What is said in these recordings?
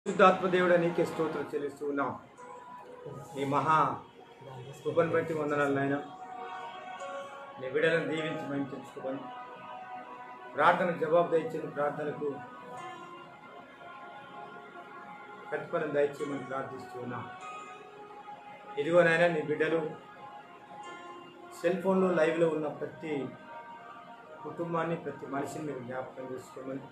శుద్ధాత్మ దేవుడ నీకే స్తోత్రం చెల్లిస్తూ ఉన్నాం నీ మహా కృపను బట్టి వందనాలు నాయన నీ బిడ్డలను దీవించి మేము తెచ్చుకోమని ప్రార్థన జవాబు దయచేది ప్రార్థనకు ప్రతిఫలం దయచేయమని ప్రార్థిస్తూ ఉన్నాం ఇదిగోనైనా నీ బిడ్డలు సెల్ ఫోన్లో లైవ్లో ఉన్న ప్రతి కుటుంబాన్ని ప్రతి మనిషిని మీరు జ్ఞాపకం చేసుకోమని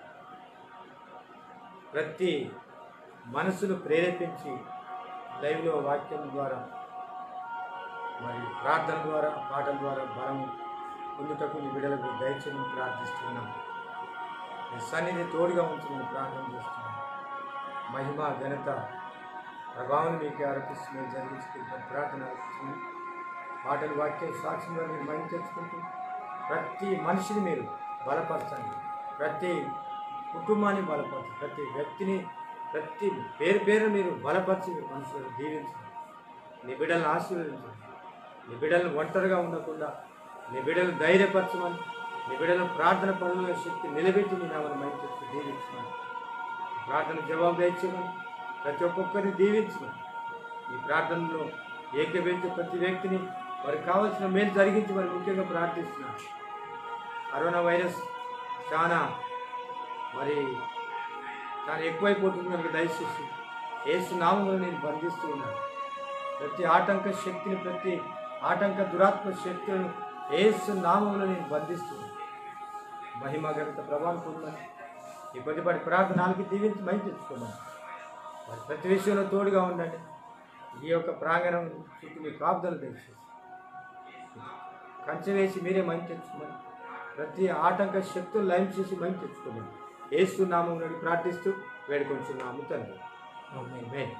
ప్రతి మనసును ప్రేరేపించి లైవ్లో వాక్యం ద్వారా మరి ప్రార్థన ద్వారా పాటల ద్వారా బలం పొందుటకు మీ బిడ్డలకు దయచేయమని ప్రార్థిస్తున్నాం మీ సన్నిధి తోడుగా ఉంచమని ప్రార్థన చేస్తున్నాం మహిమ ఘనత ప్రభావం మీకు ఆరోపిస్తున్న జరిగించుకుంటున్న ప్రార్థన ఆరోపిస్తున్నాం పాటలు వాక్యం సాక్ష్యంగా మీరు మైండ్ తెచ్చుకుంటూ ప్రతి మనిషిని మీరు బలపరచండి ప్రతి కుటుంబాన్ని బలపరచండి ప్రతి వ్యక్తిని ప్రతి పేరు పేరు మీరు బలపరిచి మనుషులను దీవించండి నీ బిడ్డలను ఆశీర్వదించండి నీ బిడ్డలను ఒంటరిగా ఉండకుండా నీ బిడ్డలను ధైర్యపరచమని నీ బిడ్డలను ప్రార్థన పనుల శక్తి నిలబెట్టి నీ నామని మైండ్ తెచ్చి దీవించమని ప్రార్థన జవాబు దయచేయమని ప్రతి ఒక్కొక్కరిని దీవించమని ఈ ప్రార్థనలో ఏకీభవించే ప్రతి వ్యక్తిని వారికి కావాల్సిన మేలు జరిగించి మరి ముఖ్యంగా ప్రార్థిస్తున్నాను కరోనా వైరస్ చాలా మరి చాలా ఎక్కువైపోతుంది కనుక దయచేసి ఏసు నామంలో నేను బంధిస్తూ ఉన్నాను ప్రతి ఆటంక శక్తిని ప్రతి ఆటంక దురాత్మ శక్తులను ఏసు నామంలో నేను బంధిస్తున్నాను మహిమ గణిత ప్రభావం పొందమని ఈ కొద్దిపాటి ప్రార్థన నాలుగు దీవించి మై తెచ్చుకోమని మరి ప్రతి విషయంలో తోడుగా ఉండండి ఈ యొక్క ప్రాంగణం చుట్టూ మీ కాపుదలు దయచేసి కంచె వేసి మీరే మంచి తెచ్చుకోమని ప్రతి ఆటంక శక్తులు లైన్ చేసి మంచి తెచ్చుకోమని ఏసు నామం నుండి ప్రార్థిస్తూ వేడుకొంచున్నాము తండ్రి ఆమేన్.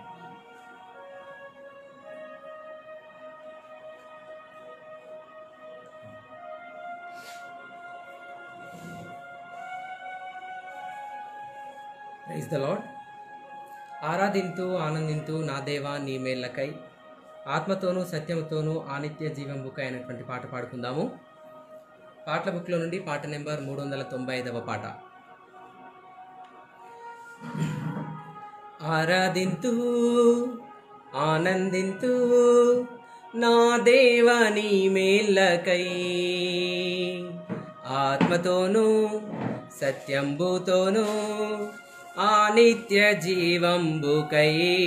ప్రైజ్ ద లాడ్ ఆరాధింతూ ఆనందింతూ నా దేవా నీ మేళ్ళకై ఆత్మతోనూ సత్యముతోనూ ఆనిత్య జీవంబుకై అనేటువంటి పాట పాడుకుందాము పాటల బుక్లో నుండి పాట నెంబర్ మూడు వందల తొంభై ఐదవ పాట ఆరాధింతూ ఆనందింతూ నా దేవా నీ మేళ్ళకై ఆత్మతోనూ సత్యంబుతోనూ ఆ నిత్య జీవంబుకై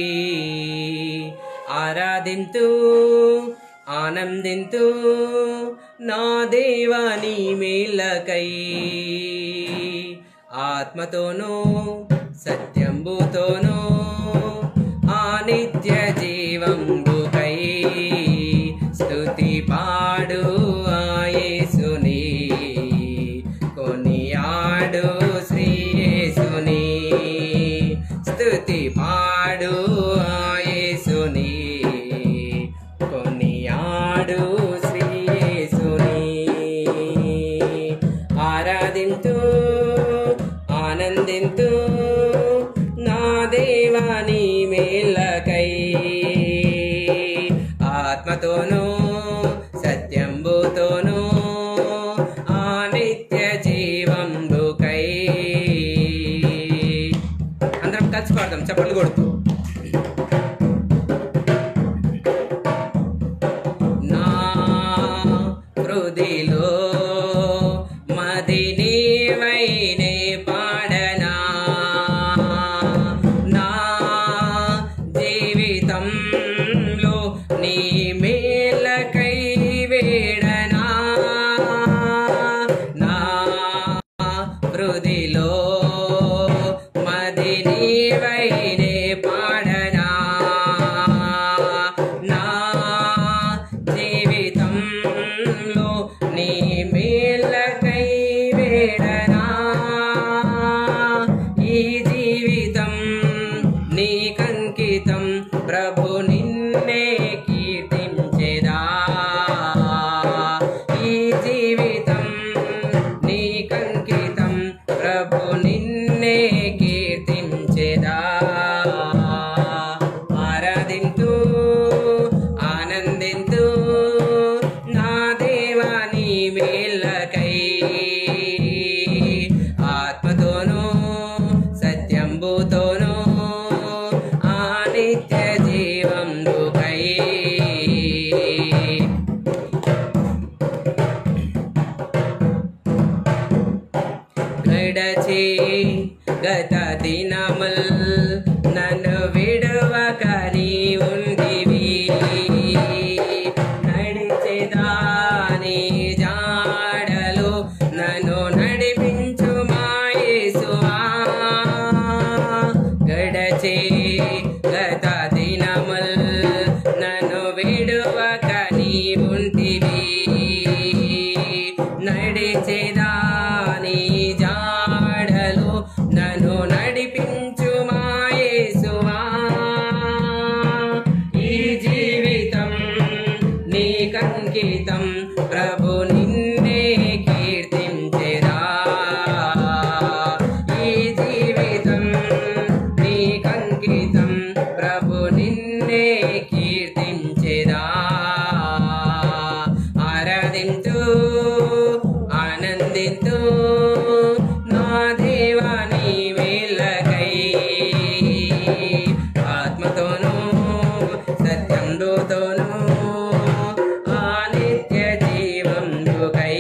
ఆరాధింతూ ఆనందింతూ నా దేవాని మేలకై ఆత్మతోనూ సత్యంబుతోనూ ఆ నిత్య జీవంబుకై స్తుతి పాడు ఆయేసుని కొనియాడు శ్రీయేసుని స్తుతి పాడు ఆయేసుని కొనియాడు శ్రీయేసుని ఆరాధింతూ ఆనందింతూ నా దేవాని మేలకై ఆత్మతోనూ సత్యంబుతోనూ ఆ నిత్య జీవంబుకై అందరం కలిసి పాడదాం చప్పట్లు కొడుతూ నా హృదిలో మదిని వైనే పాడనా నా జీవితంలో నీ మేలకై వేడనా నా హృదిలో మదిని వైనే పాడనా నా జీవితంలో నీ మేలకై వేడనా ఈ జీవితం నీ కంకితం ప్రభు నిన్నే కీర్తించెదా ఈ జీవితం నీ కంకితం ప్రభు నిన్నే కీర్తించెదా నడిచే గత దినముల్ నన్ను విడువక నీ ఉంటివి నడిచేదాని జాడలు నన్ను నడిపించు మాయేసువా ఈ జీవితం నీ కంకితం ప్రభు నిన్నే కీర్తించెరా ఈ జీవితం నీ కంకితం ప్రభు నిన్నే కీర్తించెరా ఆరాధించు ఆనందించు నా దేవా నీ వేళ్ళకై ఆత్మతోనూ సత్యంతోనూ ఆ నిత్య జీవంకై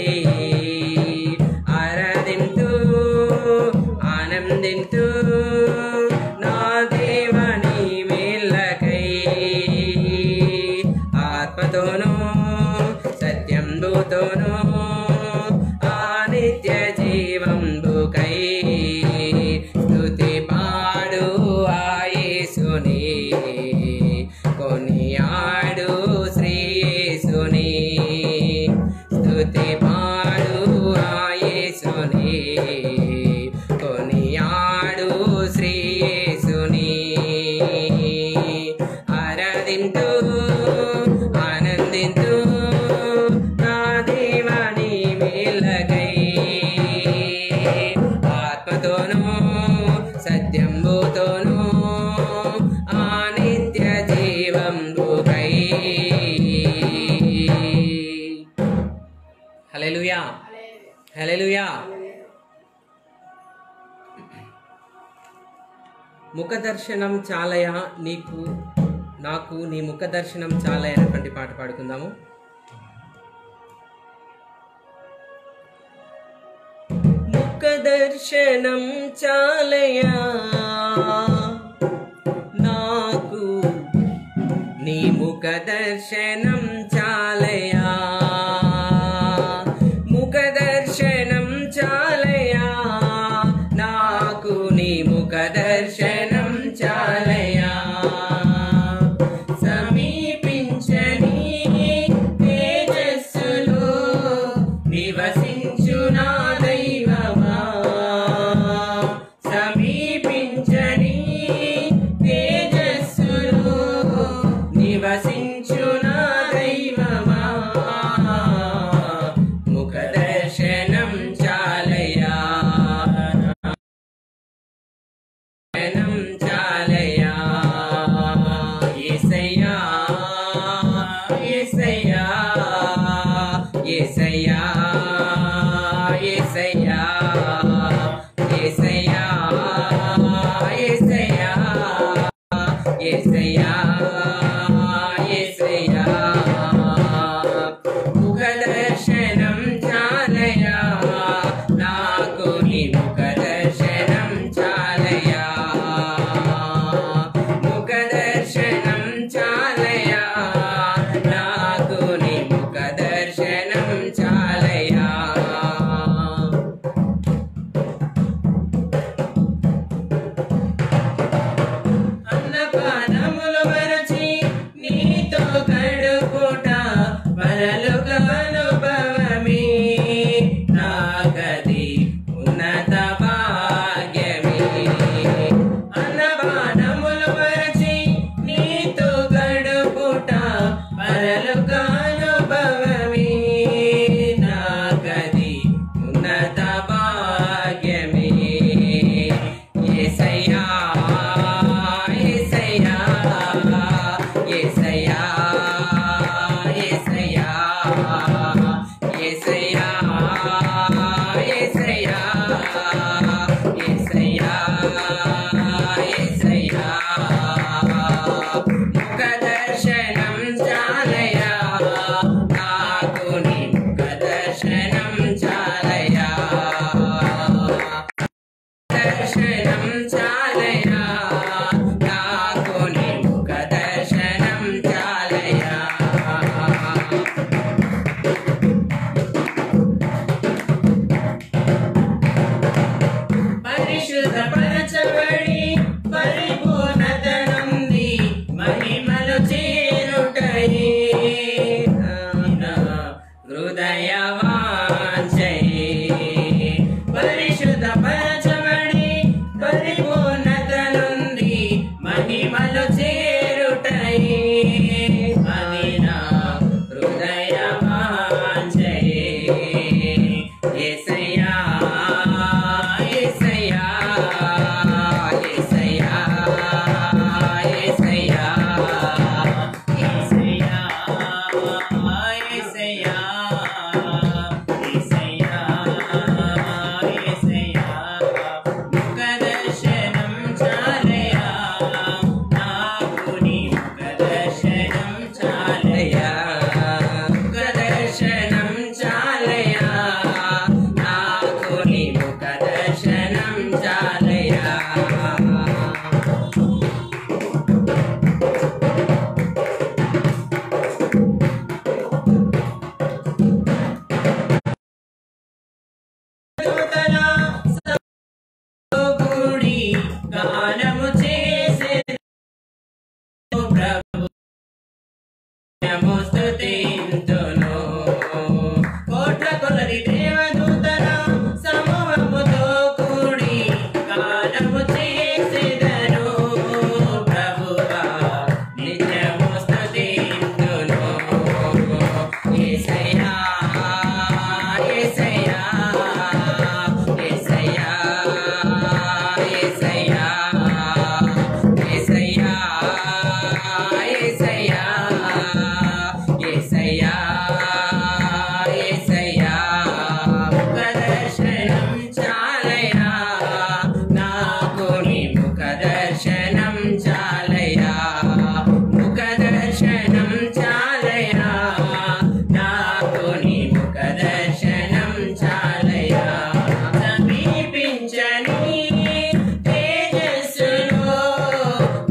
ఆరాధించు ఆనందించు నా దేవ నీ వేళ్ళకై ఆత్మతోనూ సత్యంబుతోనూ ఆ నిత్య జీవంబుకై స్తుతి పాడు ఆయేసుని కొనియాడు శ్రీయేసుని స్తుతి పాడు ఆయేసుని కొనియాడు శ్రీయేసుని ఆరాధింతు ఆనందింతు నా దేవాని వేలకై ఆత్మతోనూ సత్యంబుతోనూ ఆ నిత్య జీవంబుకై హల్లెలూయా హల్లెలూయా ముఖ దర్శనం చాలయ నీకు నాకు నీ ముఖ దర్శనం చాలయ అనేటువంటి పాట పాడుకుందాము ముఖ దర్శనం చాలయా నాకు నీ ముఖ దర్శనం చాలయా ముఖ దర్శనం చాలయా నాకు నీ ముఖ దర్శనం చాలయా సమీపించని తేజస్సులో నివసించు నా దైవమా సమీపించని తేజస్సులో నివసించు నా దైవమా ముఖ దర్శనం చాలయా దర్శనం చాలయా యేసయ్యా యేసయ్యా యేసయ్యా యేసయ్యా యేసయ్యా యేసయ్యా యేసయ్యా యేసయ్యా ముఖ దర్శనం చాలయా నాకు నీ ముఖ దర్శనం చాలయా ముఖ దర్శనం చాలయా నాకు నీ ముఖ దర్శనం చాలయా అన్నపానములు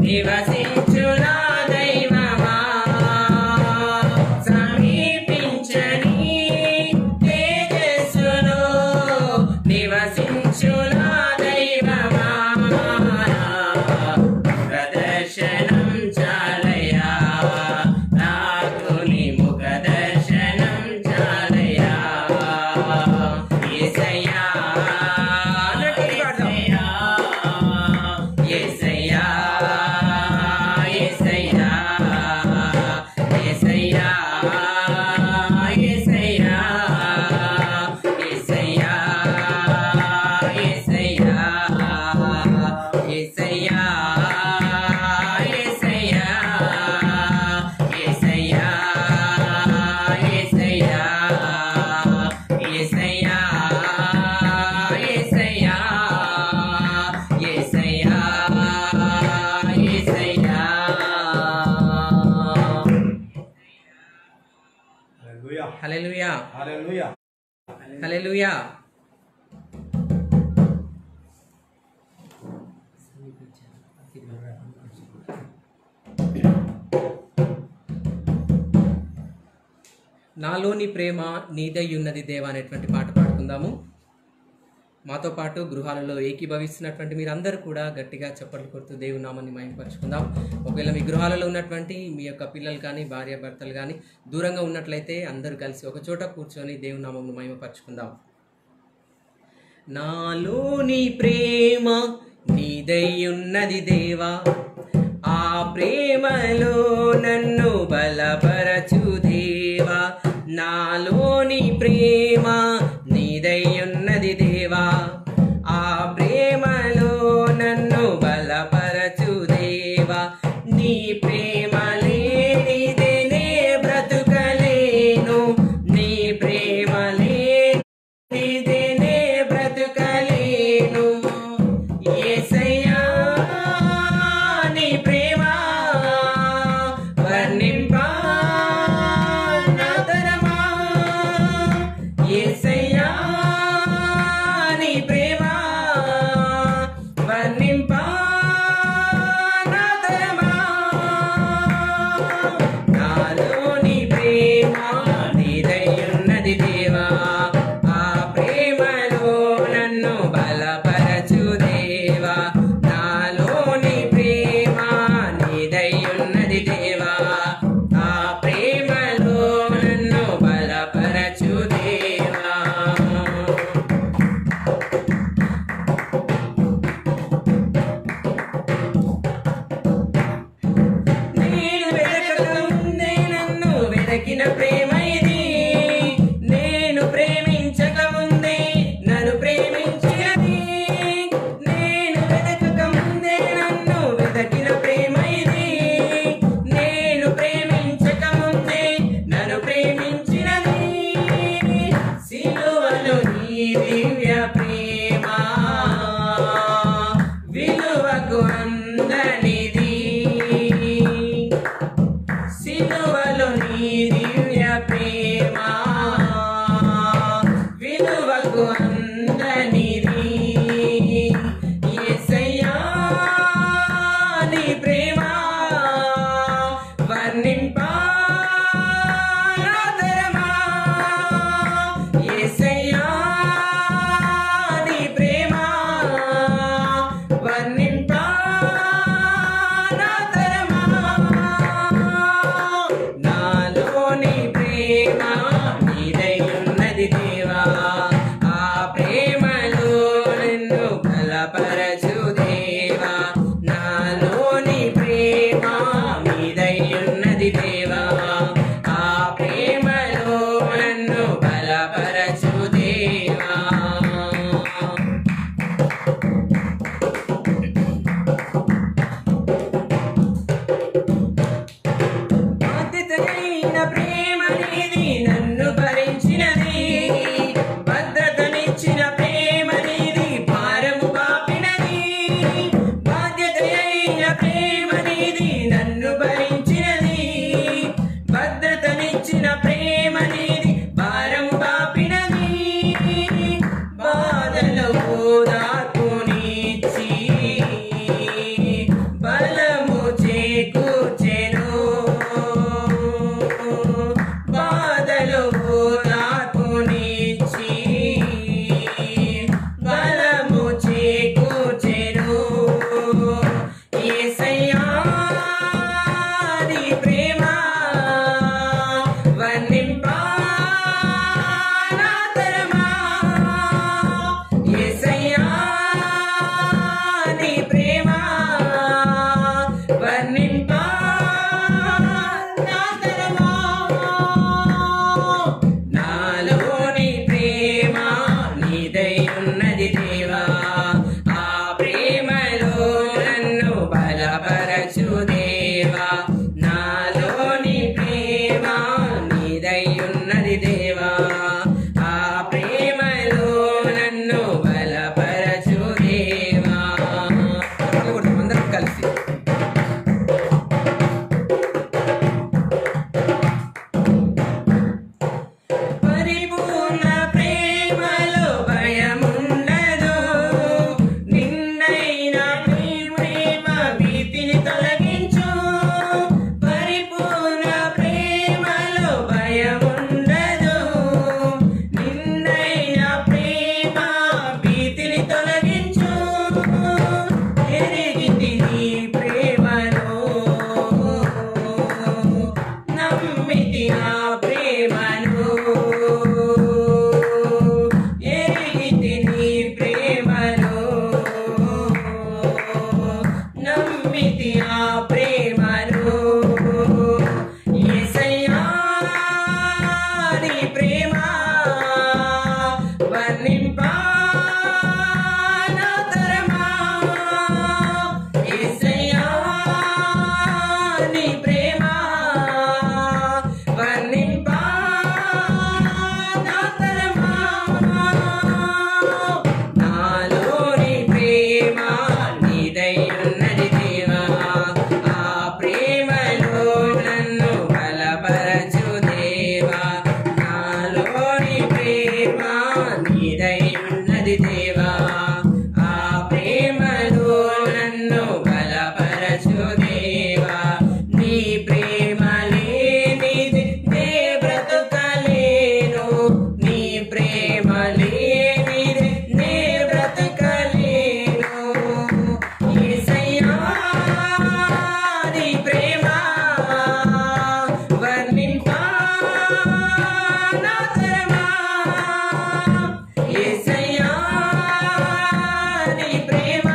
నివసించు నా దైవమా సమీపించని తేజస్సులో నివసించు నా దైవమా ప్రదర్శనం చాలయా నాకు నీ ముఖ దర్శనం చాలయా యేసయ్యా యేసయ్యా యేసయ్యా యేసయ్యా యేసయ్యా యేసయ్యా యేసయ్యా యేసయ్యా యేసయ్యా యేసయ్యా యేసయ్యా యేసయ్యా యేసయ్యా యేసయ్యా యేసయ్యా హల్లెలూయా హల్లెలూయా హల్లెలూయా హల్లెలూయా నాలోని ప్రేమ నీదై ఉన్నది దేవా అనేటువంటి పాట పాడుకుందాము మాతో పాటు గృహాలలో ఏకీభవిస్తున్నటువంటి మీరందరూ కూడా గట్టిగా చప్పట్లు కొడుతూ దేవుని నామాన్ని మయంపరుచుకుందాం ఒకవేళ మీ గృహాలలో ఉన్నటువంటి మీ యొక్క పిల్లలు కానీ భార్య భర్తలు కానీ దూరంగా ఉన్నట్లయితే అందరూ కలిసి ఒక చోట కూర్చొని దేవుని నామంను మహిమపరుచుకుందాం నాలోని ప్రేమ నీదయ్యున్నది దేవా ఆ ప్రేమలో నన్ను బలపరచు దేవా నాలోని ప్రేమ నీదయ్యున్నది దేవా ఆ ప్రేమలో నన్ను బలపరచు దేవా నీ ప్రేమ లేనిదే నే బ్రతుకలేను నీ ప్రేమ లేనిదే నే బ్రతుకలేను యేసయ్యా నీ ప్రేమ వర్ణింపా నా తరమా యేసయ్యా నీ ప్రేమ వర్ణింపా నా తరమా నాలోని ప్రేమ నీదయ్యున్నది దేవా ఆ ప్రేమలో నన్ను బలపరచు దేవా నాలోని ప్రేమ నీదయ్యున్నది దేవా ఆ ప్రేమలో నన్ను బలపరచు దేవా నేను వెతకక ముందే నన్ను వెతకిన ప్రేమ ఇది నేను ప్రేమించక ముందే నన్ను ప్రేమించినది నేను వెతకక ముందే నన్ను వెతకిన ప్రేమ ఇది నేను ప్రేమించక ముందే నన్ను ప్రేమించినది సిలువలో నీ దివ్య ప్రేమ విలువకు అందనిది సిలువలో నీ దివ్య ప్రేమ విలువకు అందనిది యేసయ్యా నీ ప్రేమ వర్ణింపా నా తరమా యేసయ్యా నీ ప్రేమ వర్ణింపా నా తరమా నాలోని ప్రేమ నీదయ్యున్నది దేవా ఆ ప్రేమలో నిన్ను బలపరచు దేవా నాలోని ప్రేమ నీదయ్యున్నది దేవా ఆ ప్రేమలో నన్ను బలపరచు దేవా బాధ్యతనైన ప్రేమ నీది నన్ను భరించినది భద్రతనిచ్చిన ప్రేమ నీది భారము పాపినది బాధ్యతయైన ప్రేమ నీది నన్ను భరించినది భద్రతనిచ్చిన ప్రేమ నీది భారము పాపినది బాధలో ఓదార్పునిచ్చి బలము చూపితి ఆ ప్రేమను యేసయ్యా నీ ప్రేమ వర్ణింపా నా తరమా యేసయ్యా నీ ప్రేమ వర్ణింపా నా తరమా నాలోని ప్రేమ నీదై ఉన్నది దేవా ఆ ప్రేమలో నన్ను బలపరచు దేవా నాలోని ప్రేమ నీదై ఉన్నది దేవా ఆ ప్రేమలో నన్ను బలపరచు దేవా నీ ప్రేమ లేనిది నే బ్రతుకలేను నీ ప్రేమ లేనిది నే బ్రతుకలేను యేసయ్యా నీ ప్రేమ వర్ణింపా నా తరమా యేసయ్యా నీ ప్రేమ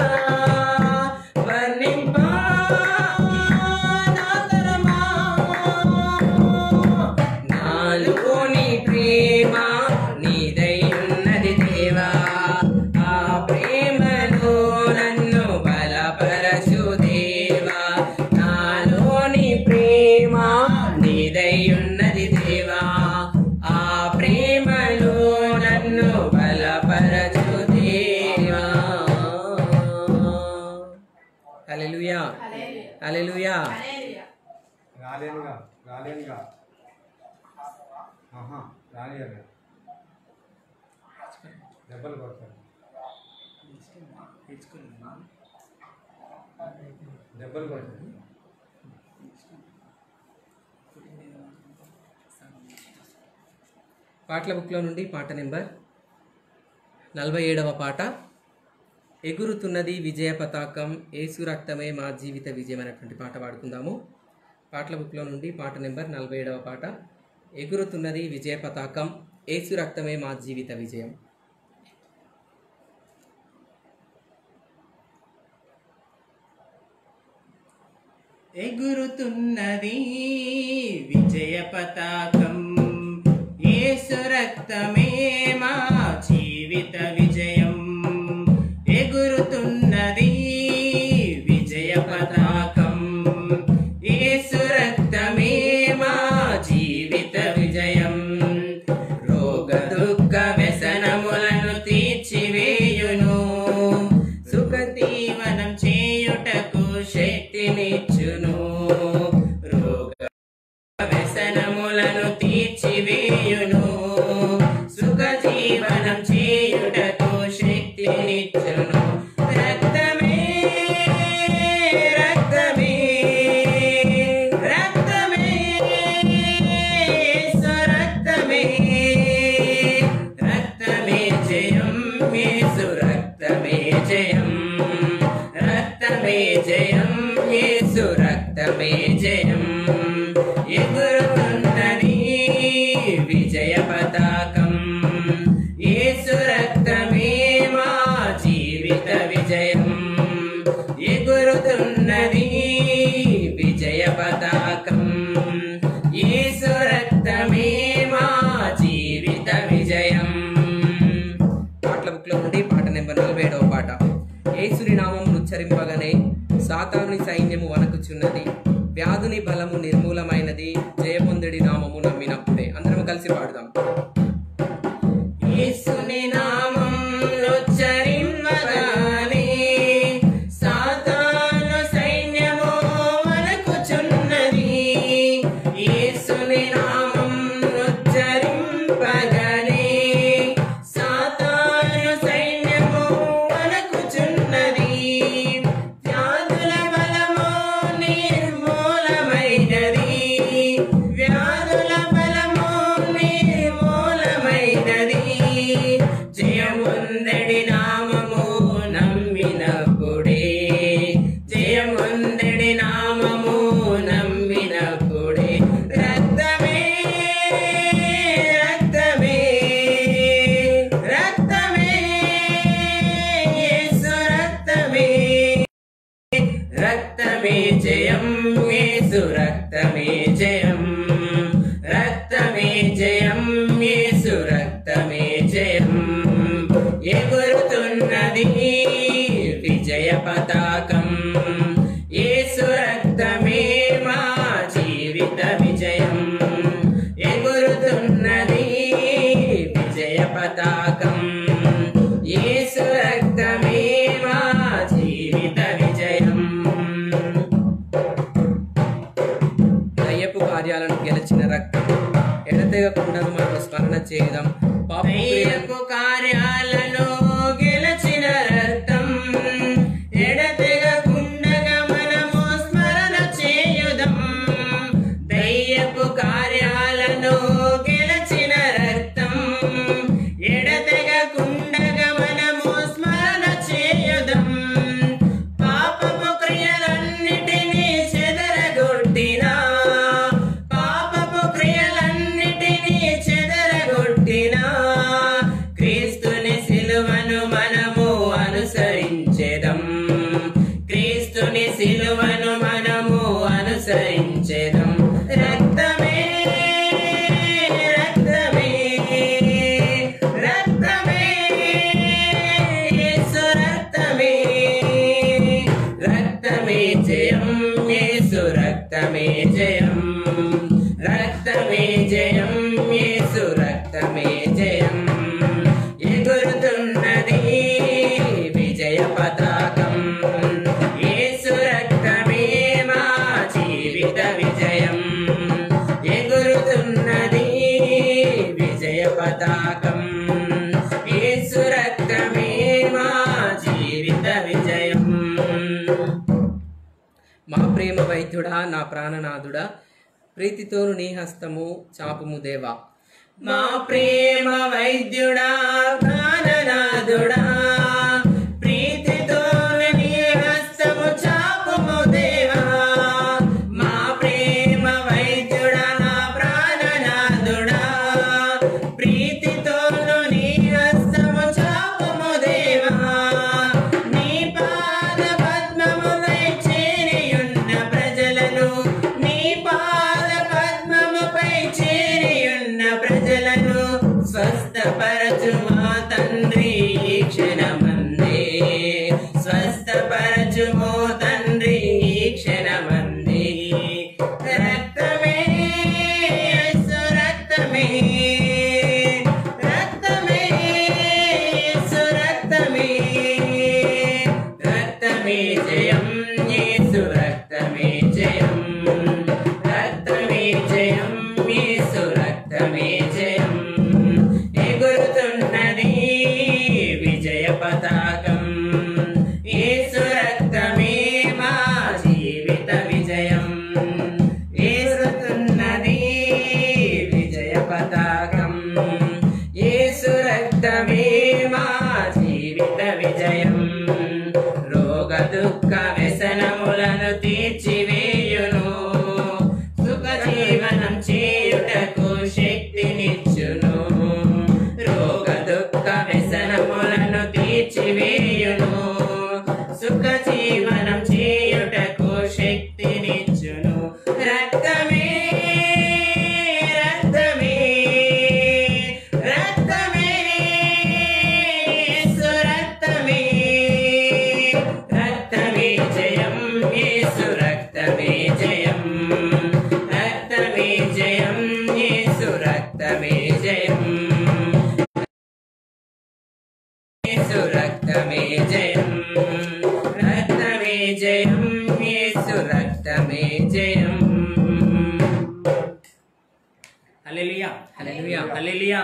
వర్ణింపా నా తరమా నాలోని ప్రేమ నీదై ఉన్నది దేవా ఆ ప్రేమలో నన్ను బలపరచు దేవా నాలోని ప్రేమ నీదై ఉన్నది దేవా ఆ ప్రేమలో నన్ను బలపరచు దేవా హల్లెలూయా హల్లెలూయా రాలేనుగా రాలేనుగా ఆహా రాలేనుగా దెబ్బలు కొడతారు దెబ్బలు కొడతారు పాటల బుక్లో నుండి పాట నెంబర్ నలభై ఏడవ పాట ఎగురుతున్నది విజయ పతాకం ఏసు రక్తమే మా జీవిత విజయం అనేటువంటి పాట పాడుకుందాము పాటల బుక్లో నుండి పాట నెంబర్ నలభై ఏడవ పాట ఎగురుతున్నది విజయ పతాకం ఏసు రక్తమే మా జీవిత విజయం ఎగురుతున్నది విజయ పతాకం యేసు రక్తమే మా జీవిత విజయం ఎగురుతున్నది విజయ పతాకం యేసు రక్తమే మా జీవిత విజయం రోగ దుఃఖ వ్యసనములను తీర్చివేయును సుఖదీవనం చేయుటకు శక్తినిచ్చును రోగ వ్యసనములను తీర్చివేయును సుఖ జీవనం చేయుటకు శక్తినిచ్చును రక్తమే రక్తమే రక్తమే యేసు రక్తమే రక్తమే జయం యేసు రక్తమే జయం రక్తమే జయం యేసు రక్తమే జయం ఎగురుతున్నది విజయ పతాకం యేసు రక్తమే మా జీవిత విజయం ఎగురుతున్నది విజయ పతాకం యేసు రక్తమే మా జీవిత విజయం పాటల బుక్లో నుండి పాట నెంబర్ నలభై ఏడవ పాట ఏసుని నామం ఉచ్చరింపగానే సాతానుని సైన్యము వణకుచున్నది వ్యాధుని బలము నిర్మూలమైనది జయపొందుడి నామము నమ్మినప్పుడే అందరం కలిసి పాడుదాం యేసుని నామం ఉచ్చరింపగానే సాతాను సైన్యము వణకుచున్నది యేసుని నామం ఉచ్చరింపగానే సాతాను సైన్యము వణకుచున్నది వ్యాధుల బలము నిర్మూలమైనది వ్యాధుల బలము నిర్మూల రక్తమే జయం యేసు రక్తమే జయం రక్తమే జయం యేసు రక్తమే జయం ఎగురుతున్నది విజయ పతాకం యేసు రక్తమే మా జీవిత విజయం ఎగురుతున్నది విజయ పతాకం యేసు రక్తమే మా జీవిత విజయం దయ్యపు కార్యాలను గెలిచిన రక్తం ఎడతెగకుండా మనం స్మరణ చేద్దాం పాప దయ్యపు కార్యాలలో గెలిచిన రక్తం ఎడతెగకుండగా మనము స్మరణ చేయుదం దయ్యపు కార్యాలను గెలిచిన రక్తం ఎడతెగకుండగా మనము స్మరణ చేయుదం పాపపు క్రియలన్నిటినీ చెదరగొట్టిన పాపపు క్రియలన్నిటినీ చెదరగొట్టిన క్రీస్తుని సిలువను మనము అనుసరించెదం క్రీస్తుని సిలువను మనము అనుసరించెదం రక్తమే రక్తమే రక్తమే యేసు రక్తమే రక్తమే జయం యేసు రక్తమే జయం రక్తమే జయం యేసు రక్తమే జయం ఎగురుతున్నది విజయ పతాకం యేసు రక్తమే మా జీవిత విజయం ఎగురుతున్నది విజయ పతాకం యేసు రక్తమే మా జీవిత విజయం మా ప్రేమ వైద్యుడా నా ప్రాణనాథుడా ప్రీతితోను నీ హస్తము చాపుము దేవా మా ప్రేమ వైద్యుడా ప్రాణనాథుడా ప్రీతితో నీ హస్తము చాపుము దేవా మా ప్రేమ వైద్యుడా నా ప్రాణనాథుడా ప్రీతితో నీ హస్తము చాపుము దేవా నీ పాద పద్మముపై చేరియున్న ప్రజలను నీ పాద పద్మముపై చేరియున్న ప్రజలను స్వస్థపరచు మా తండ్రి ఈ క్షణమందే స్వస్థపరచు మో తండ్రి ఈ క్షణమందే రక్తమే యేసు రక్తమే రక్తమే యేసు రక్తమే రక్తమే జయం యేసు రక్తమే జయం రక్తమే జయం యేసు రక్తమే జయం ఎగురుతున్నది విజయ పతాకం యేసు రక్తమే మా జీవిత విజయం ఎగురుతున్నది విజయ పతాకం యేసు రక్తమే మా జీవిత విజయం రోగ దుఃఖ వ్యసనములను తీర్చివేయును సుఖ జీవనం చేయుటకు శక్తినిచ్చును రోగ దుఃఖ వ్యసనములను తీర్చివేయును సుఖ జీవనం చేయుటకు శక్తినిచ్చును రక్తమే రక్తమే రక్తమే యేసు రక్తమే రక్తమే జయం యేసు రక్తమే జయం రక్తమే జయం యేసు రక్తమే జయం యేసు రక్తమే జయం రక్తమే జయం యేసు రక్తమే జయం హల్లెలూయా హల్లెలూయా. హల్లెలూయా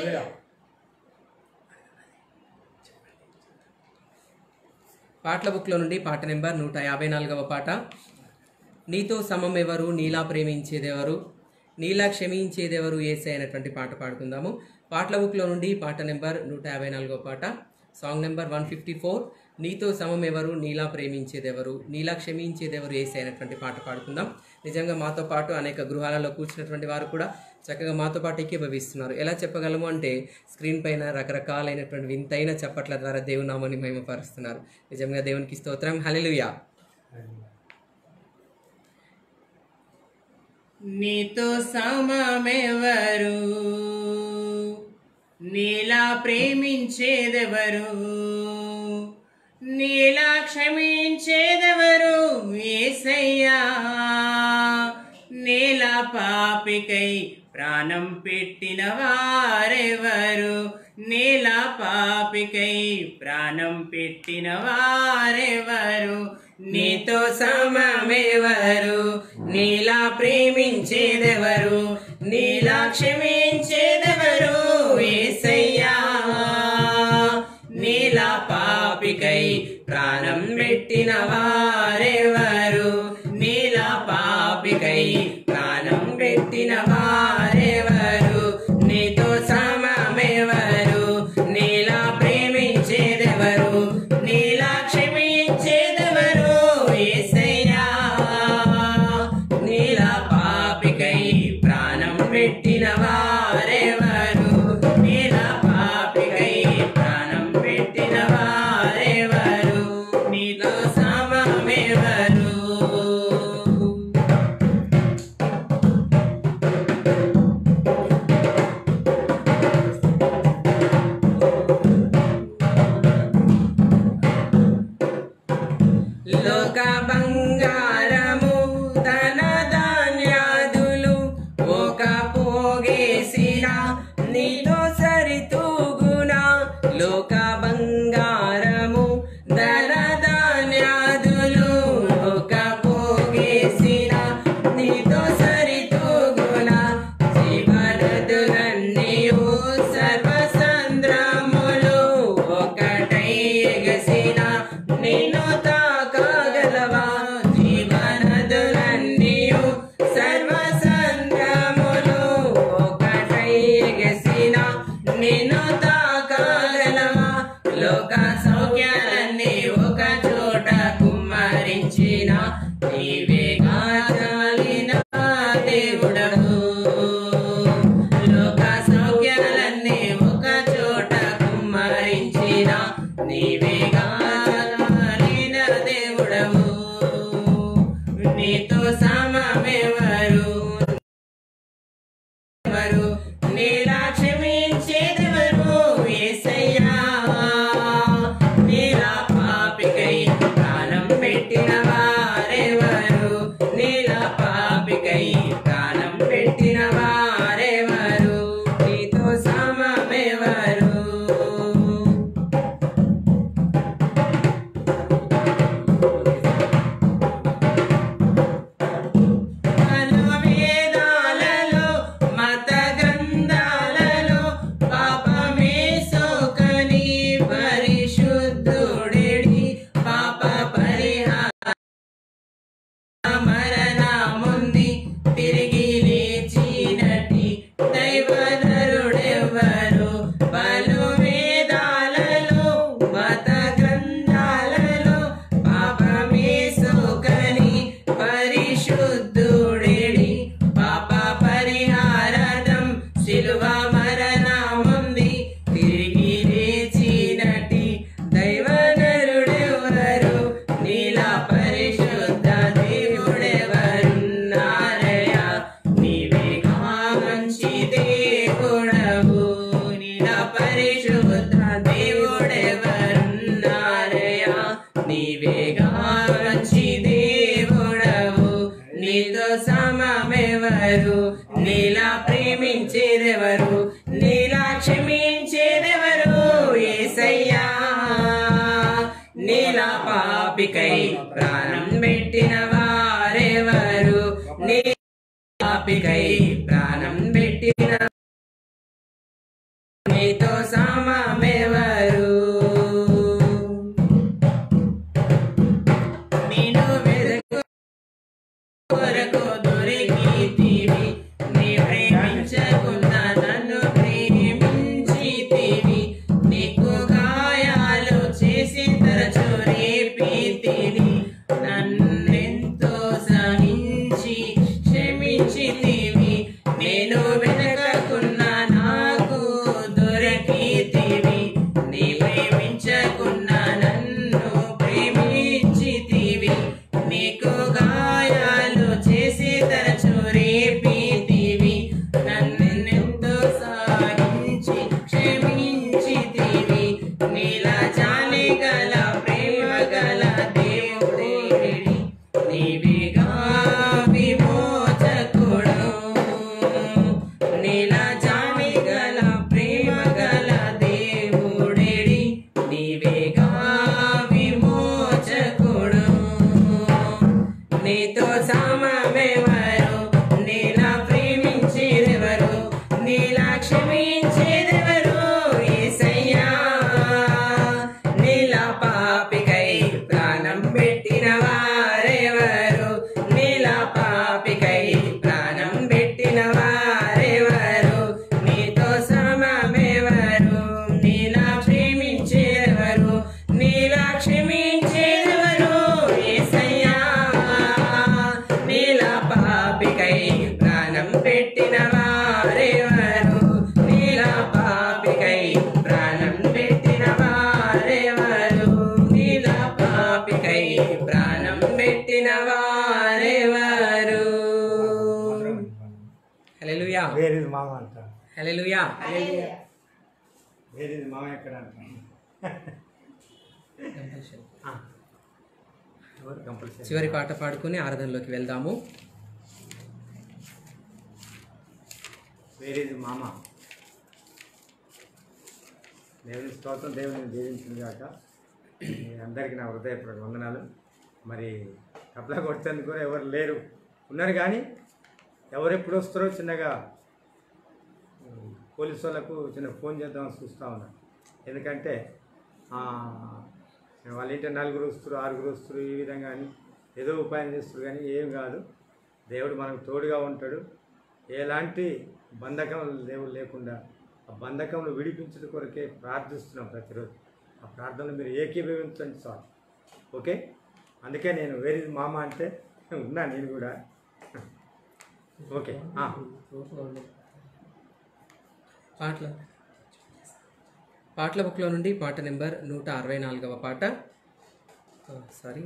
పాటల బుక్లో నుండి పాట నెంబర్ నూట యాభై నాలుగవ పాట నీతో సమం ఎవరు నీలా ప్రేమించేదెవరు నీలా క్షమించేదెవరు ఏసే అనేటువంటి పాట పాడుకుందాము పాటల బుక్లో నుండి పాట నెంబర్ నూట యాభై నాలుగవ పాట song number one fifty four నీతో సమం ఎవరు నీలా ప్రేమించేదెవరు నీలా క్షమించేదెవరు ఏసే అనేటువంటి పాట పాడుకుందాం నిజంగా మాతో పాటు అనేక గృహాలలో కూర్చున్నటువంటి వారు కూడా చక్కగా మాతో పాటు ఏకీభవిస్తున్నారు ఎలా చెప్పగలము అంటే స్క్రీన్ పైన రకరకాలైనటువంటి వింతైన చప్పట్ల ద్వారా దేవునామాన్ని మహిమపరుస్తున్నారు నిజంగా దేవునికి స్తోత్రం హల్లెలూయా Hallelujah. నీతో సమమెవరు నీలా ప్రేమించేదెవరు నీలా క్షమించేదెవరు ఏసయ్యా నీలా పాపికై ప్రాణం పెట్టిన వారెవరు నీలా పాపికై ప్రాణం పెట్టిన వారెవరు నీతో సమమెవరు నీలా ప్రేమించేదెవరు నీలా క్షమించేదెవరు ఏసయ్యా నీలా పాపికై ప్రాణం పెట్టిన వారెవరు నీలా పాపికై ప్రాణం పెట్టిన వారెవరు నీతో సమమెవరు నీలా ప్రేమించేదెవరు నీలా క్షమించేదెవరు ఏసయ్యా నీలా పాపికై ప్రాణం పెట్టిన వారెవరు నీలా పాపికై ప్రాణం పెట్టిన వారెవరు నీతో సమమెవరు లోక బంగారము ధన ధాన్యాదులు ఒక పోగేసిన నీతో సరితూగునా లోక బంగారము ధన ధాన్యాదులు ఒక పోగేసిన నీతో సరితూగునా జీవనదులన్నీయు సర్వసంద్రములు ఒకటై ఎగసిన నిన్ను తాకగలవా జీవనదులన్నీయు సర్వసంద్రములు ఒకటై ఎగసిన నిన్ను తాకగలవా లోక సౌఖ్యాలన్నీ ఒక చోట కుమ్మరించిన నీవేగా చాలిన దేవుడవు లోక సౌఖ్యాలన్నీ ఒక చోట కుమ్మరించిన నీవేగా చాలిన దేవుడవు నీతో సమమెవరు ఎవరు నీలా క్షమించేదెవరు ఏసయ్యా నీలా పాపికై ప్రాణం పెట్టిన వారెవరు నీలా పాపికై ప్రాణం పెట్టిన వారెవరు నీతో సమమెవరు మన వేదాలలో మత గ్రంథాలలో పాపమే సోకని పరిశుద్ధుడెడి పాప పరిహార మరణముంది తిరిగి లేచినటి దైవధరుడెవ్వరు పలు వేదాలలో మత గ్రంథాలలో పాపమే సోకని పరిశుద్ధుడేడి పాప పరిహారదం శిలువ మరణముంది తిరిగి లేచినటి దైవనరుడెవరు నీలా పరిశుద్ధ దేవుడెవరున్నారయ్యా నీవేగా మంచి దేవుడవు నీలా పరిశుద్ధ దేవుడెవరున్నారయ్యా నీవేగా మంచి దేవుడవు నీతో సమమెవరు నీలా ప్రేమించేదెవరు నీలా క్షమించేదెవరు ఏసయ్యా నీలా పాపికై ప్రాణం పెట్టిన వారెవరు నీ పాపికై ప్రాణం పెట్టిన నీతో సమమెవరు నేను వెదకు కొరకు దొరికితివి నీ ప్రేమించకుండా నన్ను ప్రేమించితివి నీకు గాయాలు చేసి తరచు రేపితివి నన్నెంతో సహించి క్షమించితివి నేను వెనకకున్న నాకు దొరికితివి నీతో సమమెవరు నీలా ప్రేమించేదెవరు నీలా క్షమించేదెవరు యేసయ్యా నీలా పాపికై ప్రాణం పెట్టిన వారెవరు నీలా పాపికై ప్రాణం పెట్టిన వారెవరు నీతో సమమెవరు నీలా ప్రేమించేదెవరు నీలా క్షమించేదెవరు యేసయ్యా నీలా పాపికై ప్రాణం పెట్టిన వారెవరు నీలా పాపికై ప్రాణం పెట్టిన వారెవరు నీలా పాపికై ప్రాణం పెట్టిన వారెవరు హల్లెలూయా వేరేది మామ అంటారు హల్లెలూయా వేరేది మామ ఎక్కడ అంటారు ఆ. ఎవరు కంపల్సరీ చివరి పాట పాడుకొని ఆరాధనలోకి వెళ్దాము వేరేది మామ దేవుని స్తోత్రం దేవుని దీవించింది కాక మీ అందరికీ నా హృదయపూర్వక వందనాలు మరి తప్లా కొట్టేందుకు కూడా ఎవరు లేరు ఉన్నారు కానీ ఎవరు ఎప్పుడు వస్తారో చిన్నగా ఉమ్, పోలీసు వాళ్ళకు చిన్న ఫోన్ చేద్దామని చూస్తూ ఉన్నాను ఎందుకంటే ఆ, వాళ్ళ ఇంటి నలుగురు వస్తారు ఆరుగురు వస్తారు ఈ విధంగా అని ఏదో ఉపాయం చేస్తారు కానీ ఏం కాదు దేవుడు మనకు తోడుగా ఉంటాడు ఎలాంటి బంధకం దేవుడు లేకుండా ఆ బంధకంను విడిపించడం కొరకే ప్రార్థిస్తున్నాం ప్రతిరోజు ఆ ప్రార్థనలు మీరు ఏకీభవించండి సార్ ఓకే అందుకే నేను వేరే మామ అంటే ఉన్నా నేను కూడా ఓకే ఆ. పాటల పాటల బుక్లో నుండి పాట నెంబర్ నూట అరవై నాలుగవ పాట సారీ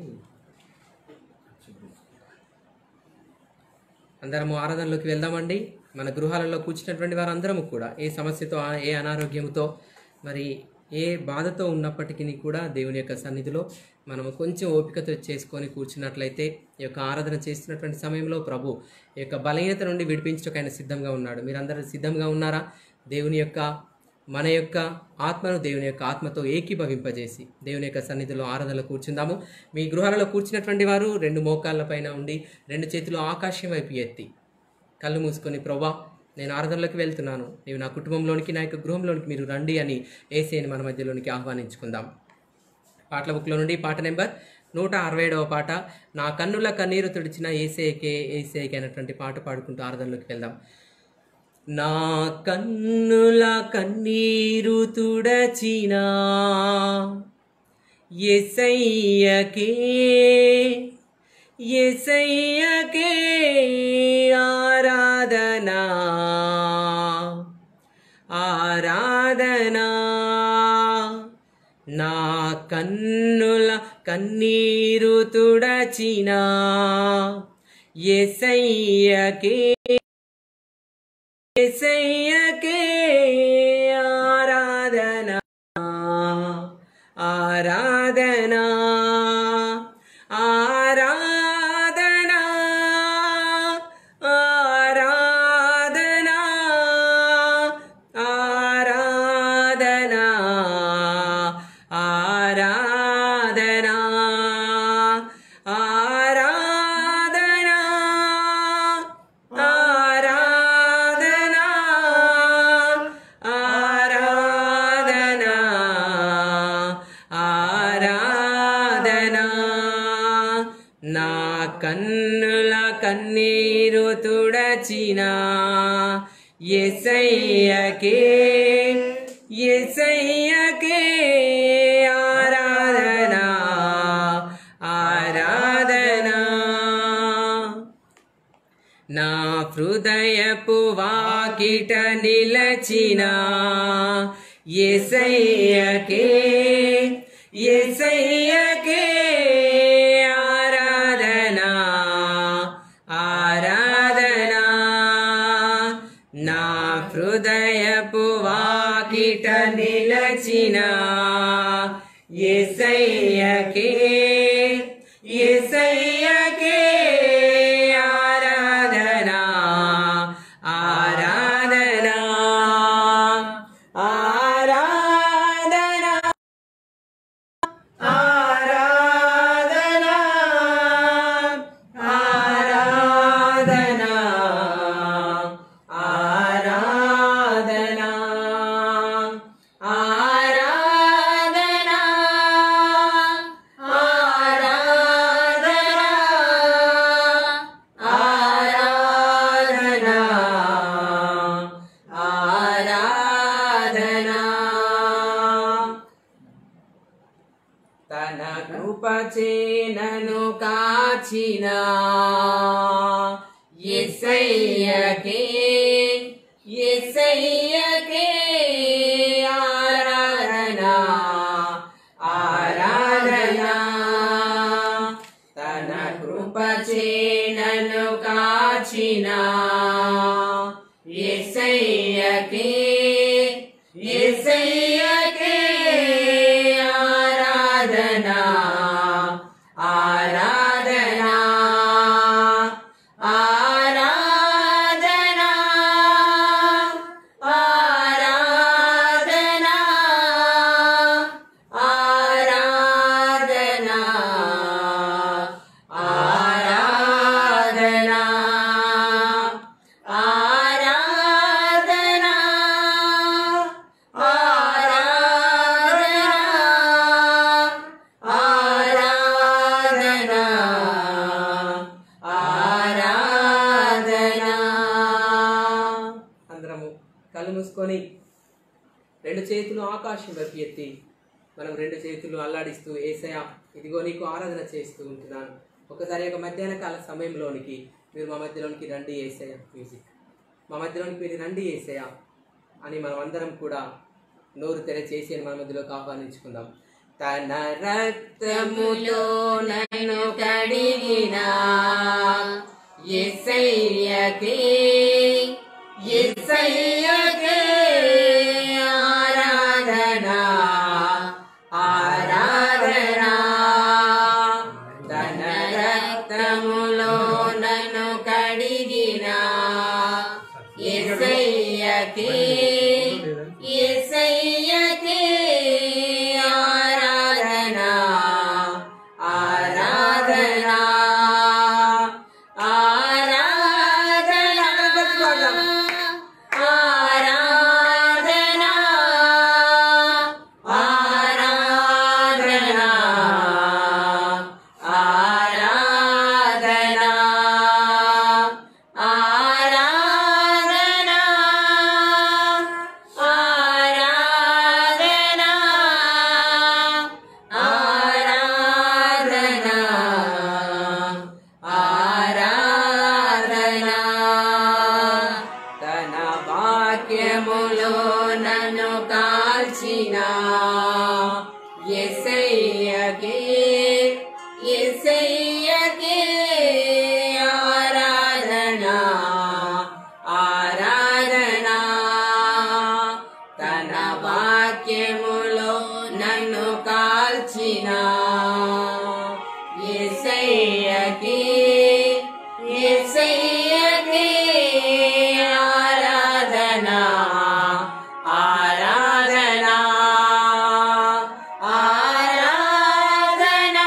అందరము ఆరాధనలోకి వెళ్దామండి మన గృహాలలో కూర్చున్నటువంటి వారందరము కూడా ఏ సమస్యతో ఆ- ఏ అనారోగ్యంతో మరి ఏ బాధతో ఉన్నప్పటికీ కూడా దేవుని యొక్క సన్నిధిలో మనము కొంచెం ఓపికతో చేసుకొని కూర్చున్నట్లయితే ఈ యొక్క ఆరాధన చేస్తున్నటువంటి సమయంలో ప్రభు ఈ యొక్క బలహీనత నుండి విడిపించడానికి ఆయన సిద్ధంగా ఉన్నాడు మీరందరూ సిద్ధంగా ఉన్నారా దేవుని యొక్క మన యొక్క ఆత్మను దేవుని యొక్క ఆత్మతో ఏకీభవింపజేసి దేవుని యొక్క సన్నిధిలో ఆరాధనలో కూర్చుందాము మీ గృహాలలో కూర్చున్నటువంటి వారు రెండు మోకాళ్ళ పైన ఉండి రెండు చేతులు ఆకాశం వైపు ఎత్తి కళ్ళు మూసుకొని ప్రభా నేను ఆరాధనలోకి వెళ్తున్నాను నీవు నా కుటుంబంలోనికి నా యొక్క గృహంలోనికి మీరు రండి అని ఏసేని మన మధ్యలోనికి ఆహ్వానించుకుందాం పాటల బుక్లో నుండి పాట నెంబర్ నూట అరవై ఏడవ పాట నా కన్నుల కన్నీరు తుడిచిన ఏసేకే ఏసేకే అనేటువంటి పాట పాడుకుంటూ ఆరాధనలోకి వెళ్దాం నా కన్నుల కన్నీరు తుడచిన ఎసయ్యకే ఎసయ్యకే ఆరాధనా ఆరాధనా నా కన్నుల కన్నీరు తుడచిన ఎసయ్యకే ఎసయ్యకే ఆరాధనా ఆరాధనా ఆరాధనా ఆరాధనా ఆరాధనా ఆరాధనా ఆరాధనా ఆరాధనా ఆరాధనా ఆరాధనా నా కన్నుల కన్నీరు తుడచిన ఎసయ్యకే ఎసయ్యకే ఆరాధనా ఆరాధనా నా హృదయపు వాకిట నిలచిన ఎసయ్యకే ఎసయ్యకే ఆరాధనా ఆరాధనా నా హృదయపు వాకిట నిలచిన ఎసయ్యకే ఎసయ్యకే ఆరాధనా ఆరాధనా ఆరాధనా ఆరాధనా చేనను కాచిన ఎస్సయ్యకే ఎస్సయ్యకే ఆరాధన ఆరాధన తన కృప చేనను కాచిన ఎస్సయ్యకే ఎస్సయ్యకే ఆరాధన ఆరాధన ఆరాధన ఆరాధన ఆరాధన ఆరాధన ఆరాధన ఆరాధన ఆరాధన అందరము కళ్ళు మూసుకొని రెండు చేతులు ఆకాశం వైపు ఎత్తి మనం రెండు చేతులు అల్లాడిస్తూ ఏసయ ఇదిగో నీకు ఆరాధన చేస్తూ ఉంటున్నాను ఒకసారి ఒక మధ్యాహ్న కాల సమయంలోనికి మీరు మా మధ్యలోనికి రండి ఏసయ మ్యూజిక్ మా మధ్యలోనికి మీరు రండి ఏసయ అని మనం అందరం కూడా నోరు తెరచేసి అని మన మధ్యలోకి ఆహ్వానించుకుందాం తన రక్తములో నన్ను కడిగిన ఎస్సయ్యకే ఎస్సయ్యకే ఆరాధన ఆరాధన తన రక్తములో నన్ను కడిగిన ఎస్సయ్యకే ఎస్సయ్యకే ఆరాధన ఆరాధన ఆరాధన ఆరాధన ఆరాధన ఆరాధన ఆరాధన ఆరాధన ఆరాధన ఆరాధన తన వాక్యములో నన్ను కాల్చిన ఎసయ్యకే ఎసయ్యకే ఆరాధన ఆరాధన తన వాక్యములో నన్ను కాల్చిన ఎసయ్యకే ఎసయ్యకే ఆరాధన ఆరాధన ఆరాధన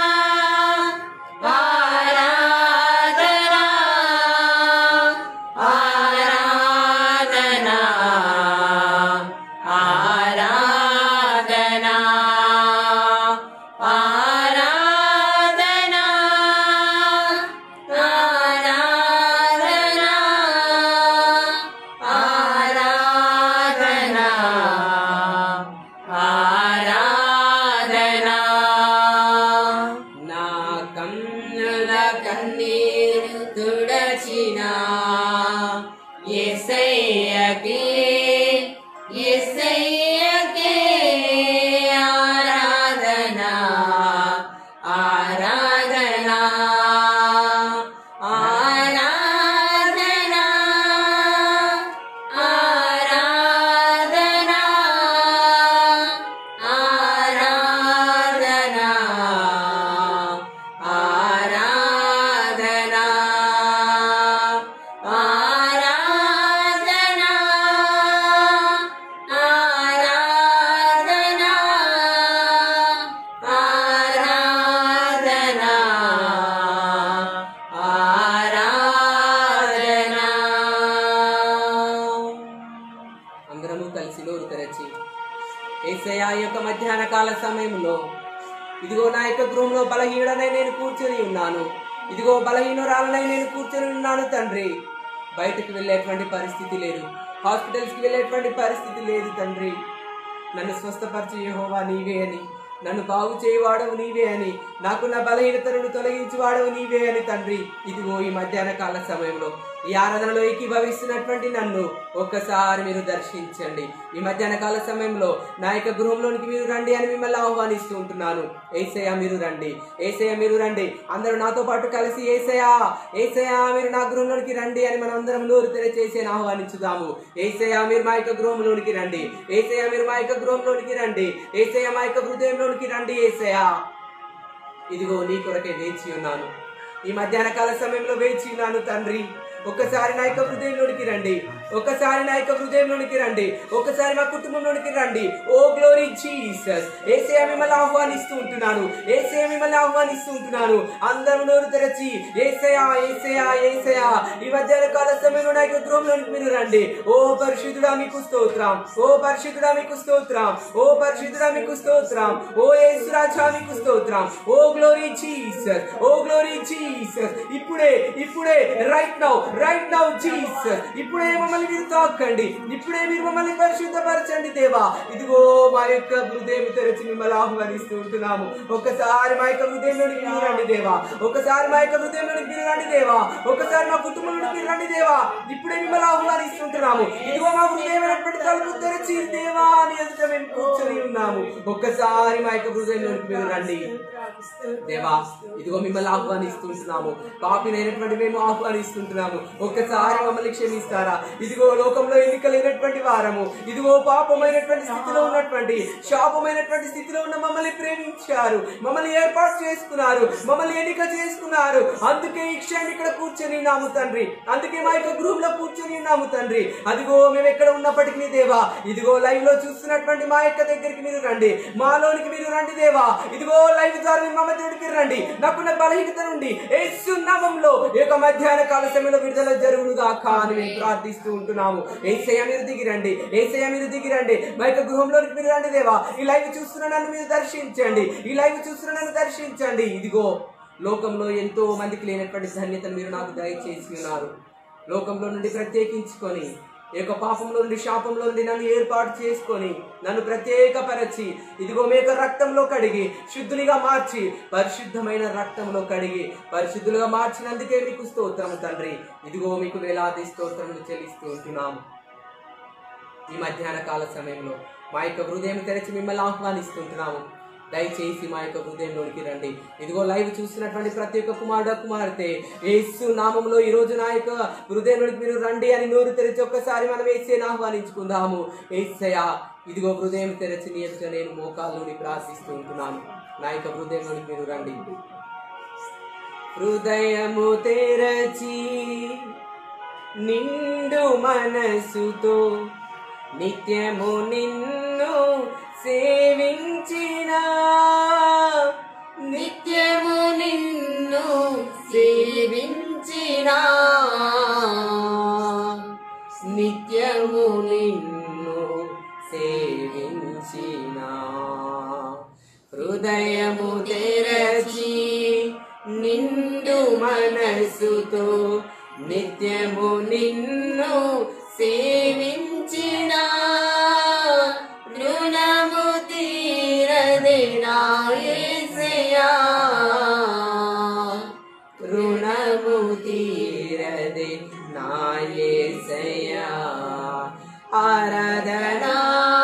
ఆరాధన ఆరాధన ఆరాధన ఆరాధన ఆరాధన ఆరాధన ఆరాధన నా కన్నుల కన్నీరు తుడచిన ఎసయ్యకే ఎసయ్యకే ఆరాధన ఆరాధన ఆరాధన ఆరాధన ఆరాధన ఆరాధన ఆరాధన ఆరాధన ఆరాధన ఆరాధన అందరము కలిసి నోరు తెరచి ఏసయ్య ఈ యొక్క మధ్యాహ్న కాల సమయంలో ఇదిగో నా యొక్క గృహంలో బలహీనుడనై నేను కూర్చొని ఉన్నాను ఇదిగో బలహీనురాలనై నేను కూర్చొని ఉన్నాను తండ్రి బయటకు వెళ్ళేటువంటి పరిస్థితి లేదు హాస్పిటల్స్కి వెళ్ళేటువంటి పరిస్థితి లేదు తండ్రి నన్ను స్వస్థపరిచి యెహోవా నీవే అని నన్ను బాగు చేయవాడవు నీవే అని నాకున్న బలహీనతలను తొలగించి వాడవు నీవే అని తండ్రి ఇదిగో ఈ మధ్యాహ్న కాల సమయంలో ఈ ఆరాధనలో ఏకీభవిస్తున్నటువంటి నన్ను ఒక్కసారి మీరు దర్శించండి ఈ మధ్యాహ్న కాల సమయంలో నా యొక్క గృహంలోనికి మీరు రండి అని మిమ్మల్ని ఆహ్వానిస్తూ ఉంటున్నాను ఏసయ్య మీరు రండి ఏసయ్య మీరు రండి అందరూ నాతో పాటు కలిసి ఏసయ్యా ఏసయ్యా మీరు నా గృహంలోనికి రండి అని మనం అందరం నోరు తెరచేసి అని ఆహ్వానించుదాము ఏసయ్యా మీరు మా యొక్క గృహంలోనికి రండి ఏసయ్యా మీరు మా యొక్క గృహంలోనికి రండి ఏసయ్య మా యొక్క హృదయంలోనికి రండి ఏసయ్యా ఇదిగో నీ కొరకే వేచి ఉన్నాను ఈ మధ్యాహ్న కాల సమయంలో వేచి ఉన్నాను తండ్రి ఒక్కసారి నా యొక్క హృదయంలోనికి రండి ఒక్కసారి నా యొక్క హృదయంలోనికి రండి ఒక్కసారి మా కుటుంబంలోనికి రండి ఓ గ్లోరీ జీసస్ ఏసే మిమ్మల్ని ఆహ్వానిస్తూ ఉంటున్నాను ఏసే మిమ్మల్ని ఆహ్వానిస్తూ ఉంటున్నాను అందరూ నోరు తెరచి ఏసయా ఏసయా ఏసయా ఈ మధ్యాహ్న కాల సమయంలో నా యొక్క గృహంలోనికి మీరు రండి ఓ పరిశుద్ధుడా మీకు స్తోత్రం ఓ పరిశుద్ధుడా మీకు స్తోత్రం ఓ పరిశుద్ధుడా మీకు స్తోత్రం ఓ యేసురాజా మీకు స్తోత్రం ఓ గ్లోరీ జీసస్ ఓ గ్లోరీ జీసస్ ఇప్పుడే ఇప్పుడే right now right now Jesus ఇప్పుడే మమ్మల్ని మీరు తాకండి ఇప్పుడే మీరు మమ్మల్ని పరిశుద్ధపరచండి దేవా ఇదిగో మా యొక్క హృదయం తెరచి మిమ్మల్ని ఆహ్వానిస్తూ ఉంటున్నాము ఒక్కసారి మా యొక్క హృదయంలోనికి మీరు రండి దేవా ఒకసారి మా యొక్క హృదయంలోనికి మీరు రండి దేవా ఒకసారి మా కుటుంబంలోనికి మీరు రండి దేవా ఇప్పుడే మిమ్మల్ని ఆహ్వానిస్తుంటున్నాము ఇదిగో మా హృదయమైనటువంటి తలుపు తెరచి దేవా అని ఎదుట మేము కూర్చొని ఉన్నాము ఒక్కసారి మా యొక్క హృదయంలోనికి మీరు రండి దేవా ఇదిగో మిమ్మల్ని ఆహ్వానిస్తుంటున్నాము పాపినైనటువంటి మేము ఆహ్వానిస్తుంటున్నాము ఒక్కసారి మమ్మల్ని క్షమిస్తారా ఇదిగో లోకంలో ఎన్నికలైనటువంటి వారము ఇదిగో పాపమైనటువంటి స్థితిలో ఉన్నటువంటి శాపమైనటువంటి స్థితిలో ఉన్న మమ్మల్ని ప్రేమించారు మమ్మల్ని ఏర్పాటు చేసుకున్నారు మమ్మల్ని ఎన్నిక చేసుకున్నారు అందుకే ఈ క్షణం ఇక్కడ కూర్చొని ఉన్నాము తండ్రి అందుకే మా యొక్క గ్రూప్ లో కూర్చొని ఉన్నాము తండ్రి అదిగో మేము ఎక్కడ ఉన్నప్పటికీ దేవా ఇదిగో లైవ్ లో చూస్తున్నటువంటి మా యొక్క దగ్గరికి మీరు రండి మాలోనికి మీరు రండి దేవా ఇదిగో లైవ్ ద్వారా మీ మమ్మ దేవుడికి రండి నాకున్న బలహీనత నుండి యేసు నామంలో ఈ యొక్క మధ్యాహ్న కాల సమయంలో విడుదల జరుగునుగా అని మేము ప్రార్థిస్తూ ఉంటున్నాము ఏసయ్య మీరు దిగి రండి ఏసయ్య మీరు దిగి రండి మా యొక్క గృహంలోనికి మీరు రండి దేవా ఈ లైవ్ చూస్తున్న నన్ను మీరు దర్శించండి ఈ లైవ్ చూస్తున్న నన్ను దర్శించండి ఇదిగో లోకంలో ఎంతో మందికి లేనటువంటి ధన్యతను మీరు నాకు దయచేసి ఉన్నారు లోకంలో నుండి ప్రత్యేకించుకొని ఈ యొక్క పాపంలో నుండి శాపంలో నుండి నన్ను ఏర్పాటు చేసుకొని నన్ను ప్రత్యేకపరచి ఇదిగో మీ యొక్క రక్తంలో కడిగి శుద్ధునిగా మార్చి పరిశుద్ధమైన రక్తంలో కడిగి పరిశుద్ధులుగా మార్చినందుకే మీకు స్తోత్రము తండ్రి ఇదిగో మీకు వేలాది స్తోత్రములు చెల్లిస్తూ ఉంటున్నాము ఈ మధ్యాహ్న కాల సమయంలో మా యొక్క హృదయం తెరచి మిమ్మల్ని ఆహ్వానిస్తుంటున్నాము దయచేసి మా యొక్క హృదయంలోనికి రండి ఇదిగో లైవ్ చూస్తున్నటువంటి ప్రతి ఒక్క కుమారుడు కుమార్తె యేసు నామంలో ఈ రోజు నా యొక్క హృదయంలోనికి మీరు రండి అని నోరు తెరిచి ఒక్కసారి మనం ఏసేని ఆహ్వానించుకుందాము ఏసయ్య ఇదిగో హృదయం తెరచి నీ ఎదుట నేను మోకాల్లోని ప్రార్థిస్తూ ఉంటున్నాను నా యొక్క హృదయంలోనికి మీరు రండి హృదయము తెరచి నిండు మనసుతో నిత్యము నిన్ను సేవించిన నిత్యము నిన్ను సేవించిన నిత్యము నిన్ను సేవించిన హృదయము తెరచి నిండు మనసుతో నిత్యము నిన్ను సేవించిన రుణము తీరదే నా యేసయ్యా రుణము తీరదే నాయసయా ఆరాధనా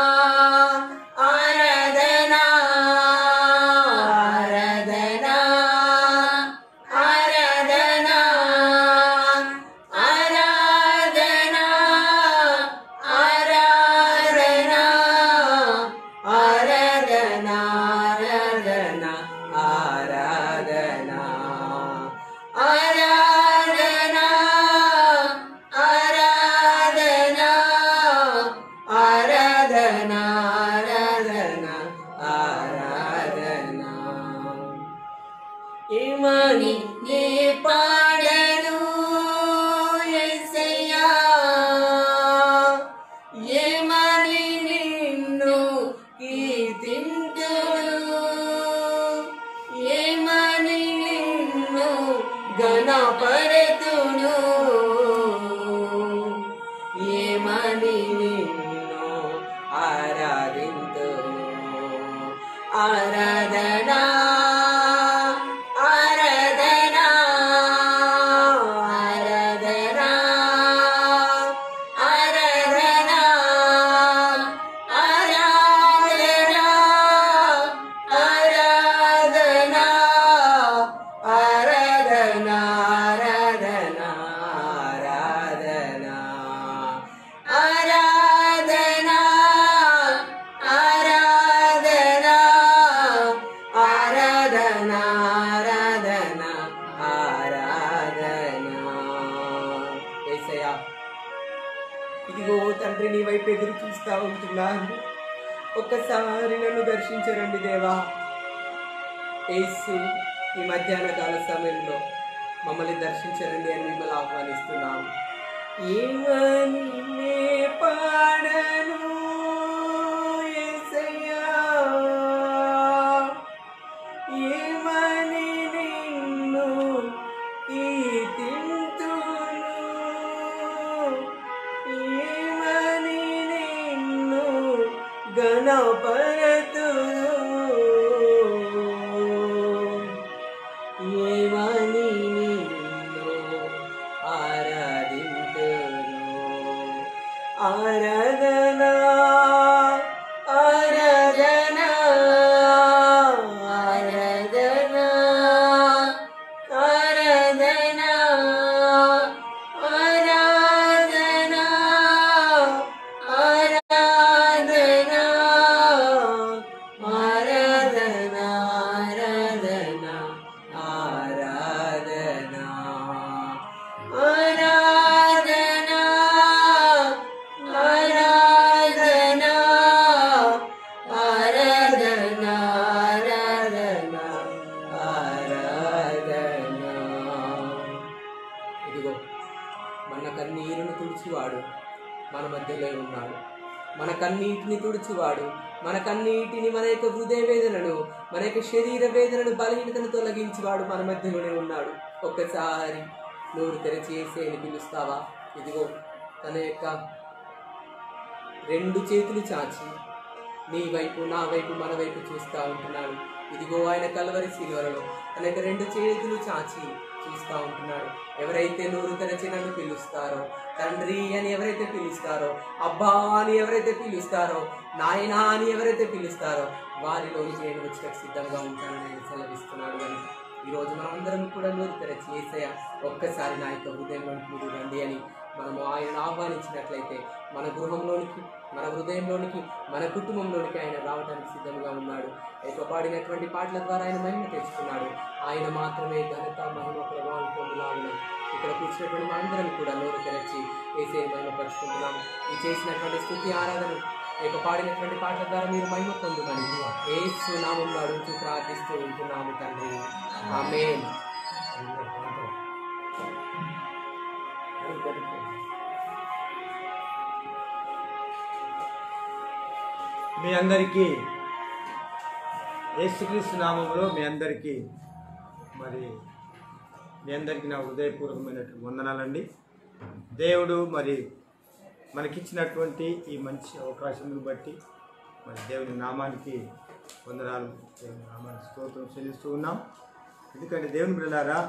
ఆరాధనా ఆరాధనా ఆరాధనా ఆరాధనా ఆరాధనా ఆరాధనా ఆరాధనా ఆరాధనా ఆరాధనా ఆరాధనా ఆరాధనా ఆరాధనా ఆరాధనా ఏమని నే పాడను యేసయ్యా ఏమని నిన్ను కీర్తింతును ఏమని నిన్ను ఘనపరతును ఏమని నిన్ను ఆరాధింతును ఆరా ఇదిగో తండ్రి నీ వైపు ఎదురు చూస్తా ఉంటున్నాను ఒక్కసారి నన్ను దర్శించరండి దేవా యేసు ఈ మధ్యాహ్న కాల సమయంలో మమ్మల్ని దర్శించరండి అని మిమ్మల్ని ఆహ్వానిస్తున్నాము ఏమని నే పాడను యేసయ్యా ఏమని నిన్ను కీర్తింతును ఏమని నిన్ను గణపరతును ఏమని నిన్ను ఆరాధింతును ఆరాధన ఆరాధన ఆరాధన ఆరాధన ఆరాధన ఆరాధన ఆరాధన ఆరాధన ఆరాధన ఆరాధన ఆరాధన ఆరాధన ఆరాధన ఇదిగో మన కన్నీరును తుడిచివాడు మన మధ్యలో ఉన్నాడు మన కన్నీటిని తుడిచివాడు మన కన్నీటిని మన యొక్క హృదయ వేదనను మన యొక్క శరీర వేదనను బలహీనతను తొలగించేవాడు మన మధ్యలోనే ఉన్నాడు ఒక్కసారి నోరు తెరచి వేసేయని పిలుస్తావా ఇదిగో తన యొక్క రెండు చేతులు చాచి నీ వైపు నా వైపు మన వైపు చూస్తూ ఉంటున్నాడు ఇదిగో ఆయన కలవరి శిలువలలో తన యొక్క రెండు చేతులు చాచి చూస్తూ ఉంటున్నాడు ఎవరైతే నోరు తెరచి నన్ను పిలుస్తారో తండ్రి అని ఎవరైతే పిలుస్తారో అబ్బా అని ఎవరైతే పిలుస్తారో నాయనా అని ఎవరైతే పిలుస్తారో వారిలోనికి నేను వచ్చేటకు సిద్ధంగా ఉంటానని నేను సెలవిస్తున్నాడు అని ఈరోజు మనం అందరం కూడా నోరు తెరచి ఏసయ్య ఒక్కసారి నా యొక్క హృదయంలోనికి మీరు రండి అని మనము ఆయనను ఆహ్వానించినట్లయితే మన గృహంలోనికి మన హృదయంలోనికి మన కుటుంబంలోనికి ఆయన రావడానికి సిద్ధంగా ఉన్నాడు పాడినటువంటి పాటల ద్వారా ఆయన మహిమ తెచ్చుకున్నాడు ఆయన మాత్రమే ఘనత మహిమ ప్రభావం పొందులాగున ఇక్కడ కూర్చున్నటువంటి మనందరం కూడా నోరు తెరచి వేసే మహిమపరుచుకుంటున్నాము ఈ చేసినటువంటి స్థుతి ఆరాధన ఇక పాడినటువంటి పాటల ద్వారా మీరు మహిమ పొందుమని ఏసు నామంలో అడుగుతూ ప్రార్థిస్తూ ఉంటున్నాము తండ్రి ఆమేన్ మీ అందరికీ యేసుక్రీస్తు నామంలో మీ అందరికీ మరి మీ అందరికీ నా హృదయపూర్వకమైనటువంటి వందనాలండి దేవుడు మరి మనకిచ్చినటువంటి ఈ మంచి అవకాశం బట్టి మరి దేవుని నామానికి వందనాలు దేవుని నామానికి స్తోత్రం చెల్లిస్తూ ఉన్నాం ఎందుకంటే దేవుని బిడ్డలారా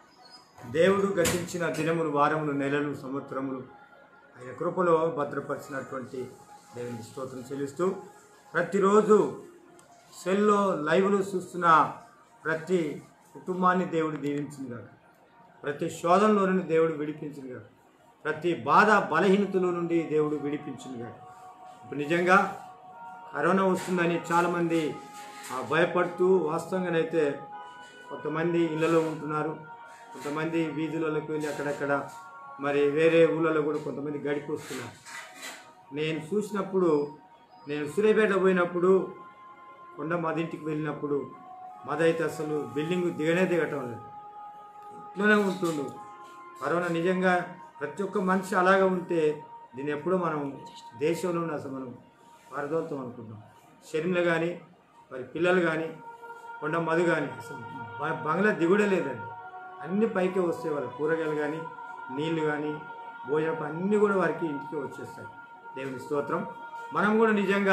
దేవుడు గతించిన దినములు వారములు నెలలు సంవత్సరములు ఆయన కృపలో భద్రపరిచినటువంటి దేవునికి స్తోత్రం చెల్లిస్తూ ప్రతిరోజు సెల్లో లైవ్లు చూస్తున్న ప్రతి కుటుంబాన్ని దేవుడు దీవించింది కాదు ప్రతి శోధనలో నుండి దేవుడు విడిపించింది కాదు ప్రతి బాధ బలహీనతలో నుండి దేవుడు విడిపించింది కాదు ఇప్పుడు నిజంగా కరోనా వస్తుందని చాలామంది ఆ, భయపడుతూ వాస్తవంగానైతే కొంతమంది ఇళ్ళలో ఉంటున్నారు కొంతమంది వీధులలోకి వెళ్ళి అక్కడక్కడ మరి వేరే ఊళ్ళలో కూడా కొంతమంది గడికి వస్తున్నారు నేను చూసినప్పుడు నేను సూర్యాపేట పోయినప్పుడు కొండ మదింటికి వెళ్ళినప్పుడు మదైతే అసలు బిల్డింగ్ దిగనే దిగటం లేదు ఇట్లనే ఉంటుండు కరోనా నిజంగా ప్రతి ఒక్క మనిషి అలాగే ఉంటే దీన్ని ఎప్పుడో మనం దేశంలో ఉన్న అసలు మనం పారదోలుతాం అనుకుంటాం షర్మిల కానీ మరి పిల్లలు కానీ కొండ మధు కానీ అసలు బ- బంగ్లా దిగుడే లేదండి అన్ని పైకే వస్తాయి వాళ్ళ కూరగాయలు కానీ నీళ్లు కానీ భోజనం అన్నీ కూడా వారికి ఇంటికి వచ్చేస్తాయి దేవుని స్తోత్రం మనం కూడా నిజంగా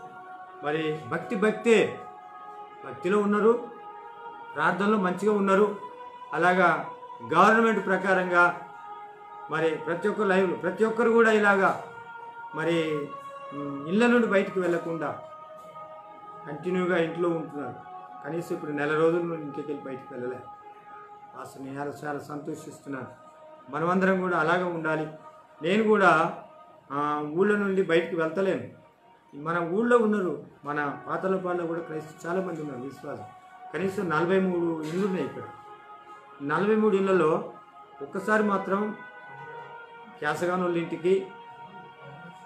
మరి భక్తి భక్తే భక్తిలో ఉన్నారు ప్రార్థనలో మంచిగా ఉన్నారు అలాగా గవర్నమెంట్ ప్రకారంగా మరి ప్రతి ఒక్క లైవ్లు ప్రతి ఒక్కరు కూడా ఇలాగా మరి ఉమ్, ఇళ్ళ నుండి బయటికి వెళ్ళకుండా కంటిన్యూగా ఇంట్లో ఉంటున్నారు కనీసం ఇప్పుడు నెల రోజుల నుండి ఇంటికి వెళ్ళి బయటికి వెళ్ళలే అసలు నేను చాలా చాలా సంతోషిస్తున్నాను మనమందరం కూడా అలాగే ఉండాలి నేను కూడా ఆ, ఊళ్ళ నుండి బయటికి వెళ్తలేను మన ఊళ్ళో ఉన్నారు మన పాతలపాడులో కూడా క్రైస్తవ చాలామంది ఉన్నారు విశ్వాసం కనీసం నలభై మూడు ఇళ్ళు ఉన్నాయి ఇక్కడ నలభై మూడు ఇళ్ళలో ఒక్కసారి మాత్రం కేసగాన్ వాళ్ళ ఇంటికి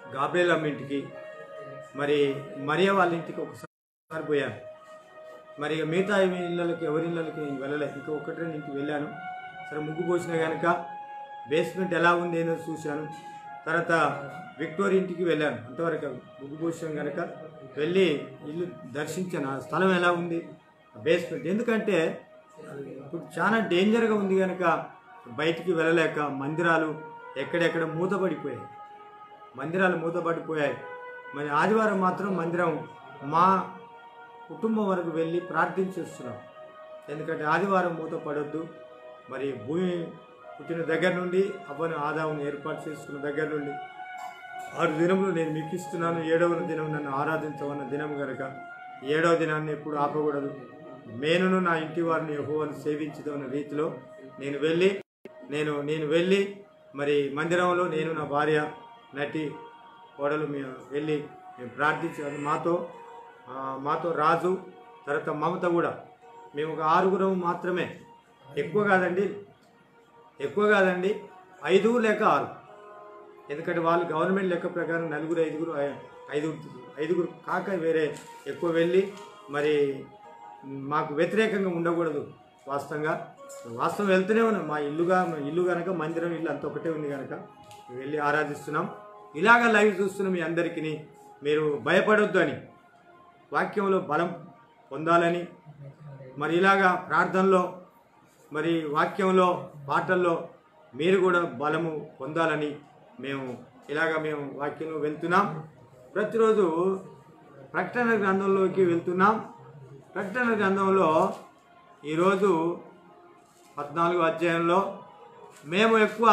గాబ్రేల్ అమ్మ ఇంటికి మరి మరియ వాళ్ళ ఇంటికి ఒకసారి పోయాను మరి ఇక మిగతా ఇళ్ళకి ఎవరి ఇళ్ళకి నేను వెళ్ళలేదు ఇంకా ఒకటి రెండు ఇంటికి వెళ్ళాను సరే ముగ్గు పోసిన కనుక బేస్మెంట్ ఎలా ఉంది ఏందో చూశాను తర్వాత విక్టోరియా ఇంటికి వెళ్ళాను అంతవరకు ముగ్గు పోసాం కనుక వెళ్ళి ఇల్లు దర్శించాను ఆ స్థలం ఎలా ఉంది బేస్మెంట్ ఎందుకంటే ఇప్పుడు చాలా డేంజర్గా ఉంది కనుక బయటికి వెళ్ళలేక మందిరాలు ఎక్కడెక్కడ మూతపడిపోయాయి మందిరాలు మూతపడిపోయాయి మరి ఆదివారం మాత్రం మందిరం మా కుటుంబం వరకు వెళ్ళి ప్రార్థించేస్తున్నాం ఎందుకంటే ఆదివారం మూతపడొద్దు మరి భూమి పుట్టిన దగ్గర నుండి అవ్వని ఆదాయం ఏర్పాటు చేసుకున్న దగ్గర నుండి ఆరు దినములు నేను మీకు ఇస్తున్నాను ఏడవ దినం నన్ను ఆరాధించవన్న దినం కనుక ఏడవ దినాన్ని ఎప్పుడు ఆపకూడదు మేనును నా ఇంటి వారిని యెహోవాను సేవించదన్న రీతిలో నేను వెళ్ళి నేను నేను వెళ్ళి మరి మందిరంలో నేను నా భార్య నటి కోడలు మేము వెళ్ళి మేము ప్రార్థించి అది మాతో ఆ, మాతో రాజు తర్వాత మమత కూడా మేము ఒక ఆరుగురం మాత్రమే ఎక్కువ కాదండి ఎక్కువ కాదండి ఐదు లేక ఆరు ఎందుకంటే వాళ్ళు గవర్నమెంట్ లెక్క ప్రకారం నలుగురు ఐదుగురు ఐ- ఐదుగురు ఐదుగురు కాక వేరే ఎక్కువ వెళ్ళి మరి మాకు వ్యతిరేకంగా ఉండకూడదు వాస్తవంగా వాస్తవం వెళ్తూనే ఉన్నాం మా ఇల్లుగా మా ఇల్లు కనుక మందిరం ఇల్లు అంత ఒకటే ఉంది కనుక వెళ్ళి ఆరాధిస్తున్నాం ఇలాగ లైవ్ చూస్తున్న మీ అందరికీ మీరు భయపడొద్దు అని వాక్యంలో బలం పొందాలని మరి ఇలాగా ప్రార్థనలో మరి వాక్యంలో పాటల్లో మీరు కూడా బలము పొందాలని మేము ఇలాగ మేము వాక్యంలో వెళ్తున్నాం ప్రతిరోజు ప్రకటన గ్రంథంలోకి వెళ్తున్నాం ప్రకటన గ్రంథంలో ఈరోజు పద్నాలుగు అధ్యాయంలో మేము ఎక్కువ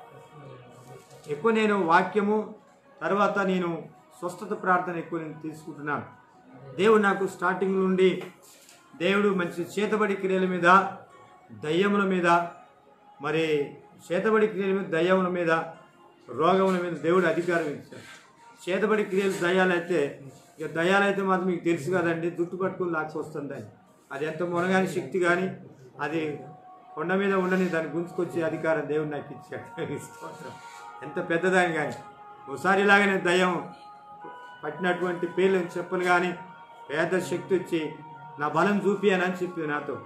ఎక్కువ నేను వాక్యము తర్వాత నేను స్వస్థత ప్రార్థన ఎక్కువ నేను తీసుకుంటున్నాను దేవుడు నాకు స్టార్టింగ్ నుండి దేవుడు మంచి చేతబడి క్రియల మీద దయ్యముల మీద మరి చేతబడి క్రియల మీద దయ్యముల మీద రోగముల మీద దేవుడు అధికారం ఇచ్చాడు చేతబడి క్రియలు దయ్యాలైతే ఇక దయ్యాలైతే మాత్రం మీకు తెలుసు కదండి జుట్టు పట్టుకుని లాక్కొస్తుంది అది ఎంత మునగాని శక్తి కానీ అది కొండ మీద ఉండని దాన్ని గుంజుకొచ్చే అధికారం దేవుడు నాకు ఇచ్చాడు స్తోత్రం. ఎంత పెద్దదాని కానీ ఒకసారి ఇలాగనే దయ్యం పట్టినటువంటి పేర్లు చెప్పను కానీ పేద శక్తి వచ్చి నా బలం చూపియనా అని చెప్పింది నాతో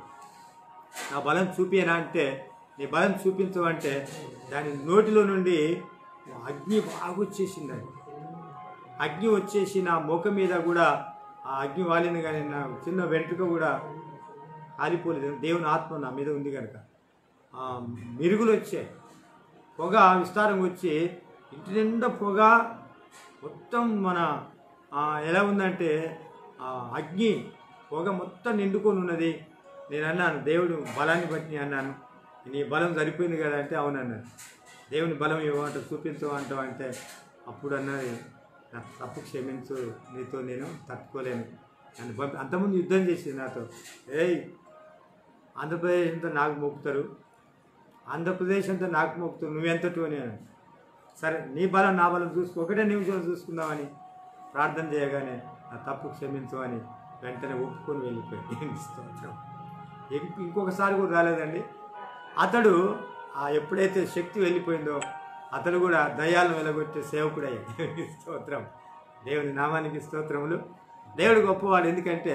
నా బలం చూపియనా అంటే నీ బలం చూపించవంటే దాని నోటిలో నుండి అగ్ని బాగా వచ్చేసింది అది అగ్ని వచ్చేసి నా ముఖం మీద కూడా ఆ అగ్ని వాలింది కానీ నా చిన్న వెంట్రుక కూడా ఆలిపోలేదు దేవుని ఆత్మ నా మీద ఉంది కనుక ఆ, మిరుగులు వచ్చాయి పొగ విస్తారం వచ్చి ఇంటి నిండా పొగ మొత్తం మన ఆ, ఎలా ఉందంటే ఆ, అగ్ని పొగ మొత్తం నిండుకొని ఉన్నది నేను అన్నాను దేవుడు బలాన్ని బట్టి నేను అన్నాను నీ బలం సరిపోయింది కదా అంటే అవునన్నాను దేవుని బలం ఇవ్వమంట చూపించమంటావు అంటే అప్పుడు అన్నది నా తప్పు క్షమించు నీతో నేను తట్టుకోలేను నన్ను పంపి అంతకుముందు యుద్ధం చేసింది నాతో ఏయ్ ఆంధ్రప్రదేశ్ అంతా నాకు మొక్కుతారు ఆంధ్రప్రదేశ్ అంతా నాకు మొక్కుతారు నువ్వెంతటి అని అన్నాడు. సరే నీ బలం నా బలం చూసుకో ఒకటే నిమిషంలో చూసుకుందామని ప్రార్థన చేయగానే నా తప్పు క్షమించమని వెంటనే ఒప్పుకొని వెళ్ళిపోయి స్తోత్రం ఇం- ఇంకొకసారి కూడా రాలేదండి అతడు ఆ ఎప్పుడైతే శక్తి వెళ్ళిపోయిందో అతడు కూడా దయ్యాలను వెలగొట్టే సేవకుడయ్యాడు స్తోత్రం దేవుని నామానికి స్తోత్రములు దేవుడు గొప్పవాడు ఎందుకంటే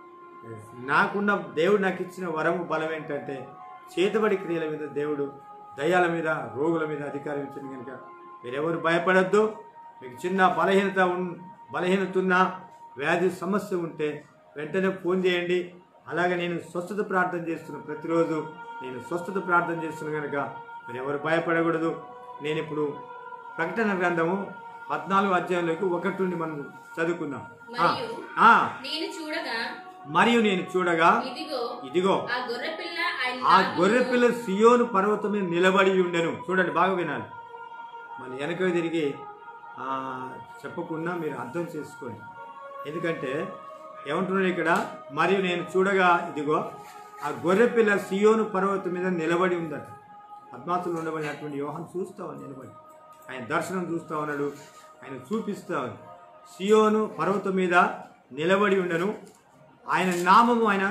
నాకున్న దేవుడు నాకు ఇచ్చిన వరము బలం ఏంటంటే చేతబడి క్రియల మీద దేవుడు దయ్యాల మీద రోగుల మీద అధికారం ఇచ్చింది కనుక మీరెవరు భయపడద్దు మీకు చిన్న బలహీనత ఉన్ బలహీనత ఉన్నా వ్యాధి సమస్య ఉంటే వెంటనే ఫోన్ చేయండి అలాగే నేను స్వస్థత ప్రార్థన చేస్తున్నాను ప్రతిరోజు నేను స్వస్థత ప్రార్థన చేస్తున్నాను కనుక మీరు ఎవరు భయపడకూడదు నేను ఇప్పుడు ప్రకటన గ్రంథము పద్నాలుగు అధ్యాయంలోకి ఒకటి నుండి మనం చదువుకుందాం ఆ, మరియు ఆ, నేను చూడగా మరియు నేను చూడగా ఇదిగో ఇదిగో ఆ గొర్రెపిల్ల ఆయన ఆ నామమును గొర్రెపిల్ల సియోను పర్వతం మీద నిలబడి ఉండెను చూడండి బాగా వినాలి మళ్ళీ వెనక తిరిగి ఆ, చెప్పకుండా మీరు అర్థం చేసుకోండి ఎందుకంటే ఏమంటున్నాడు ఇక్కడ మరియు నేను చూడగా ఇదిగో ఆ గొర్రెపిల్ల సియోను పర్వతం మీద నిలబడి ఉందట పద్మాసులు ఉండబడినటువంటి యోహన్ చూస్తామని నిలబడి ఆయన దర్శనం చూస్తా ఉన్నాడు ఆయన చూపిస్తా ఉన్నాడు సియోను పర్వతం మీద నిలబడి ఉండను ఆయన నామము ఆయన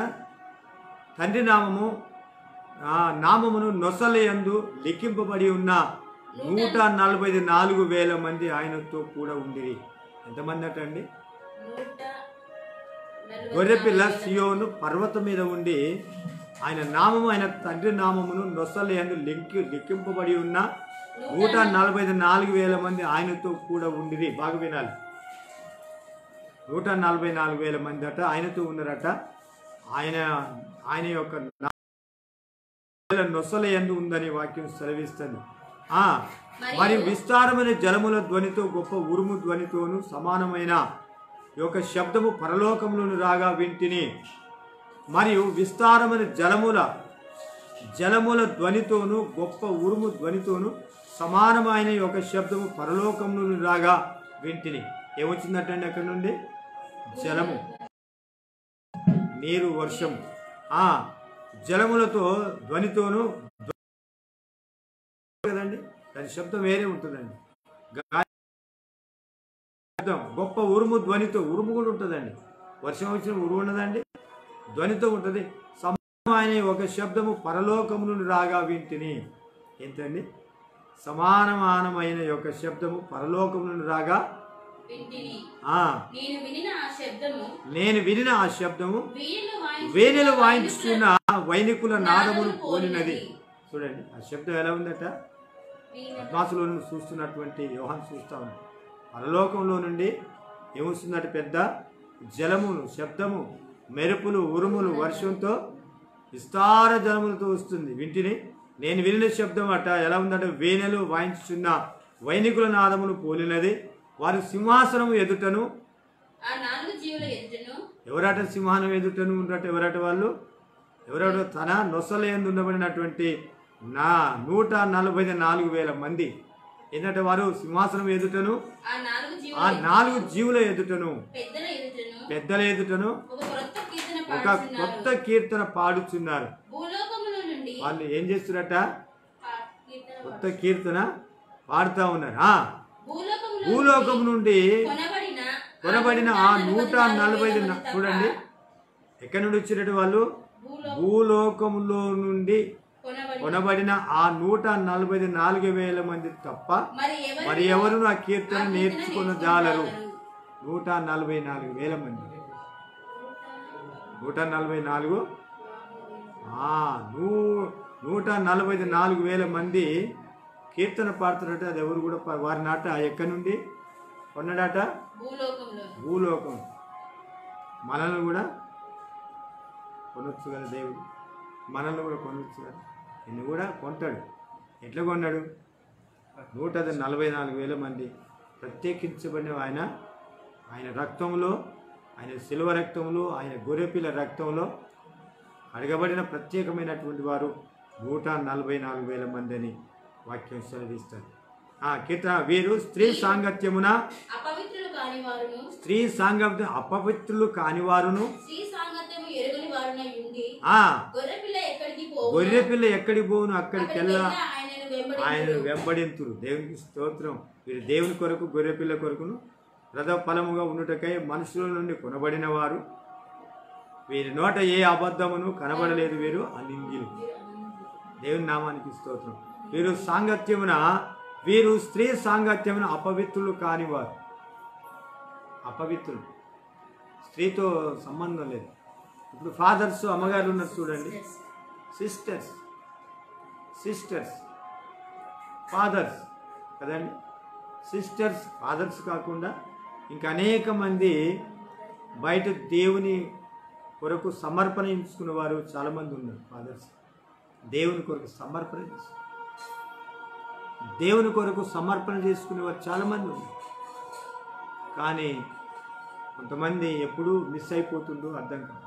తండ్రి నామము ఆ నామమును నొసలయందు లిఖింపబడి ఉన్న నూట నలభై నాలుగు వేల మంది ఆయనతో కూడా ఉండిరి ఎంతమంది అటండి నూట నలభై గొర్రెపిల్ల నాలుగు వేల- సియోను పర్వతం మీద ఉండి ఆయన నామము ఆయన తండ్రి నామమును నొసలేందు లింకి లిఖింపబడి ఉన్న నూట నలభై నాలుగు వేల మంది ఆయనతో కూడా ఉండిరి బాగా వినాలి నూట నలభై నాలుగు వేల మంది అట ఆయనతో ఉన్నారట ఆయన ఆయన యొక్క నా- నొసల ఎందు ఉందని వాక్యం సెలవిస్తుంది ఆ మరి విస్తారమైన జలముల ధ్వనితో గొప్ప ఉరుము ధ్వనితోను సమానమైన యొక్క శబ్దము పరలోకంలోని రాగా వింటిని మరియు విస్తారమైన జలముల జలముల ధ్వనితోను గొప్ప ఉరుము ధ్వనితోను సమానమైన ఒక శబ్దము పరలోకంలో రాగా వింటిని ఏమొచ్చిందటండి అక్కడ నుండి జలము నీరు వర్షం ఆ జలములతో ధ్వనితోను కదండి దాని శబ్దం వేరే ఉంటుందండి గా- శబ్దం గొప్ప ఉరుము ధ్వనితో ఉరుము కూడా ఉంటుందండి వర్షం వచ్చిన ఉరుము ఉండదండి ధ్వనితో ఉంటుంది సమానమైన ఒక శబ్దము పరలోకము నుండి రాగా వింటిని ఏంటండి సమానమానమైన యొక్క శబ్దము పరలోకము నుండి రాగా వింటిని ఆ నేను వినిన ఆ శబ్దము నేను వినిన ఆ శబ్దము వీణలు వాయించు- వేణులు వాయించుతున్న వైనికుల నాదమును పోలినది చూడండి ఆ శబ్దం ఎలా ఉందట వీణ పద్మాసులో నుండి చూస్తున్నటువంటి యోహాన్ చూస్తా ఉన్నాడు పరలోకంలో నుండి ఏమొస్తుందట పెద్ద జలములు శబ్దము మెరుపులు ఉరుములు వర్షంతో విస్తార జలములతో వస్తుంది వింటిని నేను వినిన శబ్దం అట ఎలా ఉందంటే వేణెలు వాయించుచున్న వైనికుల నాదమును పోలినది వారి సింహాసనం ఎదుటను ఆ నాలుగు జీవుల ఎదుటను ఎవరట సింహానం ఎదుటను ఉన్నట్టు ఎవరట వాళ్ళు ఎవరట తన నొసలేందు ఉండబడినటువంటి నా నూట నలభై నాలుగు వేల మంది ఏంటంటే వారు సింహాసనం ఎదుటను ఆ నాలుగు జీవుల ఆ నాలుగు జీవుల ఎదుటను పెద్దల ఎదుటను పెద్దల ఎదుటను ఒక క్రొత్త కీర్తన ఒక పాడుచున్నారు కొత్త కీర్తన పాడుచున్నారు భూలోకముల నుండి వాళ్ళు ఏం చేస్తున్నారట పా- కీర్తన కొత్త కీర్తన పాడుతా ఉన్నారు ఆ భూలోకముల భూలోకం నుండి కొనబడిన కొనబడిన ఆ నూట నలభై వేల మంది చూడండి తప్ప ఎక్కడి నుండి వచ్చినట్టు వాళ్ళు భూలో భూలోకములో నుండి కొనబడిన కొనబడిన ఆ నూట నలభై నాలుగు వేల మంది తప్ప మరి ఎవరు మరి ఎవరు ఆ కీర్తన ఆ కీర్తన నేర్చుకున్న జాలరు నేర్చుకొనజాలరు? నూట నలభై నాలుగు వేల మంది నూట నలభై నాలుగు ఆ, నూ నూట నలభై నాలుగు వేల మంది కీర్తన పాడుతున్నట్టు అది ఎవరు కూడా పా- వారి నాట ఎక్కడి నుండి కొన్నాడట భూలోకంలో భూలోకం మనల్ని కూడా కొనొచ్చు కదా దేవుడు మనల్ని కూడా కొనొచ్చు కదా నిన్ను కూడా కొంటాడు ఎట్లా కొన్నాడు నూట నలభై నాలుగు వేల మంది ప్రత్యేకించబడిన ఆయన ఆయన రక్తంలో ఆయన శిలువ రక్తంలో ఆయన గొర్రెపిల్ల రక్తంలో అడగబడిన ప్రత్యేకమైనటువంటి వారు నూట నలభై నాలుగు వేల మంది అని వాక్యం సెలవిస్తారు ఆ కీర్తన వీరు స్త్రీ సాంగత్యమున అపవిత్రులు కాని వారును స్త్రీ సాంగత్యం అపవిత్రులు కానివారును స్త్రీ సాంగత్యము ఎరుగని వారునై ఉండి ఆ గొర్రెపిల్ల ఎక్కడికి పోవు గొర్రె పిల్ల ఎక్కడికి పోవును అక్కడికి వెళ్ళా ఆయనను వెంబడి ఆయన వెంబడింతురు దేవునికి స్తోత్రం వీరు దేవుని కొరకు గొర్రె పిల్ల కొరకును రథ ఫలముగా ఉండుటకై మనుషుల నుండి కొనబడిన వారు వీరి నోట ఏ అబద్ధమును కనబడలేదు వీరు అనింగిలు దేవుని నామానికి స్తోత్రం వీరు సాంగత్యమున వీరు స్త్రీ సాంగత్యమున అపవిత్రులు కానివారు అపవిత్రులు స్త్రీతో సంబంధం లేదు ఇప్పుడు ఫాదర్స్ అమ్మగారు ఉన్నారు చూడండి సిస్టర్స్ సిస్టర్స్ ఫాదర్స్ కదండి సిస్టర్స్ ఫాదర్స్ కాకుండా ఇంకా అనేక మంది బయట దేవుని కొరకు సమర్పణ ఇచ్చుకున్న వారు చాలామంది ఉన్నారు ఫాదర్స్ దేవుని కొరకు సమర్పణ చేసుకు దేవుని కొరకు సమర్పణ చేసుకునే వారు చాలామంది ఉన్నారు కానీ కొంతమంది ఎప్పుడూ మిస్ అయిపోతుండో అర్థం కాదు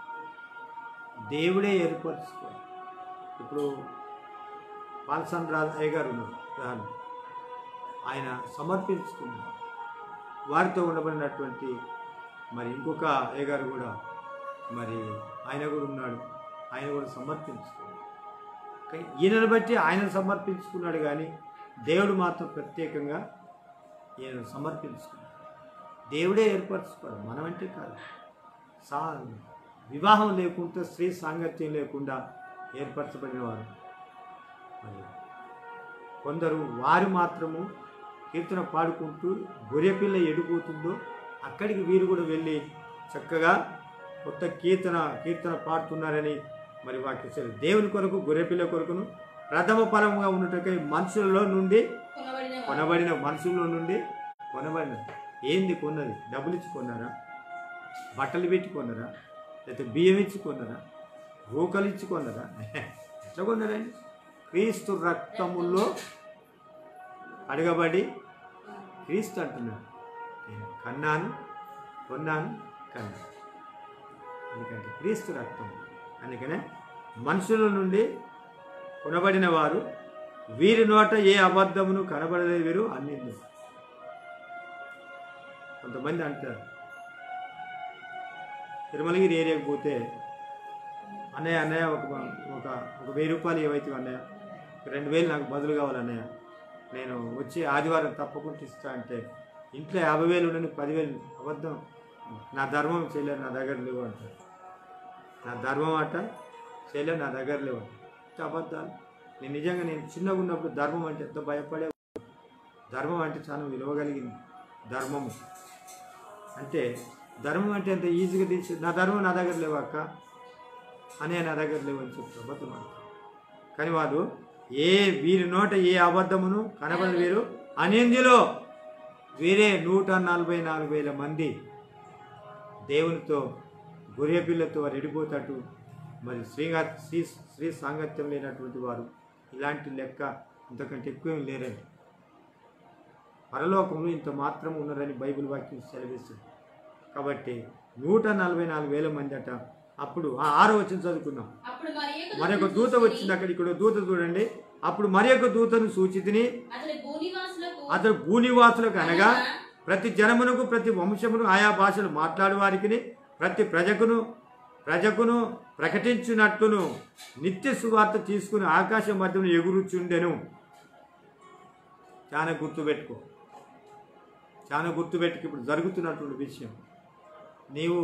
దేవుడే ఏర్పరచుకోవాలి ఇప్పుడు పాల్సాన్ రాజు అయ్య గారు ఉన్నారు ప్రధాని ఆయన సమర్పించుకున్నారు వారితో ఉండబడినటువంటి మరి ఇంకొక అయ్య గారు కూడా మరి ఆయన కూడా ఉన్నాడు ఆయన కూడా సమర్పించుకున్నాడు కానీ ఈయనను బట్టి ఆయన సమర్పించుకున్నాడు కానీ దేవుడు మాత్రం ప్రత్యేకంగా ఈయన సమర్పించుకున్నాడు దేవుడే ఏర్పరచుకోవాలి మనమంటే కాదు సా వివాహం లేకుండా స్త్రీ సాంగత్యం లేకుండా ఏర్పరచబడిన వారు మరి కొందరు వారు మాత్రము కీర్తన పాడుకుంటూ గొర్రెపిల్ల ఎడిపోతుందో అక్కడికి వీరు కూడా వెళ్ళి చక్కగా కొత్త కీర్తన కీర్తన పాడుతున్నారని మరి వాక్య సెలవు. దేవుని కొరకు గొర్రెపిల్ల కొరకును ప్రథమ ఫలముగా ఉన్నటకై మనుషులలో నుండి కొనబడిన వారు. కొనబడిన మనుషుల్లో నుండి కొనబడిన ఏంది కొన్నది డబ్బులు ఇచ్చి కొన్నారా బట్టలు పెట్టి కొన్నారా లేకపోతే బియ్యం ఇచ్చి కొన్నారా రూకలు ఇచ్చి కొన్నారా ఎట్లా కొన్నారండి క్రీస్తు రక్తముల్లో అడగబడి క్రీస్తు అంటున్నాడు నేను కన్నాను కొన్నాను కన్నాను ఎందుకంటే క్రీస్తు రక్తం అందుకనే మనుషుల నుండి కొనబడిన వారు వీరి నోట ఏ అబద్ధమును కనబడలేదు వీరు అన్ని కొంతమంది అంటారు తిరుమలగిరి ఏరియాకి పోతే అన్నయ్య అన్నయ్య ఒక ఒక ఒక వెయ్యి రూపాయలు ఏవైతే అన్నయ్య ఒక రెండు వేలు నాకు బదులు కావాలి అన్నయ్య నేను వచ్చి ఆదివారం తప్పకుండా ఇస్తా అంటే ఇంట్లో యాభై వేలు ఉండని పదివేలు అబద్ధం నా ధర్మం చేయలేదు నా దగ్గర లేవు అంటారు నా ధర్మం అట చేయలేదు నా దగ్గర లేవు ఇంత అబద్ధాలు నేను నిజంగా నేను చిన్నగా ఉన్నప్పుడు ధర్మం అంటే ఎంత భయపడే ధర్మం అంటే చాలా విలువ కలిగింది ధర్మము అంటే ధర్మం అంటే ఎంత ఈజీగా తీసి నా ధర్మం నా దగ్గర లేవు అక్క అనే నా దగ్గర లేవు అని చెప్తారు అబద్ధం అంటారు. కానీ వాళ్ళు ఏ వీరి నోట ఏ అబద్ధమును కనబడి వీరు అనిందిలో వీరే నూట నలభై నాలుగు వేల మంది దేవునితో గొర్రె పిల్లతో వారు ఎడిపోతట్టు మరి శ్రీగా శ్రీ శ్రీ సాంగత్యం లేనటువంటి వారు ఇలాంటి లెక్క ఇంతకంటే ఎక్కువ ఏం లేరండి పరలోకంలో ఇంత మాత్రం ఉన్నారని బైబిల్ వాక్యం సెలవిస్తుంది కాబట్టి నూట నలభై నాలుగు వేల మంది అట అప్పుడు ఆ ఆరో వచ్చిన చదువుకున్నాం అప్పుడు మరి యొక్క మరొక దూతను దూత చూసి వచ్చింది అక్కడ ఇక్కడ దూత చూడండి అప్పుడు మరి ఒక దూతను సూచితిని అతని భూనివాసులకు అతడు భూనివాసులకు అనగా ప్రతి జనమునకు ప్రతి వంశమును ఆయా భాషలు మాట్లాడు వారికి ప్రతి ప్రజకును ప్రజకును ప్రకటించినట్టును నిత్య సువార్త తీసుకుని ఆకాశ మధ్యను ఎగురుచుండెను చాలా గుర్తుపెట్టుకో చాలా గుర్తుపెట్టుకు ఇప్పుడు జరుగుతున్నటువంటి విషయం నీవు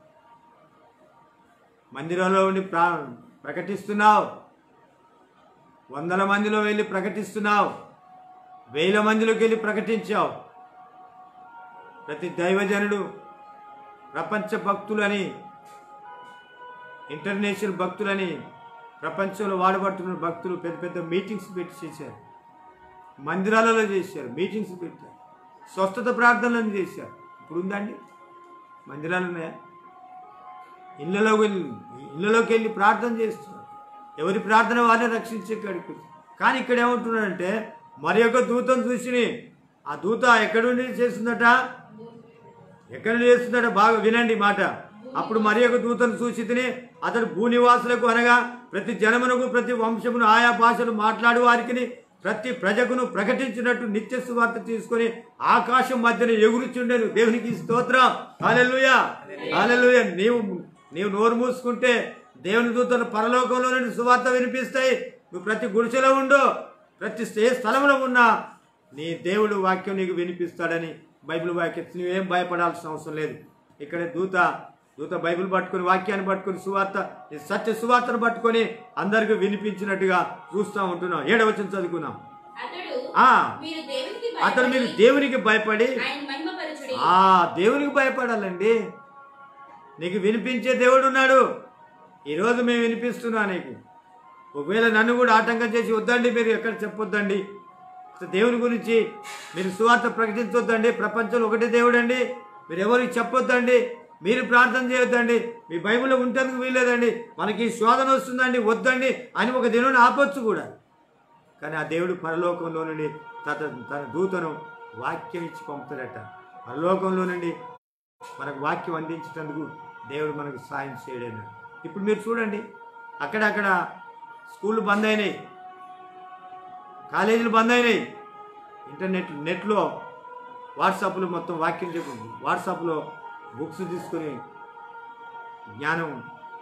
మందిరంలో ఉండి ప్రా ప్రకటిస్తున్నావు వందల మందిలో వెళ్ళి ప్రకటిస్తున్నావు వేల మందిలోకి వెళ్ళి ప్రకటించావు ప్రతి దైవజనుడు ప్రపంచ భక్తులని ఇంటర్నేషనల్ భక్తులని ప్రపంచంలో వాడబడుతున్న భక్తులు పెద్ద పెద్ద మీటింగ్స్ పెట్టి చేశారు మందిరాలలో చేశారు మీటింగ్స్ పెట్టారు స్వస్థత ప్రార్థనలను చేశారు ఇప్పుడు ఉందండి మందిరాలు ఉన్నాయా ఇళ్ళలో వెళ్ళి ఇళ్ళలోకి వెళ్ళి ప్రార్థన చేస్తున్నారు ఎవరి ప్రార్థన వాళ్ళే రక్షించే కాడికి కానీ ఇక్కడ ఏమంటున్నాడంటే మరి యొక్క దూతను చూసి ఆ దూత ఎక్కడి నుండి చేస్తుందట ఎక్కడ నుండి చేస్తుందట బాగా వినండి ఈ మాట అప్పుడు మరి యొక్క దూతను చూసి తిని అతడు భూనివాసులకు అనగా ప్రతి జనమునకు ప్రతి వంశమును ఆయా భాషలు మాట్లాడు వారికి ప్రతి ప్రజకును ప్రకటించినట్టు నిత్య సువార్త తీసుకొని ఆకాశం మధ్యన ఎగురుచుండెను దేవునికి స్తోత్రం హాలెలుయా హాలెలుయా నీవు నీవు నోరు మూసుకుంటే దేవుని దూతలు పరలోకంలో నుండి సువార్త వినిపిస్తాయి నువ్వు ప్రతి గుడిసెలో ఉండు ప్రతి ఏ స్థలంలో ఉన్నా నీ దేవుడు వాక్యం నీకు వినిపిస్తాడని బైబిల్ వాక్యం నువ్వేం భయపడాల్సిన అవసరం లేదు ఇక్కడ దూత దూత బైబిల్ పట్టుకొని వాక్యాన్ని పట్టుకొని సువార్త ఈ సత్య సువార్తను పట్టుకొని అందరికీ వినిపించినట్టుగా చూస్తూ ఉంటున్నాం ఏడవచనం చదువుకున్నాం అతడు ఆ మీరు దేవునికి అతను మీరు భయపడి దేవునికి భయపడి ఆయన మహిమపరచుడి ఆ దేవునికి భయపడాలండి నీకు వినిపించే దేవుడు ఉన్నాడు ఈరోజు మేము వినిపిస్తున్నా నీకు ఒకవేళ నన్ను కూడా ఆటంకం చేసి వద్దండి మీరు ఎక్కడ చెప్పొద్దండి అసలు దేవుని గురించి మీరు సువార్త ప్రకటించొద్దండి ప్రపంచంలో ఒకటే దేవుడు అండి మీరు ఎవరికి చెప్పొద్దండి మీరు ప్రార్థన చేయొద్దండి మీ బైబిల్లో ఉంటేందుకు వీల్లేదండి మనకి ఈ శోధన వస్తుందండి వద్దండి అని ఒక దేవుని ఆపొచ్చు కూడా కానీ ఆ దేవుడు పరలోకంలో నుండి తన తన దూతను వాక్యం ఇచ్చి పంపుతాడట పరలోకంలో నుండి మనకు వాక్యం అందించేటందుకు దేవుడు మనకు సాయం చేయడేను ఇప్పుడు మీరు చూడండి అక్కడక్కడ స్కూళ్ళు బంద్ అయినాయి కాలేజీలు బంద్ అయినాయి ఇంటర్నెట్ నెట్లో వాట్సాప్లో మొత్తం వాక్యం చెప్పు వాట్సాప్లో బుక్స్ తీసుకొని జ్ఞానం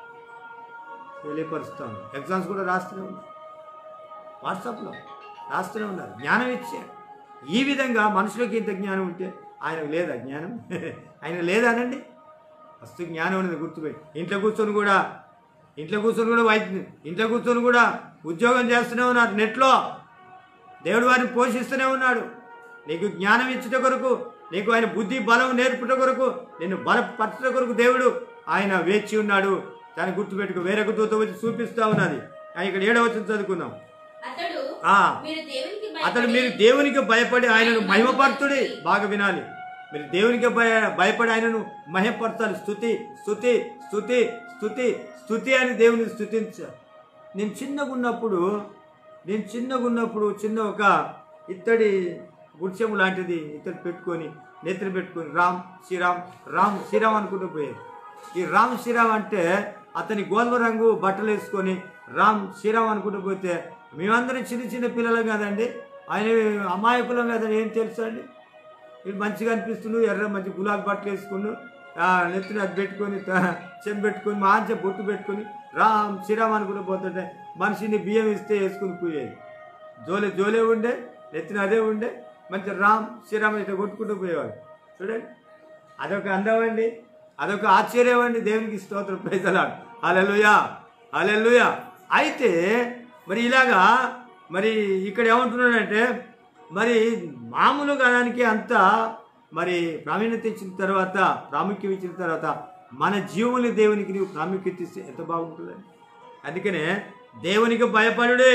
తెలియపరుస్తాం ఎగ్జామ్స్ కూడా రాస్తూనే ఉన్నాం వాట్సాప్లో రాస్తూనే ఉన్నారు జ్ఞానం ఇచ్చే ఈ విధంగా మనుషులకి ఇంత జ్ఞానం ఉంటే ఆయనకు లేదా జ్ఞానం ఆయన లేదానండి ఫస్ట్ జ్ఞానం అనేది గుర్తుపెట్టి ఇంట్లో కూర్చొని కూడా ఇంట్లో కూర్చొని కూడా వైద్యం ఇంట్లో కూర్చొని కూడా ఉద్యోగం చేస్తూనే ఉన్నారు నెట్లో దేవుడు వారిని పోషిస్తూనే ఉన్నాడు నీకు జ్ఞానం ఇచ్చుట కొరకు నీకు ఆయన బుద్ధి బలం నేర్పుట కొరకు నిన్ను బలపరచుట కొరకు దేవుడు ఆయన వేచి ఉన్నాడు దాన్ని గుర్తుపెట్టుకు వేరొక దూత వచ్చి చూపిస్తా ఉన్నది ఆ, ఇక్కడ ఏడవచ్చి చదువుకుందాం అతడు ఆ, మీరు దేవునికి అతడు భయపడి మీరు దేవునికి భయపడి ఆయనను మహిమపరచుడి బాగా వినాలి మీరు దేవునికి భయ భయపడి ఆయనను మహిమపరచాలి స్థుతి స్థుతి స్థుతి స్థుతి స్థుతి అని దేవుని స్థుతించాలి నేను చిన్నగా ఉన్నప్పుడు నేను చిన్నగా ఉన్నప్పుడు చిన్న ఒక ఇత్తడి గుడిసెము లాంటిది ఇత్తడి పెట్టుకొని నెత్తిన పెట్టుకొని రామ్ శ్రీరామ్ రామ్ శ్రీరామ్ అనుకుంటూ పోయేది ఈ రామ్ శ్రీరామ్ అంటే అతని గోధుమ రంగు బట్టలు వేసుకొని రామ్ శ్రీరామ్ అనుకుంటూ పోతే మేమందరం చిన్న చిన్న పిల్లలం కదండి ఆయన అమాయకులం కదండి ఏం తెలుసు అండి వీడు మంచిగా అనిపిస్తుండు ఎర్ర మంచి గులాబీ బట్టలు వేసుకుని నెత్తిన అది పెట్టుకొని త- చెంబు పెట్టుకొని మంచిగా బొట్టు పెట్టుకొని రామ్ శ్రీరామ్ అనుకుంటూ పోతుంటే మనిషిని బియ్యం ఇస్తే వేసుకుని పోయేది జోలే జోలే ఉండే నెత్తిన అదే ఉండే మంచి రామ్ శ్రీరామ్ ఇట్లా కొట్టుకుంటూ పోయేవాడు చూడండి అదొక అందం అండి అదొక ఆశ్చర్యం అండి దేవునికి స్తోత్రం ప్రజలాడు అలెలుయా అలెలుయా అయితే మరి ఇలాగా మరి ఇక్కడ ఏమంటున్నాడంటే మరి మామూలుగా దానికి అంత మరి ప్రావీణ్యత ఇచ్చిన తర్వాత ప్రాముఖ్యం ఇచ్చిన తర్వాత మన జీవుని దేవునికి నీవు ప్రాముఖ్యత ఇస్తే ఎంత బాగుంటుందండి అందుకనే దేవునికి భయపడుడే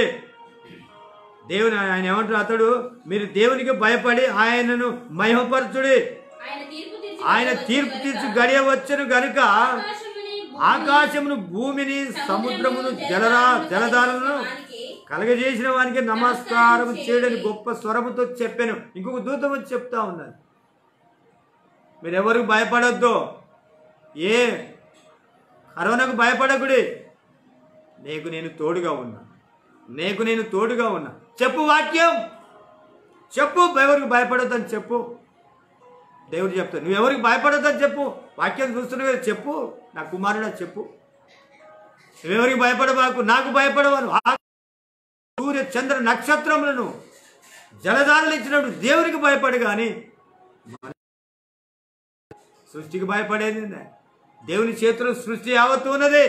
దేవుని ఆయన ఏమంటారు అతడు మీరు దేవునికి భయపడి ఆయనను మహిమపరచుడి ఆయన తీర్పు తీర్చి ఆయన తీర్పు తీర్చి గడియ వచ్చను గనుక ఆకాశముని, భూమిని, ఆకాశమును భూమిని సముద్రమును జలరా జలధారలను వానికి కలగజేసిన వానికి నమస్కారం చేయడని గొప్ప స్వరముతో చెప్పాను ఇంకొక దూతం వచ్చి చెప్తా ఉన్నాను మీరు ఎవరికి భయపడొద్దు ఏ కరోనాకు భయపడకుడి నీకు నేను తోడుగా ఉన్నా నీకు నేను తోడుగా ఉన్నా చెప్పు వాక్యం చెప్పు ఎవరికి భయపడొద్దని చెప్పు దేవుడు చెప్తాడు నువ్వు ఎవరికి భయపడొద్దని చెప్పు వాక్యం చూస్తున్నావు కదా చెప్పు నా కుమారుడా చెప్పు నువ్వెవరికి భయపడబాకు నాకు భయపడవాను ఆ సూర్య చంద్ర నక్షత్రములను జలధారలు ఇచ్చినప్పుడు దేవునికి భయపడు కానీ సృష్టికి భయపడేది ఏంది? దేవుని చేతిలో సృష్టి యావత్తు ఉన్నది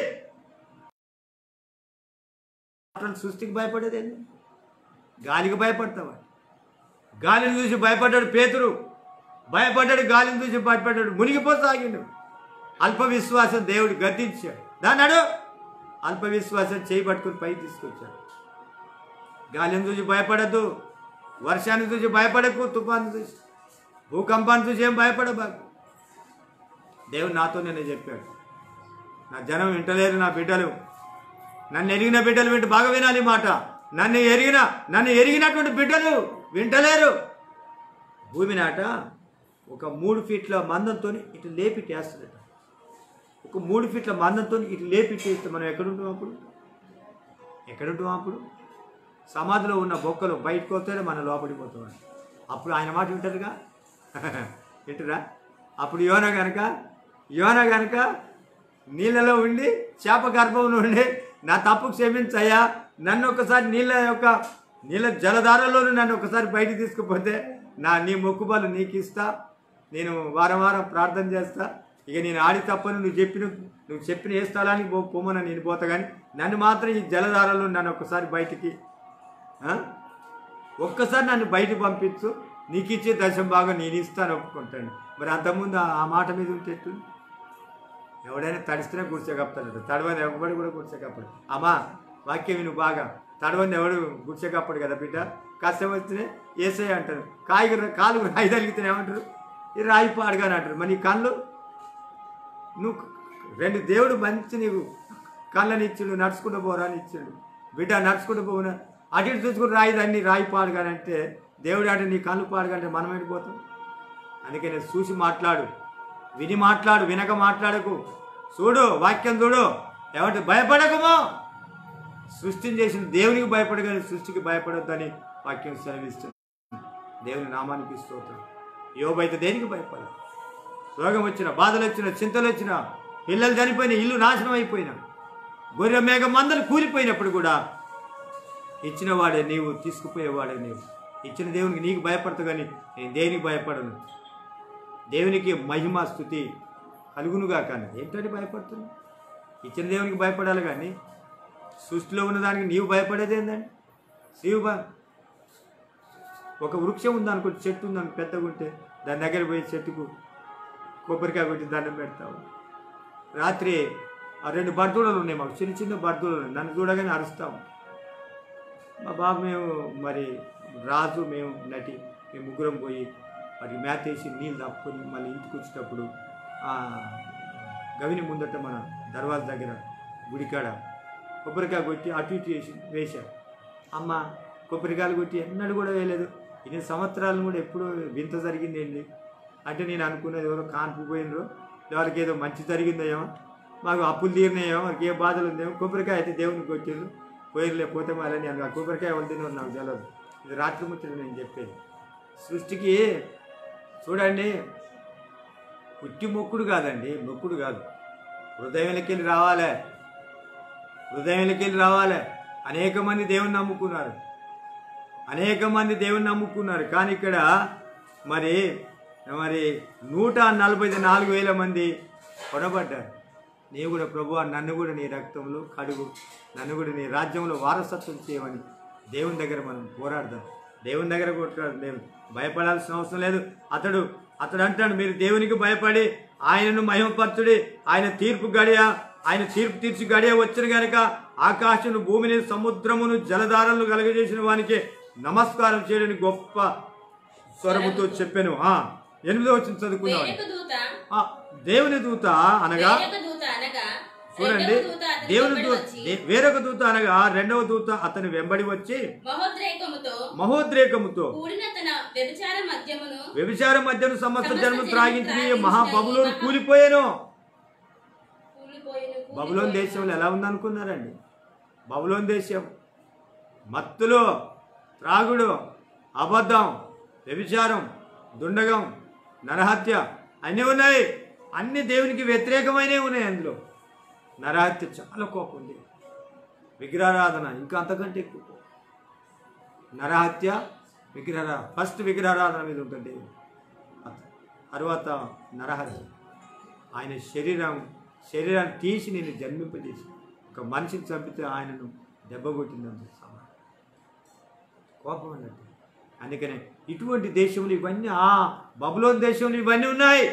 అసలు సృష్టికి భయపడేది ఏంది? గాలికి భయపడతావా గాలిని చూసి భయపడ్డాడు పేతురు భయపడ్డాడు గాలిని చూసి భయపడ్డాడు మునిగిపోసాగిండు అల్ప విశ్వాసం దేవుడు గద్దించాడు దాన్ని అడు అల్ప విశ్వాసం చేయి పట్టుకుని పైకి తీసుకొచ్చాడు గాలిని చూసి భయపడద్దు వర్షాన్ని చూసి భయపడకు తుఫాను చూసి భూకంపాన్ని చూసి ఏం భయపడబాకు దేవుడు నాతో నేను చెప్పాడు నా జనం వింటలేరు నా బిడ్డలు నన్ను ఎరిగిన బిడ్డలు వింటూ బాగా వినాలి ఈ మాట నన్ను ఎరిగిన నన్ను ఎరిగినటువంటి బిడ్డలు వింటలేరు భూమి నాట ఒక మూడు ఫీట్ల మందంతో ఇటు లేపి టేస్తుందట ఒక మూడు ఫీట్ల మందంతో ఇటు లేపి చేస్తే మనం ఎక్కడుంటాం అప్పుడు ఎక్కడుంటాం అప్పుడు సమాధిలో ఉన్న బొక్కలు బయటకు వస్తేనే మన లోపలికి పోతాం అప్పుడు ఆయన మాట వింటారుగా వింటారా అప్పుడు యోన గనక యోన గనక నీళ్ళలో ఉండి చేప గర్భంలో ఉండి నా తప్పు క్షమించయ్యా నన్ను ఒకసారి నీళ్ళ యొక్క నీళ్ళ జలధారలోను నన్ను ఒకసారి బయటికి తీసుకుపోతే నా నీ మొక్కుబలు నీకు ఇస్తా నేను వారం వారం ప్రార్థన చేస్తా ఇక నేను ఆడి తప్పను నువ్వు చెప్పిన నువ్వు చెప్పిన ఏ స్థలానికి పో పోమని నేను పోతా కానీ నన్ను మాత్రం ఈ జలధారలో నన్ను ఒకసారి బయటికి ఆ? ఒక్కసారి నన్ను బయటికి పంపించు నీకు ఇచ్చే దశం బాగా నేను ఇస్తాను ఒప్పుకుంటాను మరి అంతకుముందు ఆ- ఆ మాట మీద ఉంటే ఎట్టుంది? ఎవడైనా తడిస్తేనే గుడిసెకప్పుతాడు తడవని ఎవడు కూడా గుడిసెకప్పుడు అమ్మా వాక్యం విను బాగా తడవని ఎవడు గుడిసెకప్పుడు కదా బిడ్డ కష్టం వస్తేనే ఏసై అంటారు కాయగూర కాలు రాయి తగిలితేనే ఏమంటారు ఇది రాయి పాడుగాని అంటారు మరి నీ కళ్ళు నువ్వు రెండు దేవుడు మంచి నీకు కళ్ళని ఇచ్చిండు నడుచుకుంటూ పోరా అని ఇచ్చిండు బిడ్డ నడుచుకుంటూ పోవునా అటు ఇటు చూసుకుని రాయి దాన్ని రాయి పాడుగానంటే దేవుడు అంటే నీ కళ్ళు పాడుగానంటే మనం వెళ్ళిపోతాం అందుకే నేను చూసి మాట్లాడు విని మాట్లాడు వినక మాట్లాడకు చూడు వాక్యం చూడు ఏమంటే భయపడకమో సృష్టిని చేసిన దేవునికి భయపడగానే సృష్టికి భయపడొద్దని వాక్యం సెలవిస్తుంది దేవుని నామానికి స్తోత్రం యోబైతే దేనికి భయపడదు రోగం వచ్చిన బాధలు వచ్చిన చింతలు వచ్చిన పిల్లలు చనిపోయిన ఇల్లు నాశనం అయిపోయినా గొర్రె మేఘ మందలు కూలిపోయినప్పుడు కూడా ఇచ్చిన వాడే నీవు తీసుకుపోయేవాడే నీవు ఇచ్చిన దేవునికి నీకు భయపడతావు కానీ నేను దేనికి భయపడను దేవునికి మహిమ స్థుతి కలుగునుగా కానీ ఏంటంటే భయపడుతుంది ఇచ్చిన దేవునికి భయపడాలి కానీ సృష్టిలో ఉన్నదానికి నీవు భయపడేది ఏందండి శివు భ ఒక వృక్షం ఉందనుకో చెట్టు ఉందనుకో పెద్దగా ఉంటే దాని దగ్గర పోయి చెట్టుకు కొబ్బరికాయ కొట్టి దండం పెడతావు రాత్రి ఆ రెండు బర్దూడలు ఉన్నాయి మాకు చిన్న చిన్న బర్దూడలు ఉన్నాయి నన్ను చూడగానే అరుస్తాము మా బాబు మేము మరి రాజు మేము నటి మేము ముగ్గురం పోయి వాటికి మేత వేసి నీళ్ళు తప్పుకొని మళ్ళీ ఇంటికి వచ్చేటప్పుడు ఆ గవిని ముందట మన దర్వాజ దగ్గర గుడికాడ కొబ్బరికాయ కొట్టి అటు ఇటు వేసి వేశారు అమ్మ కొబ్బరికాయలు కొట్టి ఎన్నడూ కూడా వేయలేదు ఇన్ని సంవత్సరాలు కూడా ఎప్పుడు వింత జరిగింది ఏంటి అంటే నేను అనుకున్నది ఎవరో కాన్పు పోయినరు వాళ్ళకి ఏదో మంచి జరిగిందో ఏమో మాకు అప్పులు తీరినాయేమో వారికి ఏ బాధలు ఉందేమో కొబ్బరికాయ అయితే దేవునికి కొట్టిండ్రు పోయిర్లే పోతే మళ్ళీ నేను ఆ కొబ్బరికాయ వాళ్ళు తినరు నాకు తెలియదు ఇది రాత్రి ముచ్చట నేను చెప్పేది సృష్టికి చూడండి పుట్టి మొక్కుడు కాదండి మొక్కుడు కాదు హృదయంలోకి రావాలి హృదయంలోకి రావాలి అనేక మంది దేవుని నమ్ముకున్నారు అనేక మంది దేవుని నమ్ముకున్నారు కానీ ఇక్కడ మరి మరి నూట నలభై నాలుగు వేల మంది కొనబడ్డారు నీవు కూడా ప్రభు నన్ను కూడా నీ రక్తంలో కడుగు నన్ను కూడా నీ రాజ్యంలో వారసత్వం చేయమని దేవుని దగ్గర మనం పోరాడదాం దేవుని దగ్గర కొట్టాడు దేవుని భయపడాల్సిన అవసరం లేదు అతడు అతడు అంటాడు మీరు దేవునికి భయపడి ఆయనను మహిమపరచుడి ఆయన తీర్పు గడియ ఆయన తీర్పు తీర్చి గడియ వచ్చిన గనుక ఆకాశను భూమిని సముద్రమును జలధారలను కలుగజేసిన వానికి నమస్కారం చేయడానికి గొప్ప స్వరముతో చెప్పాను ఆ ఎనిమిదో వచ్చిన చదువుకున్నాం వేరొక దూత ఆ, దేవుని దూత అనగా వేరొక దూత అనగా చూడండి రెండవ దూత అతని దేవుని వెంబడి దూత వచ్చి దే- వేరొక దూత అనగా రెండవ దూత అతని వెంబడి వచ్చి మహోద్రేకముతో మహోద్రేకముతో కూడిన తన వ్యభిచార మద్యమును వ్యభిచార మధ్యను సమస్త సమస్త జన్మ జనమును త్రాగించి త్రాగించి మహాబబులోను మహా- కూలిపోయాను కూలిపోయిన బబులోన్ దేశంలో ఎలా ఉందనుకున్నారండి బబులోన్ దేశం మత్తులు త్రాగుడు అబద్ధం వ్యభిచారం దుండగం నరహత్య అన్నీ ఉన్నాయి అన్ని దేవునికి వ్యతిరేకమైనవి ఉన్నాయి అందులో నరహత్య చాలా కోపం ఉంది విగ్రహారాధన ఇంకా అంతకంటే ఎక్కువ కోపం. నరహత్య విగ్రహ ఫస్ట్ విగ్రహారాధన మీద ఉంటుంది దేవుడు తర్వాత నరహత్య ఆయన శరీరం శరీరాన్ని తీసి నేను జన్మింపజేసి ఒక మనిషిని చంపితే ఆయనను దెబ్బ కొట్టిందని సమానం కోపం అన్నట్టు అందుకనే ఇటువంటి దేశంలో ఇవన్నీ ఆ బబులోన్ దేశంలో ఇవన్నీ ఉన్నాయి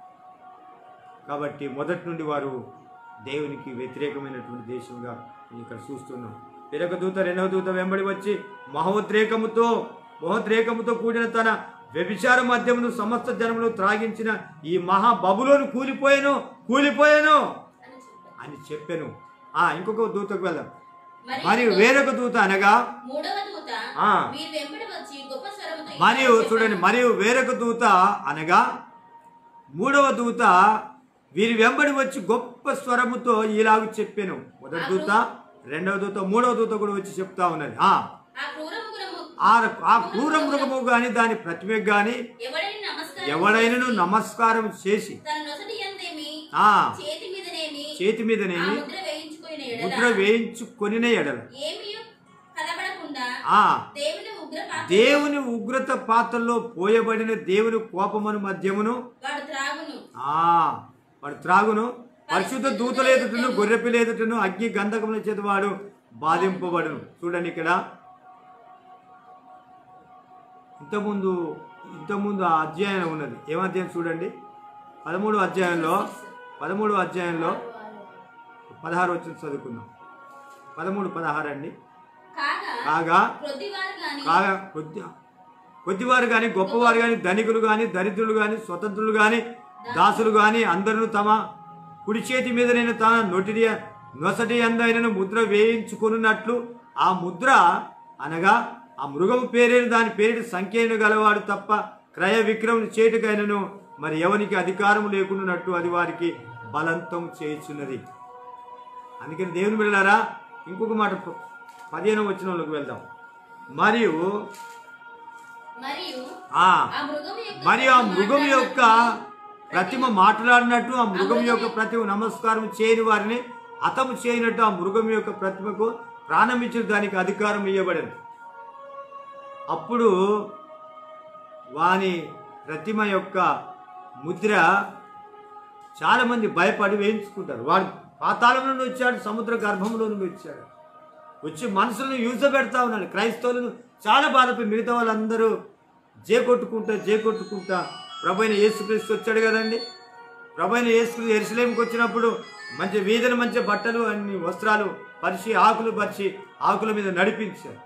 కాబట్టి మొదటి నుండి వారు దేవునికి వ్యతిరేకమైనటువంటి దేశంగా ఇక్కడ చూస్తున్నాం వేరొక దూత రెండవ దూత వెంబడి వచ్చి మహోద్రేకముతో మహోద్రేకముతో కూడిన తన వ్యభిచార మద్యమును సమస్త జనములు త్రాగించిన ఈ మహా బబులోను కూలిపోయాను కూలిపోయాను అని చెప్పాడు. అని చెప్పాను ఆ ఇంకొక దూతకు వెళ్దాం మరియు మరియు వేరొక దూత అనగా మూడవ దూత ఆ. వీరి వెంబడి వచ్చి గొప్ప స్వరముతో ఇలా మరియు చెప్పాడు. చూడండి మరియు వేరొక దూత అనగా మూడవ దూత వీరి వెంబడి వచ్చి గొప్ప స్వరముతో ఇలాగ చెప్పాను మొదటి దూత రెండవ దూత మూడవ దూత కూడా వచ్చి చెప్తా ఉన్నది ఆ ఆ క్రూర మృగము ఆ ఆ క్రూర మృగము గాని దాని ప్రతిమకు గాని ఎవడైనా నమస్కారం ఎవడైనను చేసి నమస్కారం చేసి తన నొసటి యందేమి ఆ చేతి మీదనేమి చేతి ఆ మీదనేమి ముద్ర వేయించుకుని ముద్ర వేయించుకొనిన ఎడల ఏమీ కలబడకుండా ఆ దేవుని ఉగ్ర పాత్ర దేవుని ఉగ్రత పాత్రలో పోయబడిన దేవుని కోపమును మధ్యమును వాడు త్రాగును ఆ వాడు త్రాగును పరిశుద్ధ దూతల ఎదుటను గొర్రెపిల్ల ఎదుటను అగ్ని గంధకముల చేత వాడు బాధింపబడును చూడండి ఇక్కడ ఇంతకుముందు ఇంతకుముందు ఆ అధ్యాయం ఉన్నది ఏం అధ్యాయం చూడండి పదమూడు అధ్యాయంలో పదమూడు అధ్యాయంలో పదహారు వచ్చిన చదువుకుందాం పదమూడు పదహారు అండి కాగా కాగా క్రొద్దివారు గాని కాగా కొద్ది కొద్దివారు కానీ గొప్పవారు కానీ ధనికులు కానీ దరిద్రులు కానీ స్వతంత్రులు కానీ దాసులు కానీ అందరూ తమ కుడి చేతి మీద నేను తన నొటిడి నొసటి అందైనను ముద్ర వేయించుకున్నట్లు ఆ ముద్ర అనగా ఆ మృగము పేరేను దాని పేరు సంఖ్యను గలవాడు తప్ప క్రయ విక్రయం చేటుకైనను మరి ఎవనికి అధికారం లేకున్నట్టు అది వారికి బలంతం చేయుచున్నది అందుకని దేవుని బిడ్డలారా ఇంకొక మాట ప- పదిహేను వచ్చిన వాళ్ళకి వెళ్దాం మరియు మరియు ఆ ఆ మృగము యొక్క మరియు ఆ మృగం యొక్క ప్రతిమ మాట్లాడినట్టు ఆ మృగం యొక్క ప్రతిమ నమస్కారం చేయని వారిని హతము చేయనట్టు ఆ మృగం యొక్క ప్రతిమకు ప్రాణం ఇచ్చిన దానికి అధికారం ఇవ్వబడింది అప్పుడు వాని ప్రతిమ యొక్క ముద్ర చాలామంది భయపడి వేయించుకుంటారు వాడు పాతాళం నుండి వచ్చాడు సముద్ర గర్భంలో నుండి వచ్చాడు వచ్చి మనుషులను యూజ పెడతా ఉన్నాడు క్రైస్తవులను చాలా బాధపడి మిగతా వాళ్ళందరూ జే కొట్టుకుంటా జే కొట్టుకుంటా ప్రభైన యేసుక్రీస్తు వచ్చాడు కదండి ప్రభైన యేసుక్రీస్తు ఎరుసలేంకి వచ్చినప్పుడు మంచి వీధులు మంచి బట్టలు అన్ని వస్త్రాలు పరిచి ఆకులు పరిచి ఆకుల మీద నడిపించారు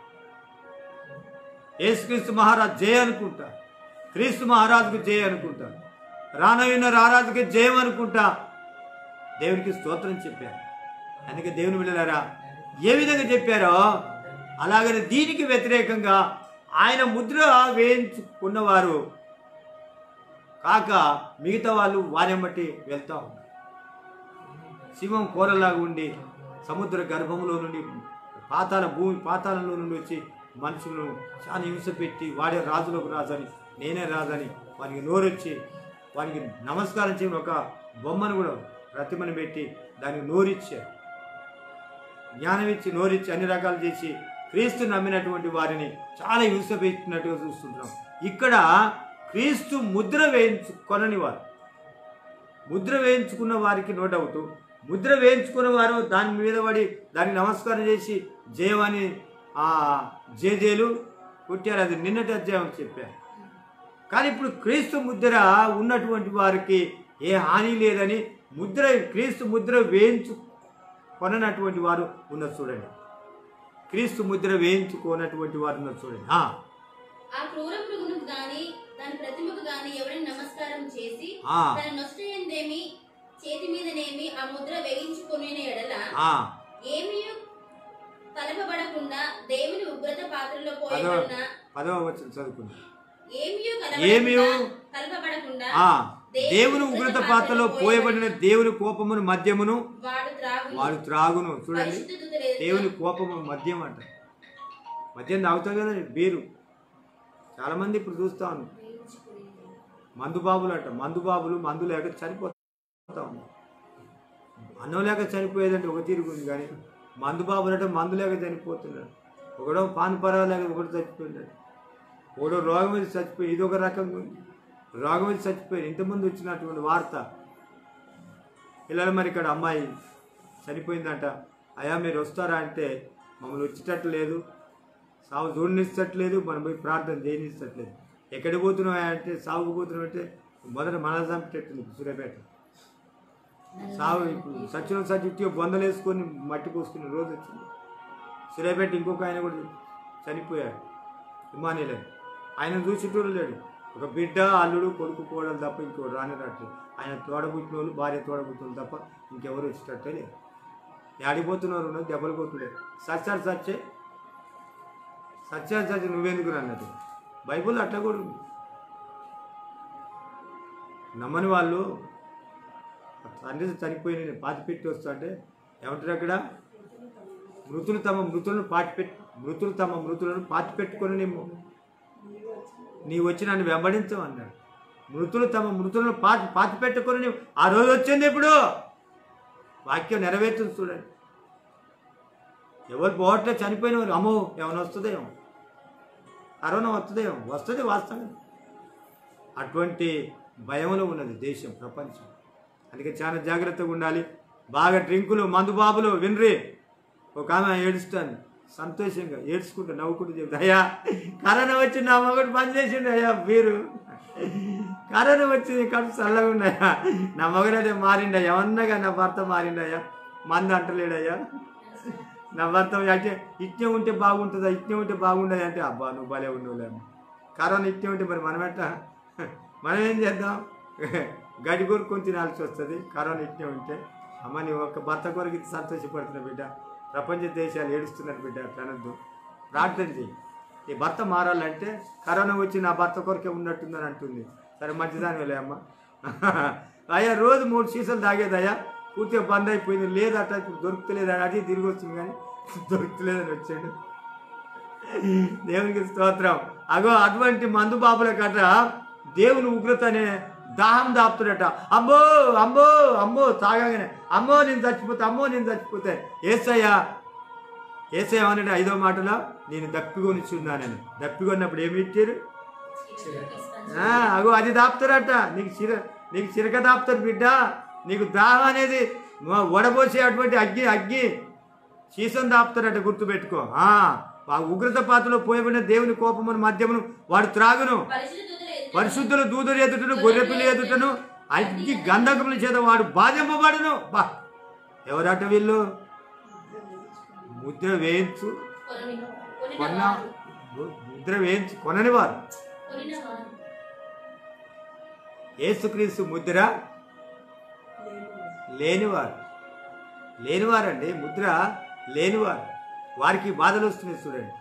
యేసుక్రీస్తు మహారాజ్ జయ అనుకుంటా క్రీస్తు మహారాజుకు జయ అనుకుంటా రానవిన్న రారాజుకి జయం అనుకుంటా దేవునికి స్తోత్రం చెప్పారు అందుకే దేవుని వెళ్ళారా ఏ విధంగా చెప్పారో అలాగనే దీనికి వ్యతిరేకంగా ఆయన ముద్ర వేయించుకున్నవారు కాక మిగతా వాళ్ళు వారిని బట్టి వెళ్తా ఉన్నారు సింహం కూరలాగా ఉండి సముద్ర గర్భంలో నుండి పాతాల భూమి పాతాళంలో నుండి వచ్చి మనుషులను చాలా హింస పెట్టి వాడే రాజులకు రాజని నేనే రాజని వారికి నోరొచ్చి వారికి నమస్కారం చేయని ఒక బొమ్మను కూడా ప్రతిమను పెట్టి దానికి నోరిచ్చారు జ్ఞానం ఇచ్చి నోరిచ్చి అన్ని రకాలు చేసి క్రీస్తు నమ్మినటువంటి వారిని చాలా హింస పెట్టినట్టుగా చూస్తుంటాం ఇక్కడ క్రీస్తు ముద్ర వేయించుకొనని వారు ముద్ర వేయించుకున్న వారికి నో డౌట్ ముద్ర వేయించుకున్న వారు దాని మీద పడి దానికి నమస్కారం చేసి జయమని ఆ జేజేలు పుట్టారు అది నిన్నటి అధ్యాయం చెప్పారు కానీ ఇప్పుడు క్రీస్తు ముద్ర ఉన్నటువంటి వారికి ఏ హాని లేదని ముద్ర క్రీస్తు ముద్ర వేయించు కొననటువంటి వారు ఉన్నారు చూడండి క్రీస్తు ముద్ర వేయించుకోనటువంటి వారు ఉన్నారు చూడండి ఆ, ఆ క్రూర మృగును గాని దాని ప్రతిమకు గాని ఎవరైనా నమస్కారం చేసి ఆ, తన నొష్టయందేమి చేతి మీదనేమి ఆ ముద్ర వేయించుకునే ఎడల ఆ. ఏమీ కలపబడకుండా దేవుని ఉగ్రత పాత్రలో పోయబడిన పదవ వచ్చిన చదువుకుంది ఏమియు ఏమియు కలపబడకుండా కలపబడకుండా ఆ, దేవుని ఉగ్రత పాత్రలో పోయబడిన దేవుని కోపమును మద్యమును వాడు త్రాగు వాడు త్రాగును చూడండి పరిశుద్ధ దూతలు ఎదుట దేవుని కోపము మద్యం అంట మద్యం తాగుతాం కదండి బీరు చాలా మంది ఇప్పుడు చూస్తా ఉన్నాం వేయించుకుని మందు బాబులు అంట మందు బాబులు మందు లేక చనిపోతాం అన్నం లేక చనిపోయేదంటే ఒక తీరుగుంది కానీ మందు బాబులు అంటే మందు లేక చనిపోతున్నాడు ఒకడో పాన్ పరావు లేక ఒకటి చచ్చిపోయినాడు ఒకడో రోగం మీద చచ్చిపోయి ఇది ఒక రకంగా ఉంది రోగం మీద చచ్చిపోయి ఇంతకుముందు వచ్చినటువంటి వార్త పిల్లలు మరి ఇక్కడ అమ్మాయి చనిపోయిందంట అయ్యా మీరు వస్తారా అంటే మమ్మల్ని వచ్చేటట్టు లేదు సాగు చూడనిస్తట్లేదు మనం పోయి ప్రార్థన చేయనిస్తట్లేదు ఎక్కడికి పోతున్నావు అంటే సాగుకు పోతున్నావు అంటే మొదట మన చంపేటట్టుంది సూర్యాపేట సాగు ఇప్పుడు సచిన సచిత్యో బొందలు వేసుకొని మట్టి పోసుకునే రోజు వచ్చింది సూర్యాపేట ఇంకొక ఆయన కూడా చనిపోయాడు హిమానీయులు ఆయన చూసేటోడు లేడు ఒక బిడ్డ అల్లుడు కొడుకు కోడలు తప్ప ఇంకోటి రాని రావట్లేదు ఆయన తోడబుట్టిన వాళ్ళు భార్య తోడబుట్టిన వాళ్ళు తప్ప ఇంకెవరు వచ్చేటట్టే లేదు ఆడిపోతున్నారు ఉన్నది దెబ్బలు కొట్టులేదు సచ్చాడు సచ్చే సత్యాలు సత్య నువ్వెందుకు అన్నట్టు బైబుల్ అట్లా కూడా ఉంది నమ్మని వాళ్ళు తండ్రి చనిపోయి నేను పాతి పెట్టి వస్తా అంటే ఏమంటారు అక్కడ మృతులు తమ మృతులను పాతి పెట్టి మృతులు తమ మృతులను పాతి పెట్టుకొని నేను నీ వచ్చి నన్ను వెంబడించవు అన్నాడు మృతులు తమ మృతులను పాతి పాతి పెట్టుకొని నీవు ఆ రోజు వచ్చింది ఇప్పుడు వాక్యం నెరవేర్చుంది చూడండి ఎవరు పోవట్లే చనిపోయిన వారు అమ్మో ఏమైనా వస్తుందేమో కరోనా వస్తుందేమో వస్తుంది వాస్తవం అటువంటి భయంలో ఉన్నది దేశం ప్రపంచం అందుకే చాలా జాగ్రత్తగా ఉండాలి బాగా డ్రింకులు మందు బాబులు వినరి ఒక ఆమె ఏడుస్తాను సంతోషంగా ఏడ్చుకుంటూ నవ్వుకుంటూ చెప్తా అయ్యా కరోనా వచ్చి నా మగడు పని చేసిండు అయ్యా మీరు కరోనా వచ్చింది కడుపు చల్లగా ఉన్నాయా నా మగడైతే మారిండయ్యా ఏమన్నగా నా భర్త మారిండయ్యా మందు అంటలేడయ్యా నా భర్త అంటే ఇట్నే ఉంటే బాగుంటుందా ఇట్నే ఉంటే బాగుండదు అంటే అబ్బా నువ్వు భలే ఉండవులేము కరోనా ఇట్నే ఉంటే మరి మనం ఎట్లా మనం ఏం చేద్దాం గడి కొరుకొని తినాల్సి వస్తుంది కరోనా ఇట్నే ఉంటే అమ్మ నీ ఒక్క భర్త కొరకు ఇంత సంతోషపడుతున్న బిడ్డ ప్రపంచ దేశాలు ఏడుస్తున్నారు బిడ్డ అట్లా అనొద్దు ప్రార్థన చెయ్యి నీ భర్త మారాలంటే కరోనా వచ్చి నా భర్త కొరకే ఉన్నట్టుందని అంటుంది సరే మంచిదాని వెళ్ళే అమ్మ అయ్యా రోజు మూడు సీసాలు తాగేదయ్యా పూర్తిగా బంద్ అయిపోయింది లేదట ఇప్పుడు దొరుకుతలేదు అది తిరిగి వస్తుంది కానీ దొరుకుతలేదని వచ్చాడు దేవునికి స్తోత్రం అగో అటువంటి మందు బాబుల కట దేవుని ఉగ్రత అనే దాహం దాపుతుడట అమ్మో అమ్మో అమ్మో తాగానే అమ్మో నేను చచ్చిపోతే అమ్మో నేను చచ్చిపోతే ఏసయ్యా ఏసయ్య అన్నాడు ఐదో మాటలో నేను దప్పికొనిచున్నానని దప్పికొన్నప్పుడు ఏమి ఇచ్చారు ఆ, అగో అది దాపుతారట నీకు చిర నీకు చిరక దాపుతారు బిడ్డ నీకు దాహం అనేది మ- వడబోసే అటువంటి అగ్గి అగ్గి సీసం దాపుతారట గుర్తుపెట్టుకో ఆ, ఆ ఉగ్రత పాత్రలో పోయబడిన దేవుని కోపమును మద్యమును వాడు త్రాగును పరిశుద్ధ దూతల ఎదుట పరిశుద్ధుల దూదలు ఎదుటను గొర్రెపిల్లి ఎదుటను అగ్ని గంధకముల చేత వాడు బాధింపబడును బా ఎవరట వీళ్ళు ముద్ర వేయించు కొనని కొన్న కొనినవారు ముద్ర వేయించు కొనని వారు కొనినవారు ఏసుక్రీస్తు ముద్ర లేనివారు లేనివారండి ముద్ర లేనివారు వారికి బాధలు వస్తున్నాయి చూడండి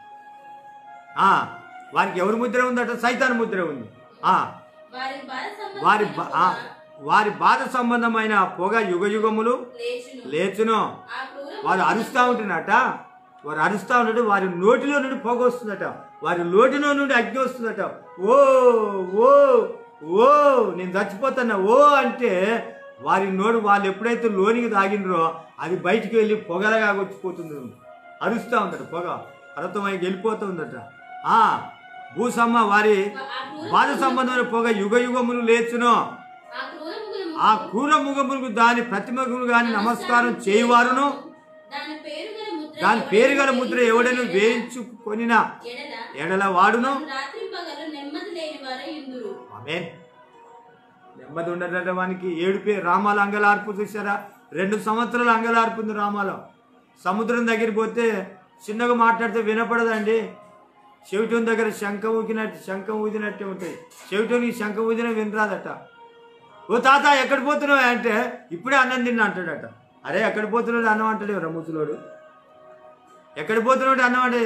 ఆ, వారికి ఎవరి ముద్ర ఉందట సైతాన్ ముద్ర ఉంది ఆ, వారి బాధ వారి సంబంధమైన బా- ఆ, వారి బాధ సంబంధమైన పొగ యుగ యుగములు లేచును లేచును ఆ క్రూర వారు అరుస్తూ ఉంటున్నట వారు అరుస్తూ ఉన్నట్టు వారి నోటిలో నుండి పొగ వస్తుందట వారి నోటిలో నుండి అగ్ని వస్తుందట ఓ ఓ ఓ నేను చచ్చిపోతున్నా ఓ అంటే వారి నోడు వాళ్ళు ఎప్పుడైతే లోనికి తాగినరో అది బయటికి వెళ్ళి పొగలగా వచ్చిపోతుంది అరుస్తూ ఉందట పొగ అర్థమై వెళ్ళిపోతుందట ఆ భూసమ్మ వారి ఆ క్రూర బాధ సంబంధమైన పొగ యుగ యుగములు లేచును ఆ క్రూర ముగ్గురు ఆ క్రూర ముగములకు దాని ప్రతిమకులు గాని నమస్కారం చేయువారును దాని పేరు గల ముద్ర దాని పేరు గల ఎవడైనా ముద్ర ఎవడను వేయించుకొనిన ఎడల ఎడల వాడును రాత్రి పగలు నెమ్మది లేని వారు ఇందురు ఆమేన్ నెమ్మది ఉండదట వానికి ఏడుపే రామాల అంగలార్పు చూసారా రెండు సంవత్సరాలు అంగలార్పుంది రామాలో సముద్రం దగ్గరికి పోతే చిన్నగా మాట్లాడితే వినపడదండి చెవిటం దగ్గర శంఖ ఊకినట్టు శంఖ ఊదినట్టే ఉంటుంది చెవిటోనికి శంఖ ఊదిన వినరాదట ఓ తాత ఎక్కడ పోతున్నావు అంటే ఇప్పుడే అన్నం తిన్నా అంటాడట అరే ఎక్కడ పోతున్నాడు అన్నం అంటాడు ఎవరా ముసలోడు ఎక్కడ పోతున్నాడు అన్నం అంటే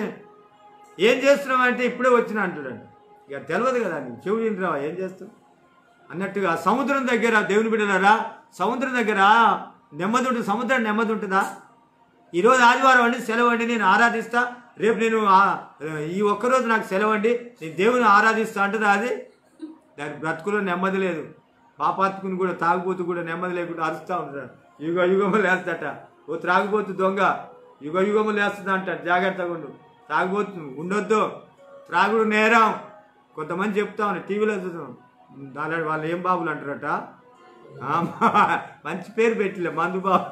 ఏం చేస్తున్నావు అంటే ఇప్పుడే వచ్చిన అంటాడంట ఇక తెలియదు కదా నీకు చెవి తింటున్నావా ఏం చేస్తావు అన్నట్టుగా సముద్రం దగ్గర దేవుని బిడ్డలారా సముద్రం దగ్గర నెమ్మది ఉంటుంది సముద్రం నెమ్మది ఉంటుందా ఈరోజు ఆదివారం అండి సెలవు అండి నేను ఆరాధిస్తా రేపు నేను ఆ- ఈ ఒక్కరోజు నాకు సెలవు అండి నేను దేవుని ఆరాధిస్తా అంటుందా అది దాని బ్రతుకులో నెమ్మది లేదు పాపాత్ముని కూడా తాగుబోతు కూడా నెమ్మది లేకుండా అరుస్తూ ఉంటాడు యుగ యుగము లేస్తట ఓ త్రాగుబోతు దొంగ యుగ యుగము లేస్తుంది అంటాడు జాగ్రత్తగా ఉండు తాగుబోతు ఉండొద్దు త్రాగుడు నేరం కొంతమంది చెప్తా ఉన్నారు టీవీలో చూసాం దాని వాళ్ళు ఏం బాబులు అంటారట ఆ, మంచి పేరు పెట్టలే మందు బాబు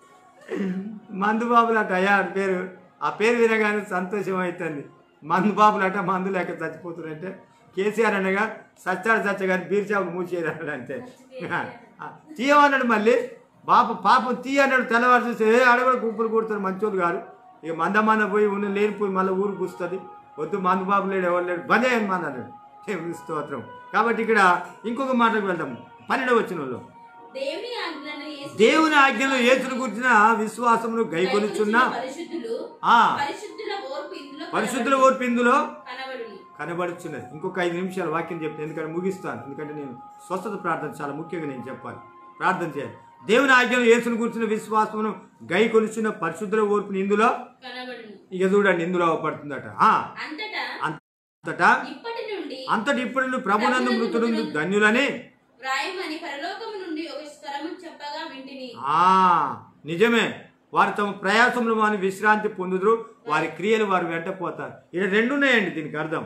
మందు బాబులు అట అయ్యా ఆ పేరు ఆ పేరు వినగానే సంతోషం అవుతుంది మందు బాబులు అట మందు లేక చచ్చిపోతున్నారంటే కేసీఆర్ అనగా సచ్చాడు చచ్చగాని బీర్ షాపులు మూసేయరాడు అంతే ఆ, తీయమన్నాడు మళ్ళీ పాప పాపం తీయ అన్నాడు తెల్లవారు చూస్తే ఏ ఆడ కూడా కుప్పలు కొడతారు మంచోళ్ళు గారు ఇక మంద మంద పోయి ఉన్న లేనిపోయి మళ్ళీ ఊరు కూస్తుంది వద్దు మందు బాబు లేడు ఎవరు లేడు బంద్ అయ్యాను మంది అన్నాడు దేవుని స్తోత్రం కాబట్టి ఇక్కడ ఇంకొక మాటకు వెళ్దాం పన్నెండవ వచ్చిన వాళ్ళు దేవుని ఆజ్ఞలను యేసు- దేవుని ఆజ్ఞలు యేసును గురించిన విశ్వాసమును గైకొనుచున్న పరిశుద్ధులు ఆ పరిశుద్ధుల ఓర్పు ఇందులో పరిశుద్ధుల ఓర్పు ఇందులో కనబడును కనబడుచున్నది ఇంకొక ఐదు నిమిషాల వాక్యం చెప్తాను ఎందుకంటే ముగిస్తాను ఎందుకంటే నేను స్వస్థత ప్రార్థన చాలా ముఖ్యంగా నేను చెప్పాలి ప్రార్థన చేయాలి దేవుని ఆజ్ఞలు యేసును కూర్చున్న విశ్వాసమును గై కొలుచున్న పరిశుద్ధుల ఓర్పుని ఇందులో కనబడును ఇక చూడండి ఇందులో పడుతుందట ఆ, అంతటా అంతటా ఇప్పటి నుండి అంతటి ఇప్పుడు ప్రభునందు మృతుడు ధన్యులని వ్రాయమని పరలోకము నుండి ఒక స్వరము చెప్పగా వింటిని ఆ నిజమే వారు తమ ప్రయాసములు వాని విశ్రాంతి పొందుదురు వారి క్రియలు వారు వెంట పోతారు ఇక్కడ రెండు ఉన్నాయండి దీనికి అర్థం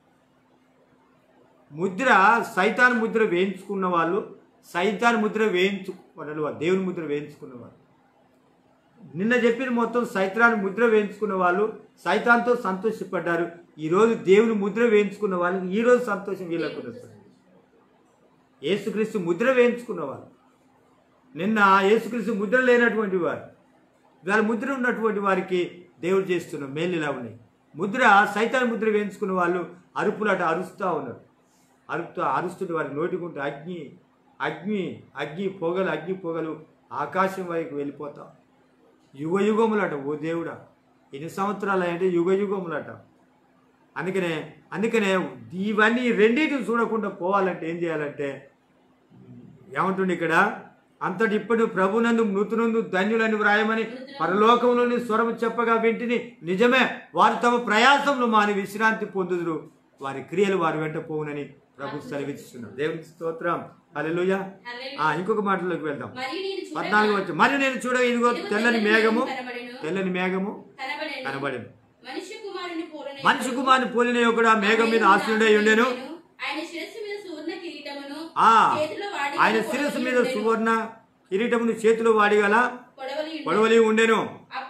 ముద్ర సైతాన్ ముద్ర వేయించుకున్న వాళ్ళు సైతాన్ ముద్ర వేయించుకున్న వాళ్ళు దేవుని ముద్ర వేయించుకున్న వాళ్ళు నిన్న చెప్పిన మొత్తం సైతాన్ ముద్ర వేయించుకున్న వాళ్ళు సైతాన్తో సంతోషపడ్డారు ఈరోజు దేవుని ముద్ర వేయించుకున్న వాళ్ళు ఈరోజు సంతోషం వీళ్ళకు వస్తుంది యేసుక్రీస్తు ముద్ర వేయించుకున్న వాళ్ళు నిన్న యేసుక్రీస్తు ముద్ర లేనటువంటి వారు ఇవాళ ముద్ర ఉన్నటువంటి వారికి దేవుడు చేస్తున్న మేలు ఇలా ఉన్నాయి ముద్ర సైతాన్ ముద్ర వేయించుకున్న వాళ్ళు అరుపులట అరుస్తూ ఉన్నారు అరుపుతూ అరుస్తుంటే వారి నోటికుంటే అగ్ని అగ్ని అగ్ని పొగలు అగ్ని పొగలు ఆకాశం వైపు వెళ్ళిపోతాం యుగ యుగములట ఓ దేవుడా ఎన్ని సంవత్సరాలు అంటే యుగ యుగములట అందుకనే అందుకనే ఇవన్నీ రెండింటిని చూడకుండా పోవాలంటే ఏం చేయాలంటే ఏమంటుండే ఇక్కడ అంతటి ఇప్పుడు ప్రభునందు మృతునందు ధన్యులని వ్రాయమని పరలోకంలోని స్వరము చెప్పగా వింటిని నిజమే వారు తమ ప్రయాసంలో మాని విశ్రాంతి పొందుదురు వారి క్రియలు వారి వెంట పోవునని ప్రభు సెలవిస్తున్నాడు దేవునికి స్తోత్రం హల్లెలూయా హల్లెలూయా. ఆ ఇంకొక మాటలోకి వెళ్దాం మరియు నేను చూడగా పద్నాలుగు వచ్చి మరి నేను చూడ ఇదిగో ఇదిగో తెల్లని మేఘము కనబడెను తెల్లని మేఘము కనబడెను కనబడింది మనిషి కుమారుని పోలిన మనిషి కుమారుని పోలిన ఒకడు ఆ మేఘం మీద ఆశనుడై ఉండెను ఆయన శిరస్సు మీద సువర్ణ కిరీటమును ఆ చేతిలో వాడి ఆయన శిరస్సు మీద సువర్ణ కిరీటమును చేతిలో వాడిగల పొడవలి ఉండెను. పొడవలి ఉండెను అప్పుడు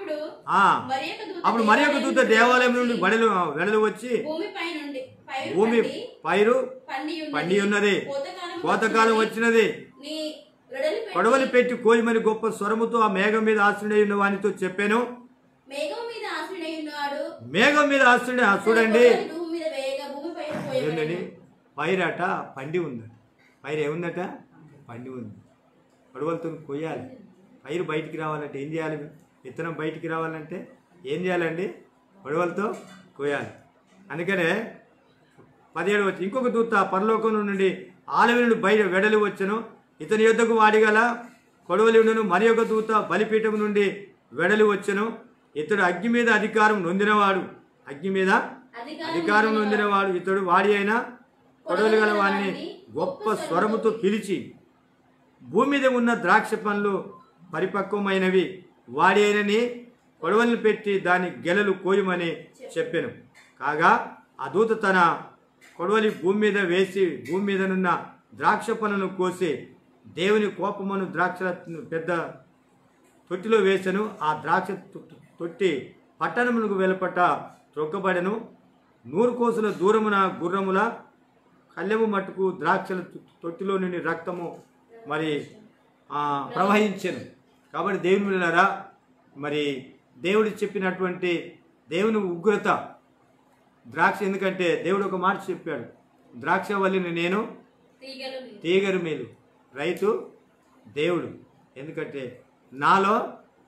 ఆ, మరి యొక్క దూత అప్పుడు మరి యొక్క దూత దేవాలయం నుండి బడలు వెడలు వచ్చి భూమిపై నుండి పైరు భూమి పండి, పైరు పండి ఉన్నది. పండి ఉన్నది కోతకాలం కోతకాలం వచ్చినది నీ రొడలి పెట్టి కొడవలి పెట్టి కోయమని గొప్ప స్వరముతో ఆ మేఘం మీద ఆశ్రయుడై ఉన్న వానితో చెప్పాను మేఘం మీద ఆశ్రయుడై ఉన్నాడు మేఘం మీద ఆశ్రయుడే ఆ చూడండి తన భూమి మీద వేయగా భూమి పైన ఏంటండి పోయబడెను. పైరట పండి ఉందట పైరు ఏముందట పండి ఉంది కొడవలతో కొయ్యాలి పైరు బయటికి రావాలంటే ఏం చేయాలి విత్తనం బయటికి రావాలంటే ఏం చేయాలండి కొడవలతో కొయ్యాలి అందుకనే పదిహేడు వచ్చి ఇంకొక దూత పరలోకం నుండి ఆలవి నుండి బయట వెడలి వచ్చను ఇతని యొద్దకు వాడిగల కొడవలి ఉండను మరి ఒక దూత బలిపీఠం నుండి వెడలి వచ్చను ఇతడు అగ్ని మీద అధికారం నొందినవాడు అగ్ని మీద అధికారం నొందినవాడు ఇతడు వాడి అయినా కొడవలి గల వాడిని గొప్ప స్వరముతో పిలిచి భూమి మీద ఉన్న ద్రాక్ష పండ్లు పరిపక్వమైనవి వాడి అయినని కొడవలిని పెట్టి దాని గెలలు కోయమని చెప్పాను కాగా ఆ దూత తన కొడవలి భూమి మీద వేసి భూమి మీదనున్న ద్రాక్ష పనులను కోసి దేవుని కోపమును ద్రాక్ష పెద్ద తొట్టిలో వేసెను ఆ ద్రాక్ష తొట్టి- తొట్టి పట్టణములకు వెలుపట త్రొక్కబడెను నూరు కోసుల దూరమున గుర్రముల కళ్ళెము మట్టుకు ద్రాక్షల తొ- తొట్టిలో నుండి రక్తము మరి ఆ, ప్రవహించెను కాబట్టి దేవుని వెళ్ళారా మరి దేవుడు చెప్పినటువంటి దేవుని ఉగ్రత ద్రాక్ష ఎందుకంటే దేవుడు ఒక మాట చెప్పాడు ద్రాక్ష వల్లిని నేను తీగలు నీవు. తీగరు మేలు రైతు దేవుడు ఎందుకంటే నాలో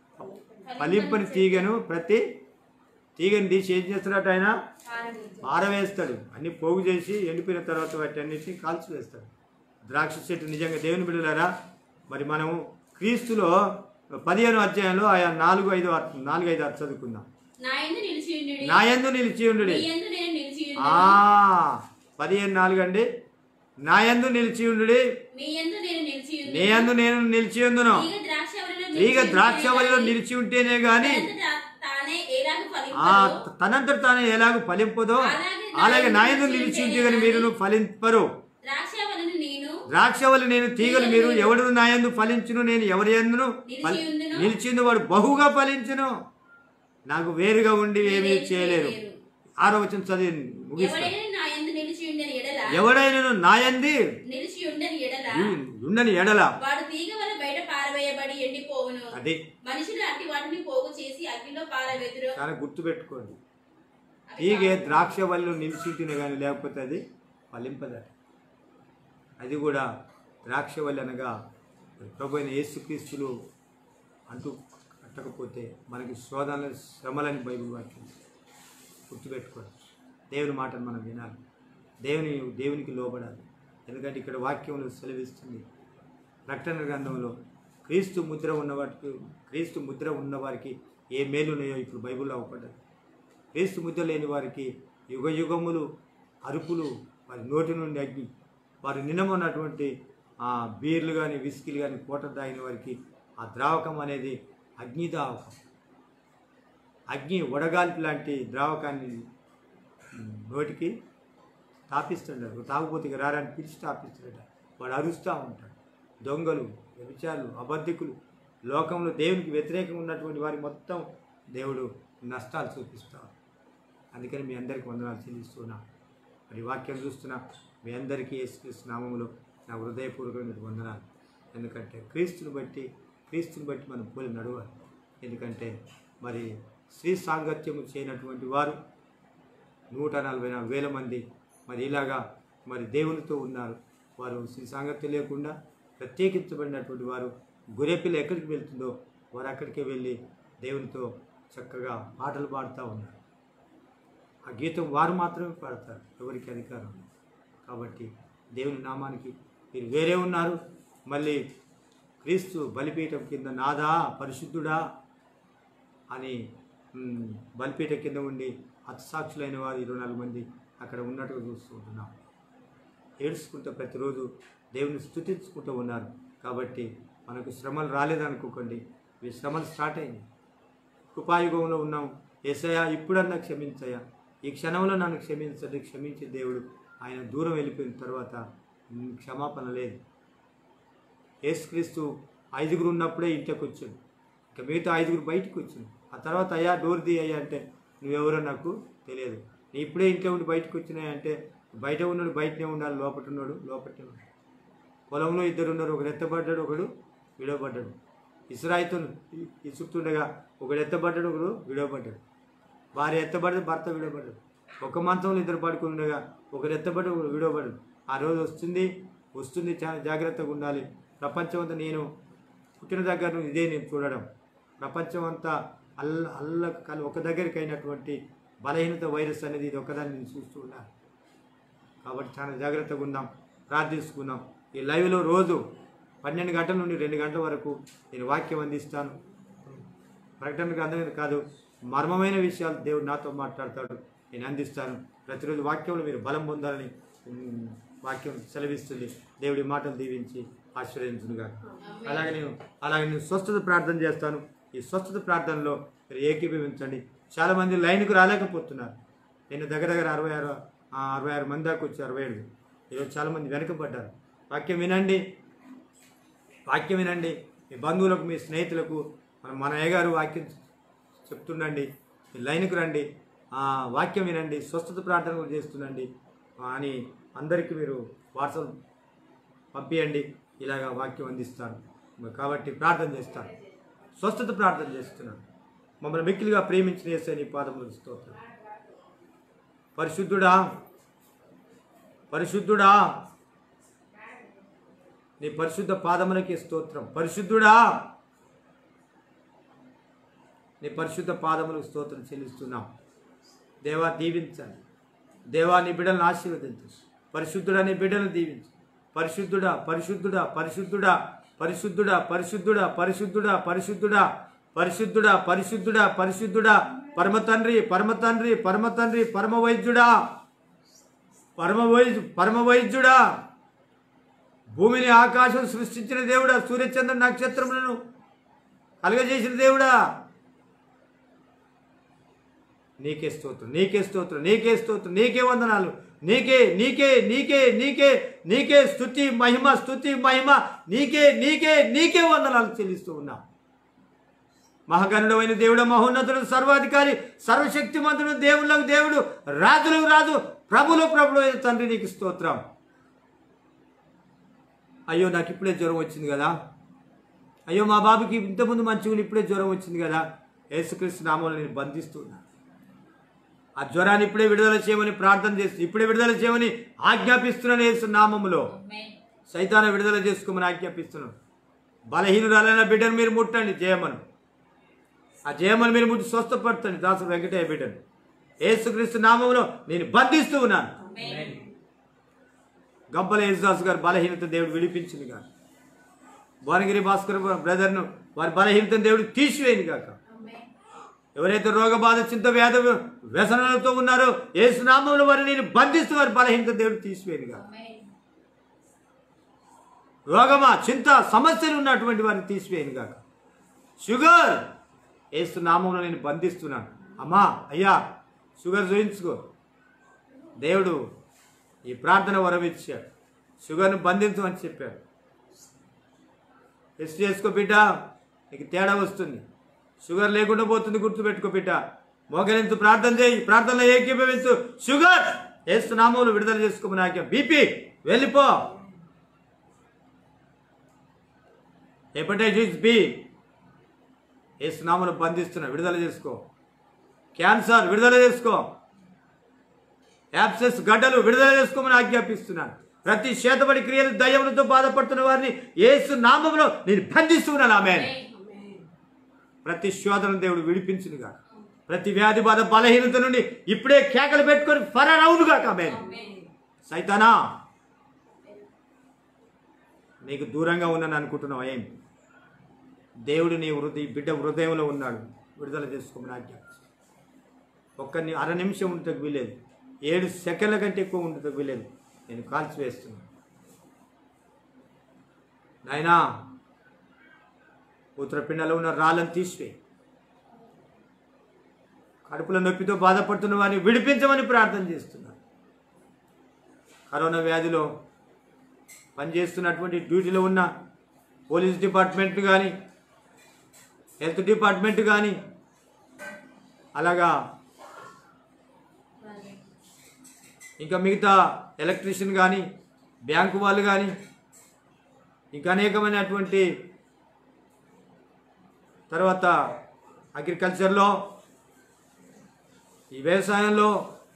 ఫలింపని తీగను ప్రతి తీగని తీసి ఏం చేస్తాడట ఆయన ఆరగించు. ఆరవేస్తాడు అన్ని పోగు చేసి ఎండిపోయిన తర్వాత వాటి అన్నిటిని కాల్చి వేస్తాడు ద్రాక్ష చెట్టు నిజంగా దేవుని బిడ్డలారా మరి మనము క్రీస్తులో పదిహేను అధ్యాయంలో ఆయా నాలుగు ఐదు అర్థ- నాలుగు ఐదు అర్థం చదువుకుందాం నా యందు నిలిచి ఉండుడి. నా యందు నిలిచి ఉండు నీ యందు నేను నిలిచి ఆ ఉండును. పదిహేను నాలుగు అండి నా యందు నిలిచి ఉండు మీ యందు నేను నిలిచి ఉండును. నీ యందు నేను నిలిచి ఉందును తీగ ద్రాక్షవల్లిలో తీగ నిలిచి ద్రాక్షవల్లిలో ఉండును. నిలిచి ఉంటేనే గాని తనంతట తానే ఎలాగ ఆ ఫలింపదో, తనంతట తానే ఎలాగో ఫలింపదో అలాగే నా యందు నిలిచి ఉంటే గాని మీరును ఫలింపరు ద్రాక్షవల్లిని నేను ద్రాక్షవల్లి నేను తీగలు మీరు ఎవడు నా యందు ఫలించును నేను ఎవరి ఎందును ఫలి- నిలిచియుందును. నిలిచింది వాడు బహుగా ఫలించును నాకు వేరుగా ఉండి ఏమీ చేయలేరు ఆరో వచ్చిన చదివి ముగిస్తాను ఎవడైనా నా యందు నిలిచి ఉండని ఎడల ఎవడైనను నాయంది నిలిచి ఉండని ఎడల ఉండని ఎడల వాడు తీగ వల్ల బయట పారవేయబడి ఎండిపోవును అది మనుషులు అట్టి వాటిని పోగు చేసి అగ్నిలో పారవేదురు చాలా గుర్తుపెట్టుకోండి తీగే ద్రాక్ష వల్ల నిలిచింటిన కానీ లేకపోతే అది ఫలింపదట అది కూడా ద్రాక్ష వల్లి అనగా ప్రభు అయిన యేసుక్రీస్తులు అంటూ కట్టకపోతే మనకి శోధన శ్రమలని బైబిల్ వాక్యం గుర్తుపెట్టుకోండి దేవుని మాటను మనం వినాలి దేవుని దేవునికి లోబడాలి ఎందుకంటే ఇక్కడ వాక్యంలో సెలవిస్తుంది ప్రకటన గ్రంథంలో క్రీస్తు ముద్ర ఉన్న వాటికి క్రీస్తు ముద్ర ఉన్న వారికి ఏ మేలు ఉన్నాయో ఇప్పుడు బైబిల్లో అవపడ్డది క్రీస్తు ముద్ర లేని వారికి యుగ యుగములు అరుపులు వారి నోటి నుండి అగ్ని వారు నిన్నమన్నటువంటి ఆ బీర్లు కానీ విస్కీలు కానీ కోట దాగిన వారికి ఆ ద్రావకం అనేది అగ్ని ద్రావకం అగ్ని వడగాల్పు లాంటి ద్రావకాన్ని ఉమ్, నోటికి తాపిస్తుంటాడు తాగుపోతే ఇక రారని పిలిచి తాపిస్తుంటాడు వాడు అరుస్తూ ఉంటాడు దొంగలు వ్యభిచారులు అబద్ధికులు లోకంలో దేవునికి వ్యతిరేకంగా ఉన్నటువంటి వారి మొత్తం దేవుడు నష్టాలు చూపిస్తాడు అందుకని మీ అందరికీ వందనాలు చెల్లిస్తున్నా మరి వాక్యం చూస్తున్నా మీ అందరికీ యేసుక్రీస్తు నామములో నా హృదయపూర్వకమైన వందనాలు ఎందుకంటే క్రీస్తుని బట్టి క్రీస్తుని బట్టి మనం పోలి నడవాలి ఎందుకంటే మరి శ్రీ సాంగత్యము చేయనటువంటి వారు నూట నలభై నాలుగు వేల మంది మరి ఇలాగా మరి దేవునితో ఉన్నారు వారు శ్రీ సాంగత్యం లేకుండా ప్రత్యేకించబడినటువంటి వారు గొర్రెపిల్ల ఎక్కడికి వెళ్తుందో వారు అక్కడికే వెళ్ళి దేవునితో చక్కగా పాటలు పాడుతూ ఉన్నారు ఆ గీతం వారు మాత్రమే పాడతారు ఎవరికి అధికారం లేదు. కాబట్టి దేవుని నామానికి మీరు వేరే ఉన్నారు మళ్ళీ క్రీస్తు బలిపీఠం కింద నాదా పరిశుద్ధుడా అని మ్, బలిపీఠ కింద ఉండి హతసాక్షులైన వారు ఇరవై నాలుగు మంది అక్కడ ఉన్నట్టుగా చూస్తూ ఉంటున్నాం ఏడుచుకుంటూ ప్రతిరోజు దేవుని స్థుతించుకుంటూ ఉన్నారు కాబట్టి మనకు శ్రమలు రాలేదనుకోకండి ఈ శ్రమలు స్టార్ట్ అయింది కృపాయుగంలో ఉన్నాం ఏసయ్యా ఇప్పుడన్నా క్షమించయ్యా ఈ క్షణంలో నన్ను క్షమించండి క్షమించే దేవుడు ఆయన దూరం వెళ్ళిపోయిన తర్వాత మ్, క్షమాపణ లేదు యేసుక్రీస్తు ఐదుగురు ఉన్నప్పుడే ఇంటికి వచ్చాడు ఇక మిగతా ఐదుగురు బయటకు వచ్చాడు ఆ తర్వాత అయ్యా డోర్ తీ అయ్యా అంటే నువ్వెవరో నాకు తెలియదు నీ ఇప్పుడే ఇంట్లో ఉండి బయటకు వచ్చినాయి అంటే బయట ఉన్నాడు బయటనే ఉండాలి లోపల ఉన్నాడు లోపలనే ఉన్నాడు పొలంలో ఇద్దరు ఉన్నారు ఒకడు ఎత్తబడ్డాడు ఒకడు విడవబడ్డాడు ఇస్రాయితో ఇసుకుతుండగా ఒకడు ఎత్తబడ్డాడు ఒకడు విడవబడ్డాడు భార్య ఎత్తబడి భర్త విడవబడ్డాడు ఒక మంచంలో ఇద్దరు పడుకుని ఉండగా ఒకడు ఎత్తబడి ఒకడు విడవబడ్డాడు ఆ రోజు వస్తుంది వస్తుంది చాలా జాగ్రత్తగా ఉండాలి ప్రపంచం అంతా నేను పుట్టిన దగ్గర నుండి ఇదే నేను చూడడం ప్రపంచం అంతా అల్ల అల్ల కల ఒక దగ్గరికి అయినటువంటి బలహీనత వైరస్ అనేది ఇది ఒకదాన్ని నేను చూస్తూ ఉన్నాను కాబట్టి చాలా జాగ్రత్తగా ఉందాం ప్రార్థించుకుందాం ఈ లైవ్లో రోజు పన్నెండు గంటల నుండి రెండు గంటల వరకు నేను వాక్యం అందిస్తాను ప్రకటన గ్రంథమే కాదు మర్మమైన విషయాలు దేవుడు నాతో మాట్లాడతాడు నేను అందిస్తాను ప్రతిరోజు వాక్యంలో మీరు బలం పొందాలని ఉమ్, వాక్యం సెలవిస్తుంది దేవుడి మాటలు దీవించి ఆశీర్వదించునుగా అలాగే నేను అలాగే నేను స్వస్థత ప్రార్థన చేస్తాను ఈ స్వస్థత ప్రార్థనలో మీరు ఏకీభవించండి చాలామంది లైన్కు రాలేకపోతున్నారు నేను దగ్గర దగ్గర అరవై ఆరు ఆ, అరవై ఆరు మంది దాకా వచ్చి అరవై ఏడు ఈరోజు చాలామంది వెనకబడ్డారు వాక్యం వినండి వాక్యం వినండి మీ బంధువులకు మీ స్నేహితులకు మన మన అయ్యగారు వాక్యం చెప్తుండండి మీ లైన్కి రండి ఆ, వాక్యం వినండి స్వస్థత ప్రార్థన కూడా చేస్తుండండి ఆ, అని అందరికీ మీరు వాట్సాప్ పంపించండి ఇలాగ వాక్యం అందిస్తాను కాబట్టి ప్రార్థన చేస్తాను స్వస్థత ప్రార్థన చేస్తున్నాను మమ్మల్ని మిక్కిలిగా ప్రేమించిన వేసే నీ పాదములకు స్తోత్రం పరిశుద్ధుడా పరిశుద్ధుడా నీ పరిశుద్ధ పాదములకి స్తోత్రం పరిశుద్ధుడా నీ పరిశుద్ధ పాదములకు స్తోత్రం చెల్లిస్తున్నాం దేవా దీవించండి దేవా నీ బిడ్డలను ఆశీర్వదించు పరిశుద్ధుడా నీ బిడ్డలను దీవించు పరిశుద్ధుడా పరిశుద్ధుడా పరిశుద్ధుడా పరిశుద్ధుడా పరిశుద్ధుడా పరిశుద్ధుడా పరిశుద్ధుడా పరిశుద్ధుడా పరిశుద్ధుడా పరిశుద్ధుడా పరమ తండ్రి పరమ తండ్రి పరమ తండ్రి పరమ వైద్యుడా పరమ వైద్యు పరమ వైద్యుడా భూమిని ఆకాశం సృష్టించిన దేవుడా సూర్యచంద్ర నక్షత్రములను కలుగజేసిన దేవుడా నీకే స్తోత్రం నీకే స్తోత్రం నీకే స్తోత్రం నీకే వందనాలు నీకే నీకే నీకే నీకే నీకే స్తుతి మహిమ స్తుతి మహిమ నీకే నీకే నీకే వందనాలు చెల్లిస్తూ ఉన్నాం మహాగణుడమైన దేవుడు మహోన్నతుడు సర్వాధికారి సర్వశక్తిమంతుడు దేవుళ్ళకు దేవుడు రాజులకు రాజు ప్రభులు ప్రభులు అయిన తండ్రి నీకు స్తోత్రం అయ్యో నాకు ఇప్పుడే జ్వరం వచ్చింది కదా అయ్యో మా బాబుకి ఇంతకుముందు మంచిగా ఇప్పుడే జ్వరం వచ్చింది కదా యేసుక్రీస్తు నామంలో నేను బంధిస్తున్నా ఆ జ్వరాన్ని ఇప్పుడే విడుదల చేయమని ప్రార్థన చేస్తూ ఇప్పుడే విడుదల చేయమని ఆజ్ఞాపిస్తున్నాను యేసు నామములో సైతాన విడుదల చేసుకోమని ఆజ్ఞాపిస్తున్నాను బలహీనురాలైన బిడ్డను మీరు ముట్టండి జయమను ఆ జయమను మీరు ముట్టి స్వస్థపడతండి దాసు వెంకటయ్య బిడ్డను యేసుక్రీస్తు నామంలో నేను బంధిస్తూ ఉన్నాను గంపల యేసుదాస్ గారు బలహీనత దేవుడు విడిపించింది కాక భువనగిరి భాస్కర్ బ్రదర్ను వారి బలహీనతను దేవుడు తీసివేయను కాక ఎవరైతే రోగ బాధ చింత వ్యాధ వ్యసనాలతో ఉన్నారో ఏసునామంలో వారిని నేను బంధిస్తూ వారి బలహీనత దేవుడు తీసివేయను కాక రోగమా చింత సమస్యలు ఉన్నటువంటి వారిని తీసివేయను కాక షుగర్ ఏసు నామంలో నేను బంధిస్తున్నాను అమ్మా అయ్యా షుగర్ చూయించుకో దేవుడు ఈ ప్రార్థన వరమిచ్చాడు షుగర్ను బంధించమని చెప్పాడు టెస్ట్ చేసుకో బిడ్డ నీకు తేడా వస్తుంది షుగర్ లేకుండా పోతుంది గుర్తుపెట్టుకో బిడ్డ మోకరించు ప్రార్థన చేయి ప్రార్థనలో ఏకీభవించు షుగర్ వేస్తున్నాము విడుదల చేసుకోమని ఆజ్ఞ బీపీ వెళ్ళిపో హెపటైటిస్ బి వేస్తున్నాములు బంధిస్తున్నా విడుదల చేసుకో క్యాన్సర్ విడుదల చేసుకో యాప్సెస్ గడ్డలు విడుదల చేసుకోమని ఆజ్ఞాపిస్తున్నాను ప్రతి చేతబడి క్రియలు దయ్యములతో బాధపడుతున్న వారిని ఏసు నామంలో నేను బంధిస్తున్నాను ఆమె ప్రతి శోధన దేవుడు విడిపించునుగా ప్రతి వ్యాధి బాధ బలహీనత నుండి ఇప్పుడే కేకలు పెట్టుకొని ఫరనవునుగా ఆమె సైతానా నీకు దూరంగా ఉన్నాను అనుకుంటున్నావు ఏం దేవుడు నీ హృదయ బిడ్డ హృదయంలో ఉన్నాడు విడుదల చేసుకోమని ఆజ్ఞాపిస్తున్నాను ఒక్క ని- అర నిమిషం ఉండటకు వీలేదు ఏడు సెకండ్ల కంటే ఎక్కువ ఉండటకు వీలేదు నేను కాల్చివేస్తున్నాను నాయనా మూత్రపిండలో ఉన్న రాళ్ళను తీసివే కడుపుల నొప్పితో బాధపడుతున్న వారిని విడిపించమని ప్రార్థన చేస్తున్నాను కరోనా వ్యాధిలో పనిచేస్తున్నటువంటి డ్యూటీలో ఉన్న పోలీస్ డిపార్ట్మెంట్ కానీ హెల్త్ డిపార్ట్మెంట్ కానీ అలాగా ఇంకా మిగతా ఎలక్ట్రీషియన్ కానీ బ్యాంకు వాళ్ళు కానీ ఇంకా అనేకమైనటువంటి తర్వాత అగ్రికల్చర్లో ఈ వ్యవసాయంలో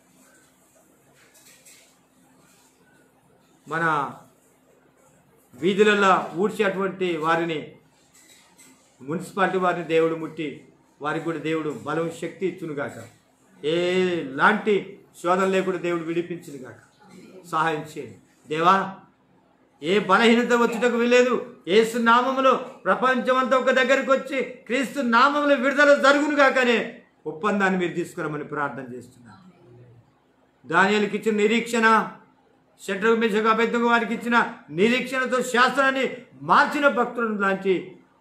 మన వీధులలో ఊడ్చేటువంటి వారిని మున్సిపాలిటీ వారిని దేవుడు ముట్టి వారికి కూడా దేవుడు బలం శక్తి ఇచ్చునుగాక ఏ లాంటి శోధన లేకుండా దేవుడు విడిపించును గాక సహాయం చేయండి దేవా ఏ బలహీనత వచ్చుటకు వీలేదు ఏసు నామములో ప్రపంచమంతా ఒక దగ్గరికి వచ్చి క్రీస్తు నామములో విడుదల జరుగును గాకనే ఒప్పందాన్ని మీరు తీసుకురమని ప్రార్థన చేస్తున్నాను దానియాలకి ఇచ్చిన నిరీక్షణ షట్రకు మిషకు అభ్యర్థకు వారికి ఇచ్చిన నిరీక్షణతో శాస్త్రాన్ని మార్చిన భక్తులను లాంటి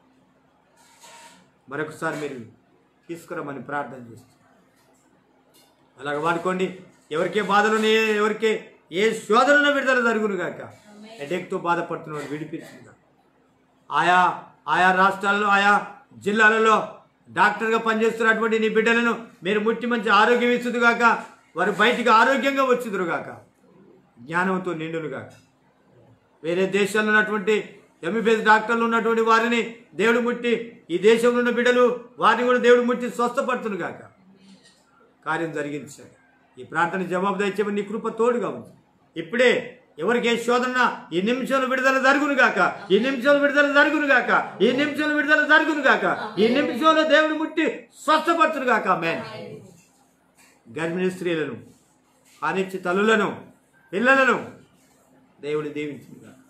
మరొకసారి మీరు తీసుకురమని ప్రార్థన చేస్తున్నాను అలాగ వాడుకోండి ఎవరికే బాధలు ఉన్నాయో ఎవరికే ఏ శోధనలో విడుదల జరుగును గాక హెడేక్తో బాధపడుతున్న వాడు విడిపించింది ఆయా ఆయా రాష్ట్రాల్లో ఆయా జిల్లాలలో డాక్టర్గా పనిచేస్తున్నటువంటి నీ బిడ్డలను మీరు ముట్టి మంచి ఆరోగ్యం ఇచ్చుదు గాక వారు బయటికి ఆరోగ్యంగా వచ్చుదురు గాక జ్ఞానంతో నిండును గాక వేరే దేశాల్లో ఉన్నటువంటి ఎంబీబీఎస్ డాక్టర్లు ఉన్నటువంటి వారిని దేవుడు ముట్టి ఈ దేశంలో ఉన్న బిడ్డలు వారిని కూడా దేవుడు ముట్టి స్వస్థపడుతును గాక కార్యం జరిగించాడు ఈ ప్రార్థన జవాబు దయచేమని నీ కృప తోడుగా ఉంది ఇప్పుడే ఎవరికి ఏ శోధన ఈ నిమిషంలో విడుదల జరుగును గాక ఈ నిమిషంలో విడుదల జరుగును గాక ఈ నిమిషంలో విడుదల జరుగును గాక ఈ నిమిషంలో దేవుడు ముట్టి స్వస్థపడుతును గాక మేన్ గర్భిణీ స్త్రీలను అనిచ్చి తల్లులను పిల్లలను దేవుడు దీవించింది గాక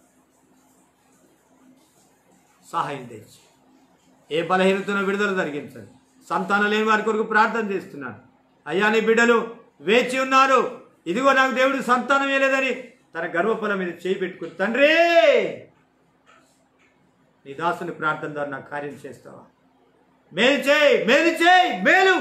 సహాయం తెచ్చి ఏ బలహీనతను విడుదల జరిగించండి సంతానం లేని వారి కొరకు ప్రార్థన చేస్తున్నాను అయ్యా నీ బిడ్డలు వేచి ఉన్నారు ఇదిగో నాకు దేవుడు సంతానం లేదని తన గర్వఫలం మీద చేయి పెట్టుకుని తండ్రి నీ దాసుని ప్రార్థన ద్వారా నాకు కార్యం చేస్తావా మేలు చేయి మేలు చేయి మేలు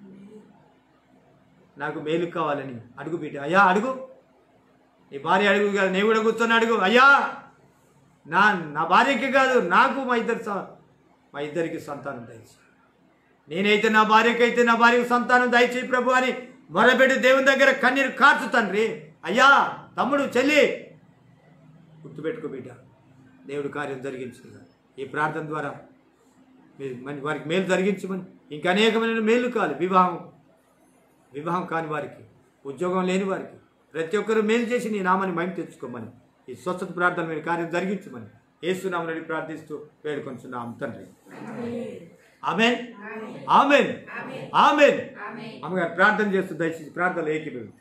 నాకు మేలు కావాలని అడుగు బిడ్డ అయ్యా అడుగు నీ భార్య అడుగు కాదు నేను కూడా కూర్చొని అడుగు అయ్యా నా నా భార్యకి కాదు నాకు మా ఇద్దరు స- మా ఇద్దరికి సంతానం దయచేయి నేనైతే నా భార్యకైతే నా భార్యకు సంతానం దయచేయి ప్రభు అని మొరబెట్టి దేవుని దగ్గర కన్నీరు కార్చు తండ్రి అయ్యా తమ్ముడు చెల్లి గుర్తుపెట్టుకో బిడ్డ దేవుడు కార్యం జరిగించింది ఈ ప్రార్థన ద్వారా మీరు మన వారికి మేలు జరిగించమని ఇంకా అనేకమైన మేలు కావాలి వివాహం వివాహం కాని వారికి ఉద్యోగం లేని వారికి ప్రతి ఒక్కరూ మేలు చేసి నీ నామాన్ని మహిమ తెచ్చుకోమని ఈ స్వచ్ఛత ప్రార్థన మీరు కార్యం జరిగించమని ఏసునామని ప్రార్థిస్తూ వేడుకొంచున్నాం తండ్రి ఆమెన్ ఆమెన్ ఆమెన్ అమ్మగారు ప్రార్థన చేస్తూ దయచేసి ప్రార్థనలు ఏకీభవి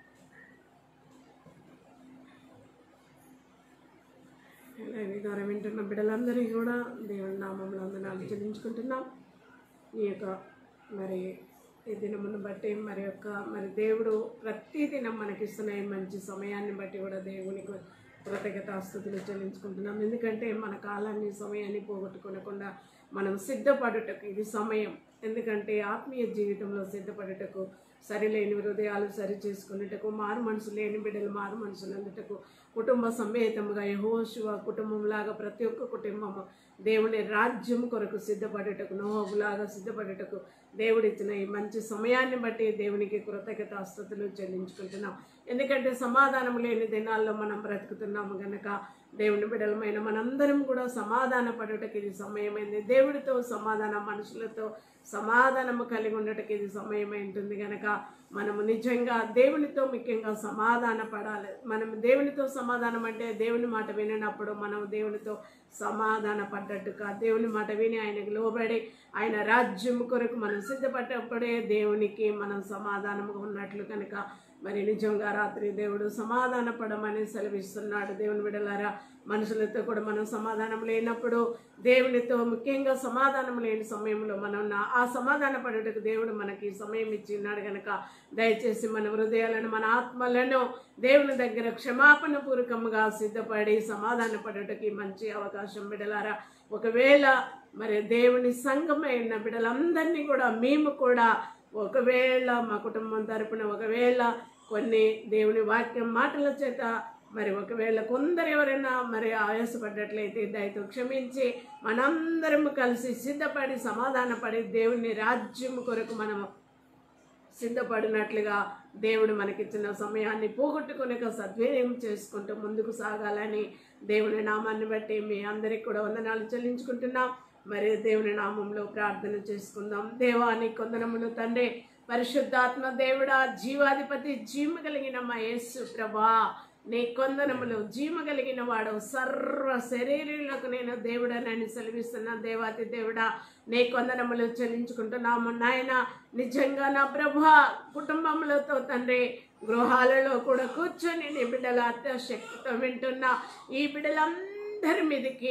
అలాగే ద్వారా వింటున్న బిడ్డలందరికీ కూడా దేవుని నామంలో వందనాలు చెల్లించుకుంటున్నాం ఈ యొక్క మరి ఈ దినమును బట్టి మరి యొక్క మరి దేవుడు ప్రతి దినం మనకిస్తున్న ఈ మంచి సమయాన్ని బట్టి కూడా దేవునికి కృతజ్ఞతాస్తుతులు చెల్లించుకుంటున్నాం ఎందుకంటే మన కాలాన్ని సమయాన్ని పోగొట్టుకోనకుండా మనం సిద్ధపడుటకు ఇది సమయం ఎందుకంటే ఆత్మీయ జీవితంలో సిద్ధపడుటకు సరిలేని హృదయాలు సరి చేసుకున్నటకు మారు మనసు లేని బిడ్డలు మారు మనసులు అందుటకు కుటుంబ సమేతముగా యహోశివ కుటుంబంలాగా ప్రతి ఒక్క కుటుంబము దేవుని రాజ్యం కొరకు సిద్ధపడేటకు నోహబులాగా సిద్ధపడేటకు దేవుడిచ్చిన ఈ మంచి సమయాన్ని బట్టి దేవునికి కృతజ్ఞత స్థుతులు చెల్లించుకుంటున్నాం ఎందుకంటే సమాధానం లేని దినాల్లో మనం బ్రతుకుతున్నాము గనక దేవుని బిడ్డలమైన మనందరం కూడా సమాధాన పడుటకి ఇది సమయమైంది దేవుడితో సమాధానం మనుషులతో సమాధానము కలిగి ఉండటకి ఇది సమయమైంటుంది గనక మనము నిజంగా దేవునితో ముఖ్యంగా సమాధాన పడాలి మనం దేవునితో సమాధానం అంటే దేవుని మాట వినినప్పుడు మనం దేవునితో సమాధాన పడ్డట్టుగా దేవుని మాట విని ఆయనకు లోబడి ఆయన రాజ్యం కొరకు మనం సిద్ధపడ్డప్పుడే దేవునికి మనం సమాధానంగా ఉన్నట్లు కనుక మరి నిజంగా రాత్రి దేవుడు సమాధాన పడమని సెలవిస్తున్నాడు దేవుని విడలారా మనుషులతో కూడా మనం సమాధానం లేనప్పుడు దేవునితో ముఖ్యంగా సమాధానం లేని సమయంలో మనం నా- ఆ సమాధాన పడుటకు దేవుడు మనకి సమయం ఇచ్చి ఉన్నాడు కనుక దయచేసి మన హృదయాలను మన ఆత్మలను దేవుని దగ్గర క్షమాపణ పూర్వకంగా సిద్ధపడి సమాధాన పడుటకి మంచి అవకాశం బిడలారా ఒకవేళ మరి దేవుని సంఘమైన బిడ్డలందరినీ కూడా మేము కూడా ఒకవేళ మా కుటుంబం తరపున ఒకవేళ కొన్ని దేవుని వాక్యం మాటల చేత మరి ఒకవేళ కొందరు ఎవరైనా మరి ఆయాసపడ్డట్లయితే దయతో క్షమించి మనందరం కలిసి సిద్ధపడి సమాధానపడి దేవుని రాజ్యం కొరకు మనము సిద్ధపడినట్లుగా దేవుడు మనకిచ్చిన సమయాన్ని పోగొట్టుకునే సద్వినియోగం చేసుకుంటూ ముందుకు సాగాలని దేవుని నామాన్ని బట్టి మీ అందరికి కూడా వందనాలు చెల్లించుకుంటున్నాం మరి దేవుని నామంలో ప్రార్థన చేసుకుందాం దేవాని కొందనములు తండ్రి పరిశుద్ధాత్మ దేవుడా జీవాధిపతి జీమ కలిగిన మా యేసు ప్రభా నీ కొందనములు జీమ కలిగిన వాడు సర్వ శరీరులకు నేను దేవుడనని సెలవిస్తున్నా దేవాతి దేవుడా నీ కొందనములు చెల్లించుకుంటున్నాము నాయన నిజంగా నా ప్రభా కుటుంబములతో తండ్రి గృహాలలో కూడా కూర్చొని నీ బిడ్డల అత్యశక్తితో వింటున్న ఈ బిడ్డలందరి మీదకి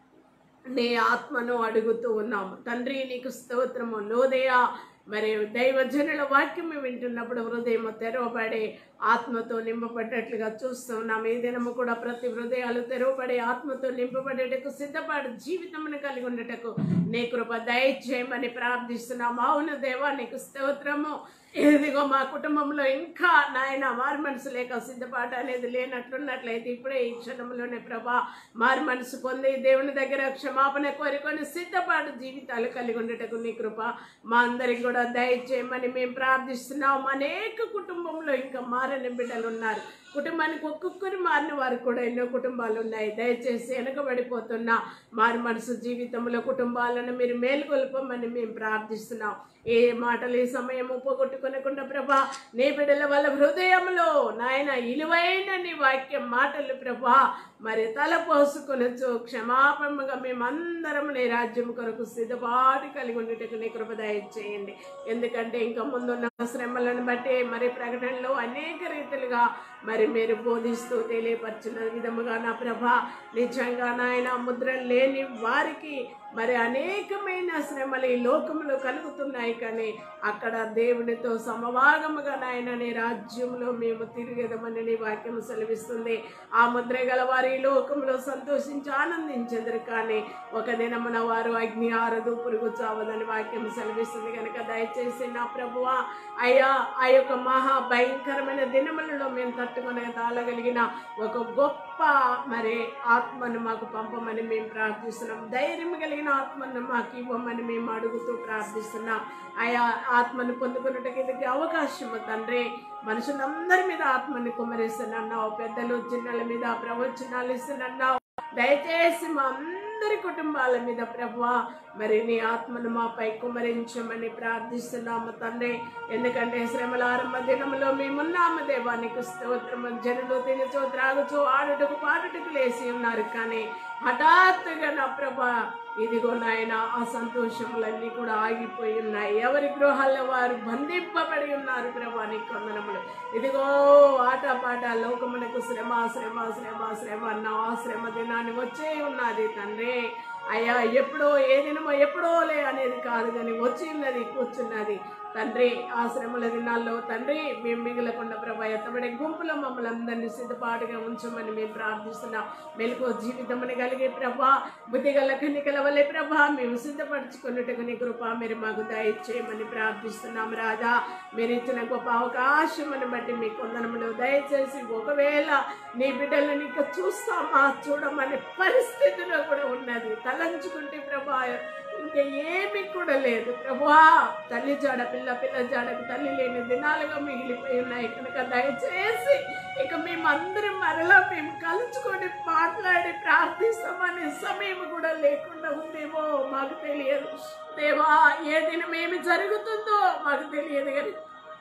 నీ ఆత్మను అడుగుతూ ఉన్నాము తండ్రి నీకు స్తోత్రము లోదయ మరి దైవజనుల వాక్యం వింటున్నప్పుడు హృదయం తెరవబడి ఆత్మతో నింపబడ్డట్లుగా చూస్తున్నాం ఈ దినము కూడా ప్రతి హృదయాలు తెరవబడి ఆత్మతో నింపబడేటకు సిద్ధపడి జీవితమును కలిగి ఉండటకు నీ కృప దయచేయమని ప్రార్థిస్తున్నాం అవును దేవా నీకు స్తోత్రము ఇదిగో మా కుటుంబంలో ఇంకా నాయన మారు మనసు లేక సిద్ధపాటు అనేది లేనట్లున్నట్లయితే ఇప్పుడే ఈ క్షణంలోనే ప్రభా మారు మనసు పొంది దేవుని దగ్గర క్షమాపణ కోరుకొని సిద్ధపాటు జీవితాలు కలిగి ఉండటకు నీ కృప మా అందరికి కూడా దయచేయమని మేము ప్రార్థిస్తున్నాం అనేక కుటుంబంలో ఇంకా మారని బిడ్డలు ఉన్నారు కుటుంబానికి ఒక్కొక్కరు మారిన వారు కూడా ఎన్నో కుటుంబాలు ఉన్నాయి దయచేసి వెనకబడిపోతున్న మారు మనసు జీవితంలో కుటుంబాలను మీరు మేలుకొల్పమని మేము ప్రార్థిస్తున్నాం ఏ మాటలు ఈ సమయం పోగొట్టుకొనకుండా ప్రభా నీ బిడ్డల వాళ్ళ హృదయంలో నాయన ఇలువైన నీ వాక్యం మాటలు ప్రభా మరి తల పోసుకొనొచ్చు క్షమాపణగా మేమందరం నీ రాజ్యం కొరకు సిద్ధపాటు కలిగి ఉండేటకు నీ కృప దయచేయండి ఎందుకంటే ఇంకా ముందున్న శ్రమలను బట్టి మరి ప్రకటనలో అనేక రీతిలుగా మరి మీరు బోధిస్తూ తెలియపరిచిన విధముగా నా ప్రభ నిజంగా నాయన ముద్ర లేని వారికి మరి అనేకమైన శ్రమలు ఈ లోకంలో కలుగుతున్నాయి కానీ అక్కడ దేవునితో సమభాగముగా నాయన నీ రాజ్యంలో మేము తిరిగేదమని నీ వాక్యం సెలవిస్తుంది ఆ ముద్ర గల వారు ఈ లోకంలో సంతోషించి ఆనందించెదరు కానీ ఒక దినమున వారు అగ్ని ఆరదు పురుగు చావదని వాక్యం సెలవిస్తుంది కనుక దయచేసి నా ప్రభువా అయ్యా ఆ యొక్క మహా భయంకరమైన దినములలో మేము తట్టుకునే తాళగలిగిన ఒక గొప్ప మరి ఆత్మను మాకు పంపమని మేము ప్రార్థిస్తున్నాం ధైర్యం కలిగిన ఆత్మను మాకు ఇవ్వమని మేము అడుగుతూ ప్రార్థిస్తున్నాం ఆయా ఆత్మను పొందుకున్నట్టుకి ఇది అవకాశం తండ్రి మనుషులందరి మీద ఆత్మని కుమ్మరిస్తున్నావు పెద్దలు చిన్నల మీద ప్రవచనాలు ఇస్తున్నావు దయచేసి మా అందరి కుటుంబాల మీద ప్రభువా మరి నీ ఆత్మను మాపై కుమరించమని ప్రార్థిస్తున్నాము తండ్రి ఎందుకంటే శ్రమల ఆరంభ దినములో మేమున్నాము దేవానికి స్తోత్రము జనులు తినచో త్రాగుచో ఆడుటకు పాడుటకు లేసి ఉన్నారు కానీ హఠాత్తుగా నా ప్రభా ఇదిగో నాయన ఆ సంతోషములన్నీ కూడా ఆగిపోయి ఉన్నాయి ఎవరి గృహాల్లో వారు బంధింపబడి ఉన్నారు ప్రభా నీ కొందనములు ఇదిగో ఆట పాట లోకమునకు శ్రమ శ్రమ శ్రమ శ్రమ అన్న ఆ శ్రమ దినాన్ని వచ్చే ఉన్నది తండ్రి అయ్యా ఎప్పుడో ఏ దినమో ఎప్పుడో లే అనేది కాదు కానీ వచ్చి ఉన్నది కూర్చున్నది తండ్రి ఆ శ్రమల దినాల్లో తండ్రి మేము మిగలకుండా ప్రభా ఎత్తబడే గుంపులో మమ్మల్ని అందరినీ సిద్ధపాటుగా ఉంచమని మేము ప్రార్థిస్తున్నాం మెలకు జీవితమని కలిగే ప్రభా బుద్ధిగల కన్నికల వల్లే ప్రభా మేము సిద్ధపరచుకున్నట్టుగా నీ కృప మీరు మాకు దయచేయమని ప్రార్థిస్తున్నాం రాజా మీరు ఇచ్చిన గొప్ప అవకాశమును బట్టి మీ కొందనములు దయచేసి ఒకవేళ నీ బిడ్డలను ఇంకా చూస్తామా చూడమనే పరిస్థితిలో కూడా ఉన్నది తలంచుకుంటే ప్రభా ఇంకా ఏమీ కూడా లేదు ప్రభా తల్లి జాడ పిల్ల పిల్ల జాడకు తల్లి లేని దినాలుగా మిగిలిపోయి ఉన్నాయి కనుక దయచేసి ఇక మేమందరం మరలా మేము కలుసుకొని మాట్లాడి ప్రార్థిస్తామనే సమయం కూడా లేకుండా ఉందేమో మాకు తెలియదు దేవా ఏ దినం ఏమి జరుగుతుందో మాకు తెలియదు కానీ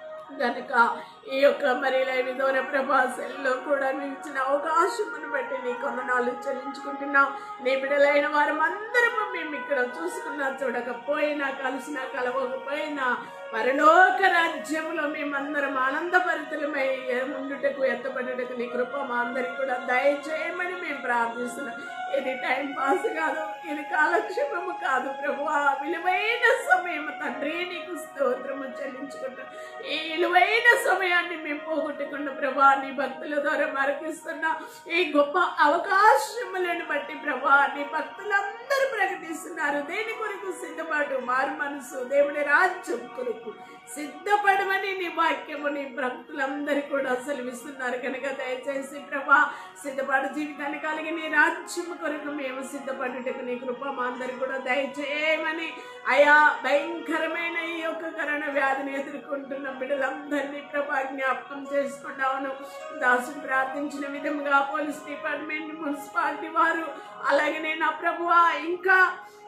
కనుక ఈ యొక్క మరి లైవ్ ద్వారా ప్రభాసంలో కూడా నువ్వు ఇచ్చిన అవకాశమును బట్టి నీ కొందనాలు చెల్లించుకుంటున్నాం నీ బిడ్డలైన వారం అందరము మేము ఇక్కడ చూసుకున్నా చూడకపోయినా కలిసినా కలవకపోయినా పరలోక రాజ్యంలో మేమందరం ఆనందభరితులమై ముందుటకు ఎత్తబడుటకు నీ కృప మా అందరికి కూడా దయచేయమని మేము ప్రార్థిస్తున్నాం ఇది టైం పాస్ కాదు ఇది కాలక్షేపము కాదు ప్రభు ఆ విలువైన సమయం తండ్రి నీకు స్తోత్రము చెల్లించుకుంటాం ఈ విలువైన సమయాన్ని మేము పోగొట్టుకున్న ప్రభా నీ భక్తుల ద్వారా మరకిస్తున్న ఈ గొప్ప అవకాశములను బట్టి ప్రభా నీ భక్తులందరూ ప్రకటిస్తున్నారు దేని కొరకు సిద్ధపాటు మారు మనసు దేవుడి రాజ్యం కొరకు చేసేందుకు సిద్ధపడమని నీ వాక్యము నీ భక్తులందరికీ కూడా సెలవిస్తున్నారు కనుక దయచేసి ప్రభా సిద్ధపడు జీవితాన్ని కలిగి నీ రాజ్యము కొరకు మేము సిద్ధపడుటకు నీ కృప మా అందరికి కూడా దయచేయమని అయా భయంకరమైన ఈ యొక్క కరోనా వ్యాధిని ఎదుర్కొంటున్న బిడ్డలందరినీ ప్రభా జ్ఞాపకం చేసుకుంటాను దాసు ప్రార్థించిన విధంగా పోలీస్ డిపార్ట్మెంట్ మున్సిపాలిటీ వారు అలాగనే నా ప్రభువా ఇంకా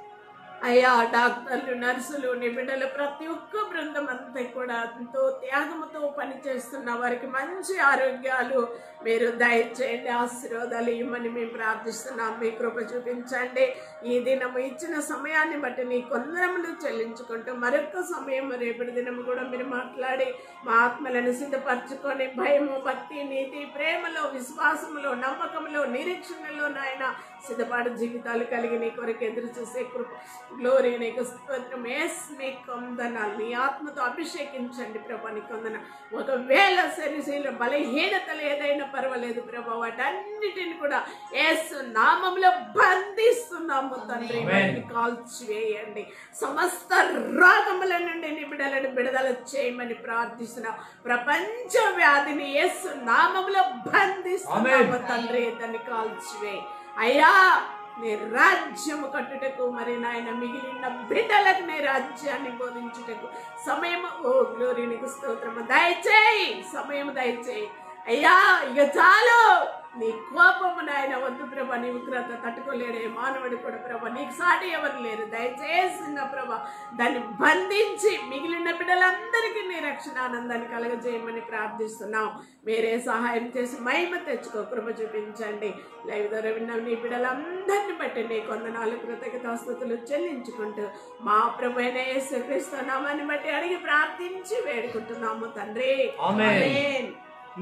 అయ్యా డాక్టర్లు నర్సులు నీ బిడ్డలు ప్రతి ఒక్క బృందం అంతా కూడా ఎంతో త్యాగముతో పనిచేస్తున్న వారికి మంచి ఆరోగ్యాలు మీరు దయచేయండి ఆశీర్వాదాలు ఇవ్వమని మేము ప్రార్థిస్తున్నాం మీ కృప చూపించండి ఈ దినము ఇచ్చిన సమయాన్ని బట్టి నీ కొందరములు చెల్లించుకుంటూ మరొక సమయం రేపటి దినము కూడా మీరు మాట్లాడి మా ఆత్మలను సిద్ధపరచుకొని భయము భక్తి నీతి ప్రేమలో విశ్వాసములో నమ్మకంలో నిరీక్షణలో నాయన సిద్ధపాటు జీవితాలు కలిగి నీ కొరకు ఎదురు చూసే కృప గ్లోరీ నీకు స్తోత్రం ఎస్ మీ కొందనాలు నీ ఆత్మతో అభిషేకించండి ప్రభా నీ కొందన ఒకవేళ శరీరంలో బలహీనతలు ఏదైనా పర్వాలేదు ప్రభా వాటన్నిటిని కూడా ఎస్ నామంలో బంధిస్తున్నాము తండ్రి వాటిని కాల్చివేయండి సమస్త రోగముల నుండి నీ బిడ్డలను విడుదల చేయమని ప్రార్థిస్తున్నాం ప్రపంచ వ్యాధిని ఎస్ నామంలో బంధిస్తున్నాము తండ్రి దాన్ని కాల్చివేయి అయ్యా నీ రాజ్యము కట్టుటకు మరి నాయన మిగిలిన బిడ్డలకు నీ రాజ్యాన్ని బోధించుటకు సమయము ఓ గ్లోరీ నీకు స్తోత్రము దయచేయి సమయం దయచేయి అయ్యా ఇక చాలు నీ కోపము నాయన వద్దు ప్రభ నీ ఉగ్రత తట్టుకోలేడే మానవుడు కూడా ప్రభ నీకు సాటి ఎవరు లేరు దయచేసి నా ప్రభ దాన్ని బంధించి మిగిలిన బిడ్డలందరికీ నీ రక్షణ ఆనందాన్ని కలగజేయమని ప్రార్థిస్తున్నాం మీరే సహాయం చేసి మహిమ తెచ్చుకో కృప చూపించండి లైవ్ ద్వారా విన్న నీ బిడ్డలందరిని బట్టి నీ కొందనాలు కృతజ్ఞతాస్తుతులు చెల్లించుకుంటూ మా ప్రభు అయిన యేసుక్రీస్తు నామాన్ని బట్టి అడిగి ప్రార్థించి వేడుకుంటున్నాము తండ్రి ఆమేన్. ఆమేన్.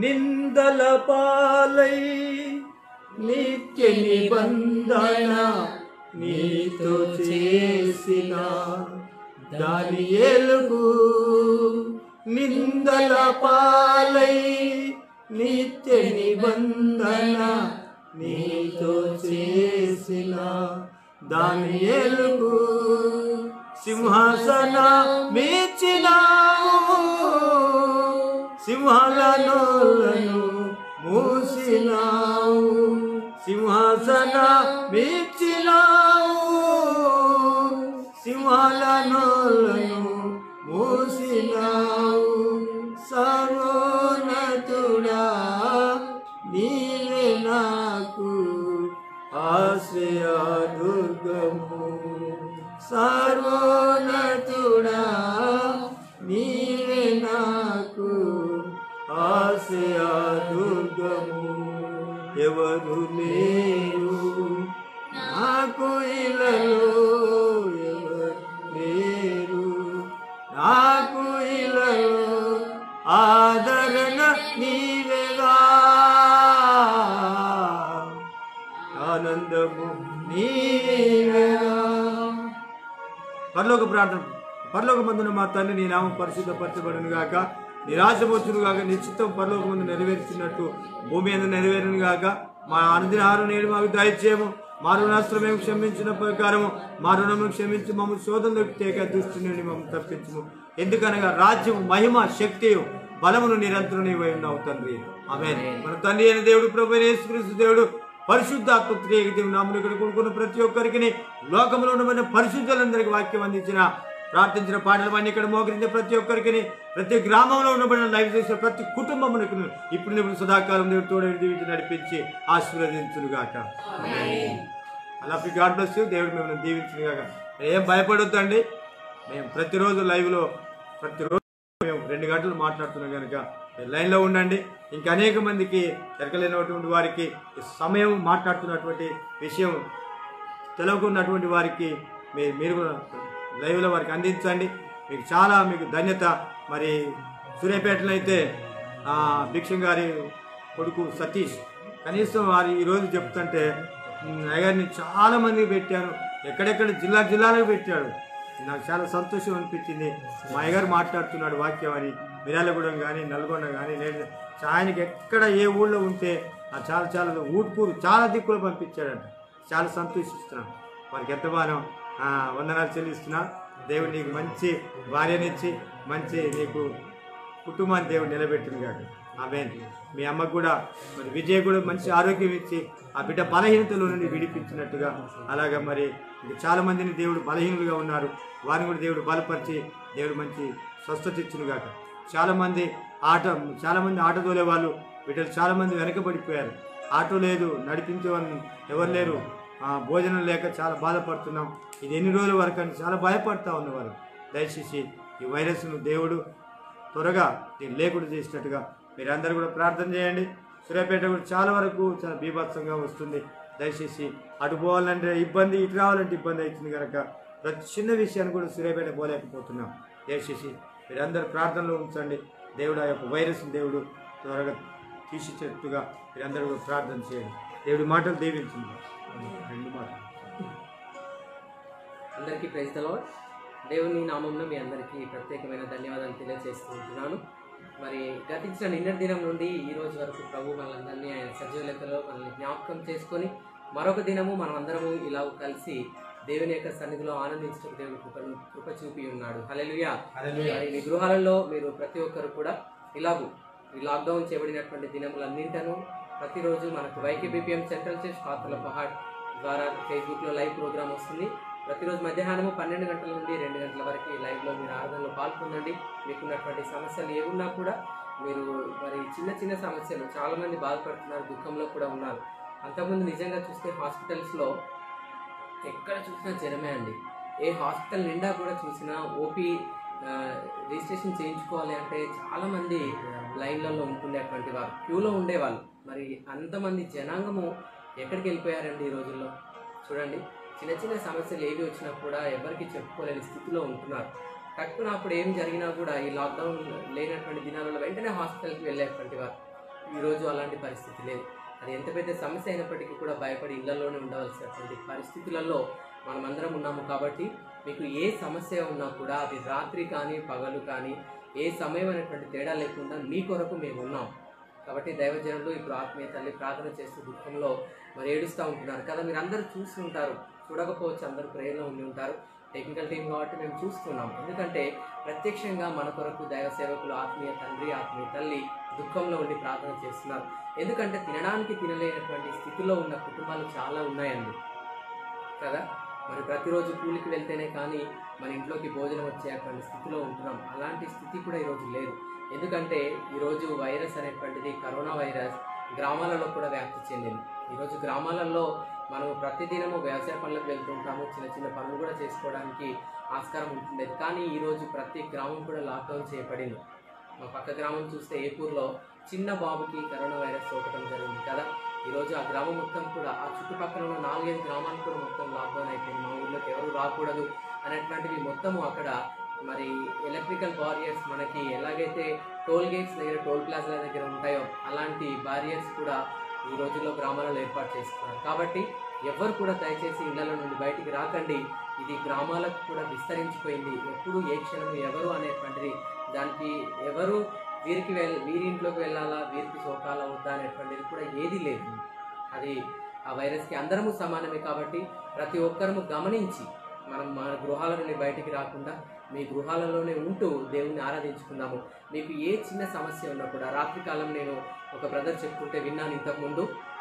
నిందల పాలై నిత్య నిబంధన నీతో చేసిన దాని ఎలుగు నిందల పాలై నిత్య నిబంధన నీతో చేసిన దాని ఎలుగు సింహాసన మెచ్చినావు సింహాల నోళ్ళను మూసినావు సింహాసన మెచ్చినావు సింహాల నోళ్ళను మూసినావు సర్వోన్నతుడా నీవే నాకు ఆశ్రయ దుర్గము సర్వోన్నతుడా నీవే నాకు ఆశయ దుర్గము ఎవరు లేరు నాకు ఇలలో ఎవరు లేరు నాకు ఇలలో ఆదరణ నీవేగా ఆనందము నీవేగా పరలోక ప్రార్థన పరలోక మందున మా తండ్రి నీ నామం పరిశుద్ధపరచబడును గాక నీ రాజ్యం వచ్చును గాక నీ చిత్తం పరలోక మందు నెరవేర్చినట్టు భూమి మీద నెరవేరును గాక మా అనుదినాహారం నేడు మాకు దయచేయము మా రుణాస్త్రం మేము క్షమించిన ప్రకారము మా రుణము క్షమించి మమ్మల్ని శోధన తేక దృష్టి నుండి మమ్మల్ని తప్పించము ఎందుకనగా రాజ్యం మహిమ శక్తి బలమును నిరంతరం నీవై ఉన్నావు తండ్రి ఆమె మన తండ్రి అయిన దేవుడు ప్రభు అయిన యేసుక్రీస్తు దేవుడు పరిశుద్ధాత్మ త్రియేక దేవుడు నామములు ఇక్కడ కొనుక్కున్న ప్రతి ఒక్కరికి లోకంలో ఉన్న పరిశుద్ధులందరికీ వాక్యం అందించిన ప్రార్థించిన పాటలు అన్ని ఇక్కడ మోకరించిన ప్రతి ఒక్కరికి ప్రతి గ్రామంలో ఉండబడిన లైవ్ చేసిన ప్రతి కుటుంబమునకు ఇప్పుడు ఇప్పుడు సదాకాలం దేవుడు తోడు దీవించి నడిపించి ఆశీర్వదించునుగాక అలా గాడ్ బ్లెస్ యూ దేవుడు మిమ్మల్ని దీవించునుగాక ఏం భయపడొద్దండి మేము ప్రతిరోజు లైవ్లో ప్రతిరోజు మేము రెండు గంటలు మాట్లాడుతున్నాం కనుక మీరు లైన్లో ఉండండి ఇంకా అనేక మందికి ఎరకలేనటువంటి వారికి ఈ సమయం మాట్లాడుతున్నటువంటి విషయం తెలవకున్నటువంటి వారికి మీ మీరు కూడా లైవ్లో వారికి అందించండి మీకు చాలా మీకు ధన్యత మరి సూర్యాపేటలో అయితే ఆ, భిక్షం గారి కొడుకు సతీష్ కనీసం వారు ఈరోజు చెప్తుంటే "ఉమ్, అయ్యగారిని చాలా మందికి పెట్టాను ఎక్కడెక్కడ జిల్లా జిల్లాలకు పెట్టాడు నాకు చాలా సంతోషం అనిపించింది మా అయ్యగారు మాట్లాడుతున్నాడు వాక్యం అని మిర్యాలగూడెం కానీ నల్గొండ కానీ లేదు ఆయనకి ఎక్కడ ఏ ఊళ్ళో ఉంటే ఆ చాలా చాలా ఊట్పూరు చాలా దిక్కులు పంపించాడంట చాలా సంతోషిస్తున్నాను వారికి ఎంత బాగా వందనాలు చెల్లిస్తున్నా దేవుడు నీకు మంచి భార్యనిచ్చి మంచి నీకు కుటుంబాన్ని దేవుడు నిలబెట్టింది కాదు ఆమె మీ అమ్మకు కూడా మరి విజయ్ కూడా మంచి ఆరోగ్యం ఇచ్చి ఆ బిడ్డ బలహీనతలో నుండి విడిపించినట్టుగా అలాగా మరి ఇంకా చాలా మందిని దేవుడు బలహీనులుగా ఉన్నారు వారిని కూడా దేవుడు బలపరిచి దేవుడు మంచి స్వస్థత ఇచ్చును గాక చాలా మంది ఆట చాలా మంది ఆటో తోలే వాళ్ళు బిడ్డలు చాలా మంది వెనకబడిపోయారు ఆటో లేదు నడిపించే వాళ్ళు ఎవరు లేరు ఆ, భోజనం లేక చాలా బాధపడుతున్నాం ఇది ఎన్ని రోజుల వరకు అని చాలా భయపడతా ఉన్నవారు దయచేసి ఈ వైరస్ను దేవుడు త్వరగా దీన్ని లేకుండా చేసినట్టుగా మీరందరూ కూడా ప్రార్థన చేయండి సూర్యాపేట కూడా చాలా వరకు చాలా బీభత్సంగా వస్తుంది దయచేసి అటు పోవాలంటే ఇబ్బంది ఇటు రావాలంటే ఇబ్బంది అవుతుంది కనుక ప్రతి చిన్న విషయాన్ని కూడా సూర్యాపేట పోలేకపోతున్నాం దయచేసి మీరందరూ ప్రార్థనలో ఉంచండి దేవుడు ఆ యొక్క వైరస్ని దేవుడు త్వరగా తీసిచ్చేట్టుగా మీరందరూ కూడా ప్రార్థన చేయండి దేవుడి మాటలు దీవించింది రెండు మాటలు అందరికీ ప్రైజ్ ద లార్డ్ దేవుని నామంలో మీ అందరికీ ప్రత్యేకమైన ధన్యవాదాలు తెలియజేస్తూ ఉంటున్నాను మరి గతించిన నిన్నటి దినం నుండి ఈ రోజు వరకు ప్రభు మనందరినీ ఆయన సజీవ లెక్కలో మనల్ని జ్ఞాపకం చేసుకొని మరొక దినము మనం అందరము ఇలా కలిసి దేవుని యొక్క సన్నిధిలో ఆనందించడం దేవుని కృపను కృప చూపి ఉన్నాడు హల్లెలూయా మరి మీ గృహాలలో మీరు ప్రతి ఒక్కరు కూడా ఇలాగూ ఈ లాక్డౌన్ చేయబడినటువంటి దినములన్నింటను ప్రతిరోజు మనకు వైకే బీపీఎం సెంట్రల్ చర్చ్ పాతల పహాడ్ ద్వారా ఫేస్బుక్లో లైవ్ ప్రోగ్రామ్ వస్తుంది ప్రతిరోజు మధ్యాహ్నము పన్నెండు గంటల నుండి రెండు గంటల వరకు ఈ లైవ్లో మీరు ఆరాధనలో పాల్గొనండి మీకున్నటువంటి సమస్యలు ఏమున్నా కూడా మీరు మరి చిన్న చిన్న సమస్యలు చాలామంది బాధపడుతున్నారు దుఃఖంలో కూడా ఉన్నారు అంతకుముందు నిజంగా చూస్తే హాస్పిటల్స్లో ఎక్కడ చూసినా జనమే అండి ఏ హాస్పిటల్ నిండా కూడా చూసినా ఓపీ ఆ, రిజిస్ట్రేషన్ చేయించుకోవాలి అంటే చాలామంది లైన్లలో ఉంటుండేటువంటి వారు క్యూలో ఉండేవాళ్ళు మరి అంతమంది జనాంగము ఎక్కడికి వెళ్ళిపోయారండి ఈ రోజుల్లో చూడండి చిన్న చిన్న సమస్యలు ఏవి వచ్చినా కూడా ఎవరికి చెప్పుకోలేని స్థితిలో ఉంటున్నారు టక్కున అప్పుడు ఏం జరిగినా కూడా ఈ లాక్డౌన్ లేనటువంటి దినాలలో వెంటనే హాస్పిటల్కి వెళ్ళేటువంటి వారు ఈరోజు అలాంటి పరిస్థితి లేదు అది ఎంత పెద్ద సమస్య అయినప్పటికీ కూడా భయపడి ఇళ్లలోనే ఉండవలసినటువంటి పరిస్థితులలో మనమందరం ఉన్నాము కాబట్టి మీకు ఏ సమస్య ఉన్నా కూడా అది రాత్రి కానీ పగలు కానీ ఏ సమయం అనేటువంటి తేడా లేకుండా మీ కొరకు మేము ఉన్నాం కాబట్టి దైవజనులు ఇప్పుడు ఆత్మీయ తల్లి ప్రార్థన చేస్తూ దుఃఖంలో మరి ఏడుస్తూ ఉంటున్నారు కదా మీరు అందరూ చూసి ఉంటారు చూడకపోవచ్చు అందరూ ప్రేరణ ఉండి ఉంటారు టెక్నికల్ టీం కాబట్టి మేము చూస్తున్నాం ఎందుకంటే ప్రత్యక్షంగా మన కొరకు దైవ సేవకులు ఆత్మీయ తండ్రి ఆత్మీయ తల్లి దుఃఖంలో ఉండి ప్రార్థన చేస్తున్నారు ఎందుకంటే తినడానికి తినలేనటువంటి స్థితిలో ఉన్న కుటుంబాలు చాలా ఉన్నాయండి కదా మరి ప్రతిరోజు కూలికి వెళ్తేనే కానీ మన ఇంట్లోకి భోజనం వచ్చేటువంటి స్థితిలో ఉంటున్నాం అలాంటి స్థితి కూడా ఈరోజు లేదు ఎందుకంటే ఈరోజు వైరస్ అనేటువంటిది కరోనా వైరస్ గ్రామాలలో కూడా వ్యాప్తి చెందింది ఈరోజు గ్రామాలలో మనం ప్రతిదినము వ్యవసాయ పనులకు వెళ్తుంటాము చిన్న చిన్న పనులు కూడా చేసుకోవడానికి ఆస్కారం ఉంటుండేది కానీ ఈరోజు ప్రతి గ్రామం కూడా లాక్డౌన్ చేయబడింది మా పక్క గ్రామం చూస్తే ఏపూర్లో చిన్న బాబుకి కరోనా వైరస్ సోకటం జరిగింది కదా ఈరోజు ఆ గ్రామం మొత్తం కూడా ఆ చుట్టుపక్కల ఉన్న నాలుగైదు గ్రామాలు కూడా మొత్తం లాక్డౌన్ అయిపోయింది మా ఊళ్ళోకి ఎవరు రాకూడదు అనేటువంటివి మొత్తము అక్కడ మరి ఎలక్ట్రికల్ బారియర్స్ మనకి ఎలాగైతే టోల్ గేట్స్ దగ్గర టోల్ ప్లాజాల దగ్గర ఉంటాయో అలాంటి బారియర్స్ కూడా ఈ రోజుల్లో గ్రామాలలో ఏర్పాటు చేస్తున్నారు కాబట్టి ఎవరు కూడా దయచేసి ఇళ్ల నుండి బయటికి రాకండి ఇది గ్రామాలకు కూడా విస్తరించిపోయింది ఎప్పుడు ఏ క్షణం ఎవరు అనేటువంటిది దానికి ఎవరు వీరికి వెళ్ వీరి ఇంట్లోకి వెళ్ళాలా వీరికి సోకాలా వద్దా అనేటువంటిది కూడా ఏది లేదు అది ఆ వైరస్కి అందరము సమానమే కాబట్టి ప్రతి ఒక్కరము గమనించి మనం మన గృహాల నుండి బయటికి రాకుండా మీ గృహాలలోనే ఉంటూ దేవుణ్ణి ఆరాధించుకుందాము మీకు ఏ చిన్న సమస్య ఉన్నా కూడా రాత్రికాలం నేను ఒక బ్రదర్ చెప్పుకుంటే విన్నాను ఇంతకుముందు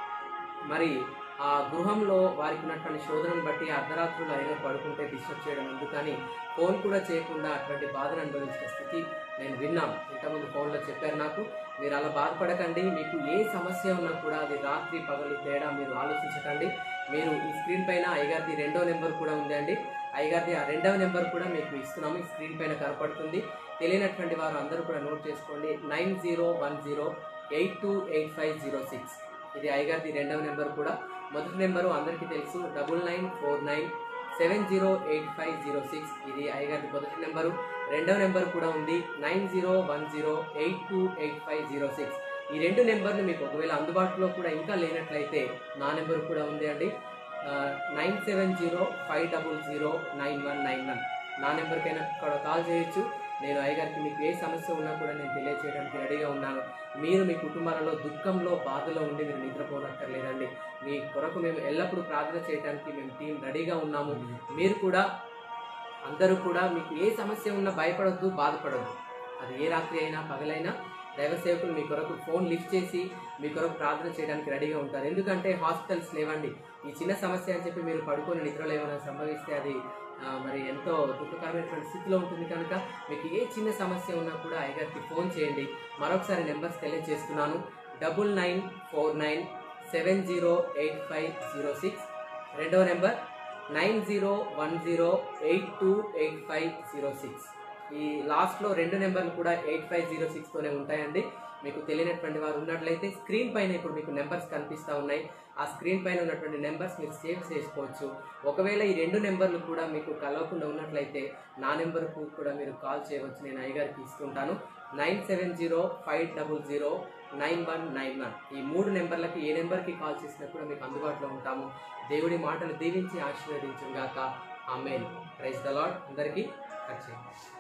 మరి ఆ గృహంలో వారికి ఉన్నటువంటి శోధనను బట్టి అర్ధరాత్రులు అయినా పడుకుంటే డిస్టర్బ్ చేయడం ఎందుకని ఫోన్ కూడా చేయకుండా అటువంటి బాధను అనుభవించిన స్థితి నేను విన్నాను ఇంతకుముందు ఫోన్లో చెప్పారు నాకు మీరు అలా బాధపడకండి మీకు ఏ సమస్య ఉన్నా కూడా అది రాత్రి పగలు తేడా మీరు ఆలోచించకండి మీరు ఈ స్క్రీన్ పైన అయ్యగారిది రెండో నెంబర్ కూడా ఉందండి అయ్యగారిది ఆ రెండవ నెంబర్ కూడా మీకు ఇస్తున్నాము ఈ స్క్రీన్ పైన కనపడుతుంది తెలియనటువంటి వారు అందరూ కూడా నోట్ చేసుకోండి nine zero one zero eight two eight five zero six ఇది అయ్యగారిది రెండవ నెంబర్ కూడా మొదటి నెంబరు అందరికీ తెలుసు double nine four nine seven zero eight five zero six ఇది అయ్యగారి మొదటి నెంబరు రెండవ నెంబర్ కూడా ఉంది nine zero one zero eight two eight five zero six ఈ రెండు నెంబర్లు మీకు ఒకవేళ అందుబాటులో కూడా ఇంకా లేనట్లయితే నా నెంబర్ కూడా ఉంది అండి nine seven zero five double zero nine one nine one నా నెంబర్కైనా కూడా కాల్ చేయొచ్చు నేను అయ్యగారికి మీకు ఏ సమస్య ఉన్నా కూడా నేను తెలియజేయడానికి రెడీగా ఉన్నాను మీరు మీ కుటుంబాలలో దుఃఖంలో బాధలో ఉండి మీరు నిద్రపోనక్కర్లేదండి మీ కొరకు మేము ఎల్లప్పుడూ ప్రార్థన చేయడానికి మేము టీం రెడీగా ఉన్నాము మీరు కూడా అందరూ కూడా మీకు ఏ సమస్య ఉన్నా భయపడొద్దు బాధపడొద్దు అది ఏ రాత్రి అయినా పగలైనా దైవ సేవకులు మీ కొరకు ఫోన్ లిఫ్ట్ చేసి మీ కొరకు ప్రార్థన చేయడానికి రెడీగా ఉంటారు ఎందుకంటే హాస్పిటల్స్ లేవండి ఈ చిన్న సమస్య అని చెప్పి మీరు పడుకొని నిద్రలో ఏమైనా సంభవిస్తే అది ఆ, మరి ఎంతో దుఃఖకరమైనటువంటి స్థితిలో ఉంటుంది కనుక మీకు ఏ చిన్న సమస్య ఉన్నా కూడా అయ్యగారికి ఫోన్ చేయండి మరొకసారి నెంబర్స్ తెలియజేస్తున్నాను double nine four nine seven zero eight five zero six రెండవ number nine zero one zero eight two eight five zero six ఈ లాస్ట్లో రెండు నెంబర్లు కూడా ఎయిట్ ఫైవ్ జీరో సిక్స్తోనే ఉంటాయండి మీకు తెలియనటువంటి వారు ఉన్నట్లయితే స్క్రీన్ పైన ఇప్పుడు మీకు నెంబర్స్ కనిపిస్తూ ఉన్నాయి ఆ స్క్రీన్ పైన ఉన్నటువంటి నెంబర్స్ మీరు సేవ్ చేసుకోవచ్చు ఒకవేళ ఈ రెండు నెంబర్లు కూడా మీకు కలవకుండా ఉన్నట్లయితే నా నెంబర్కు కూడా మీరు కాల్ చేయవచ్చు నేను అయ్యగారికి ఇస్తుంటాను nine seven zero five double zero nine one nine one ఈ మూడు నెంబర్లకి ఏ నెంబర్కి కాల్ చేసినా కూడా మీకు అందుబాటులో ఉంటాము దేవుడి మాటలు దీవించి ఆశీర్వదించుగాక ఆమెన్ ప్రైజ్ ద లాడ్ అందరికీ ఖర్చు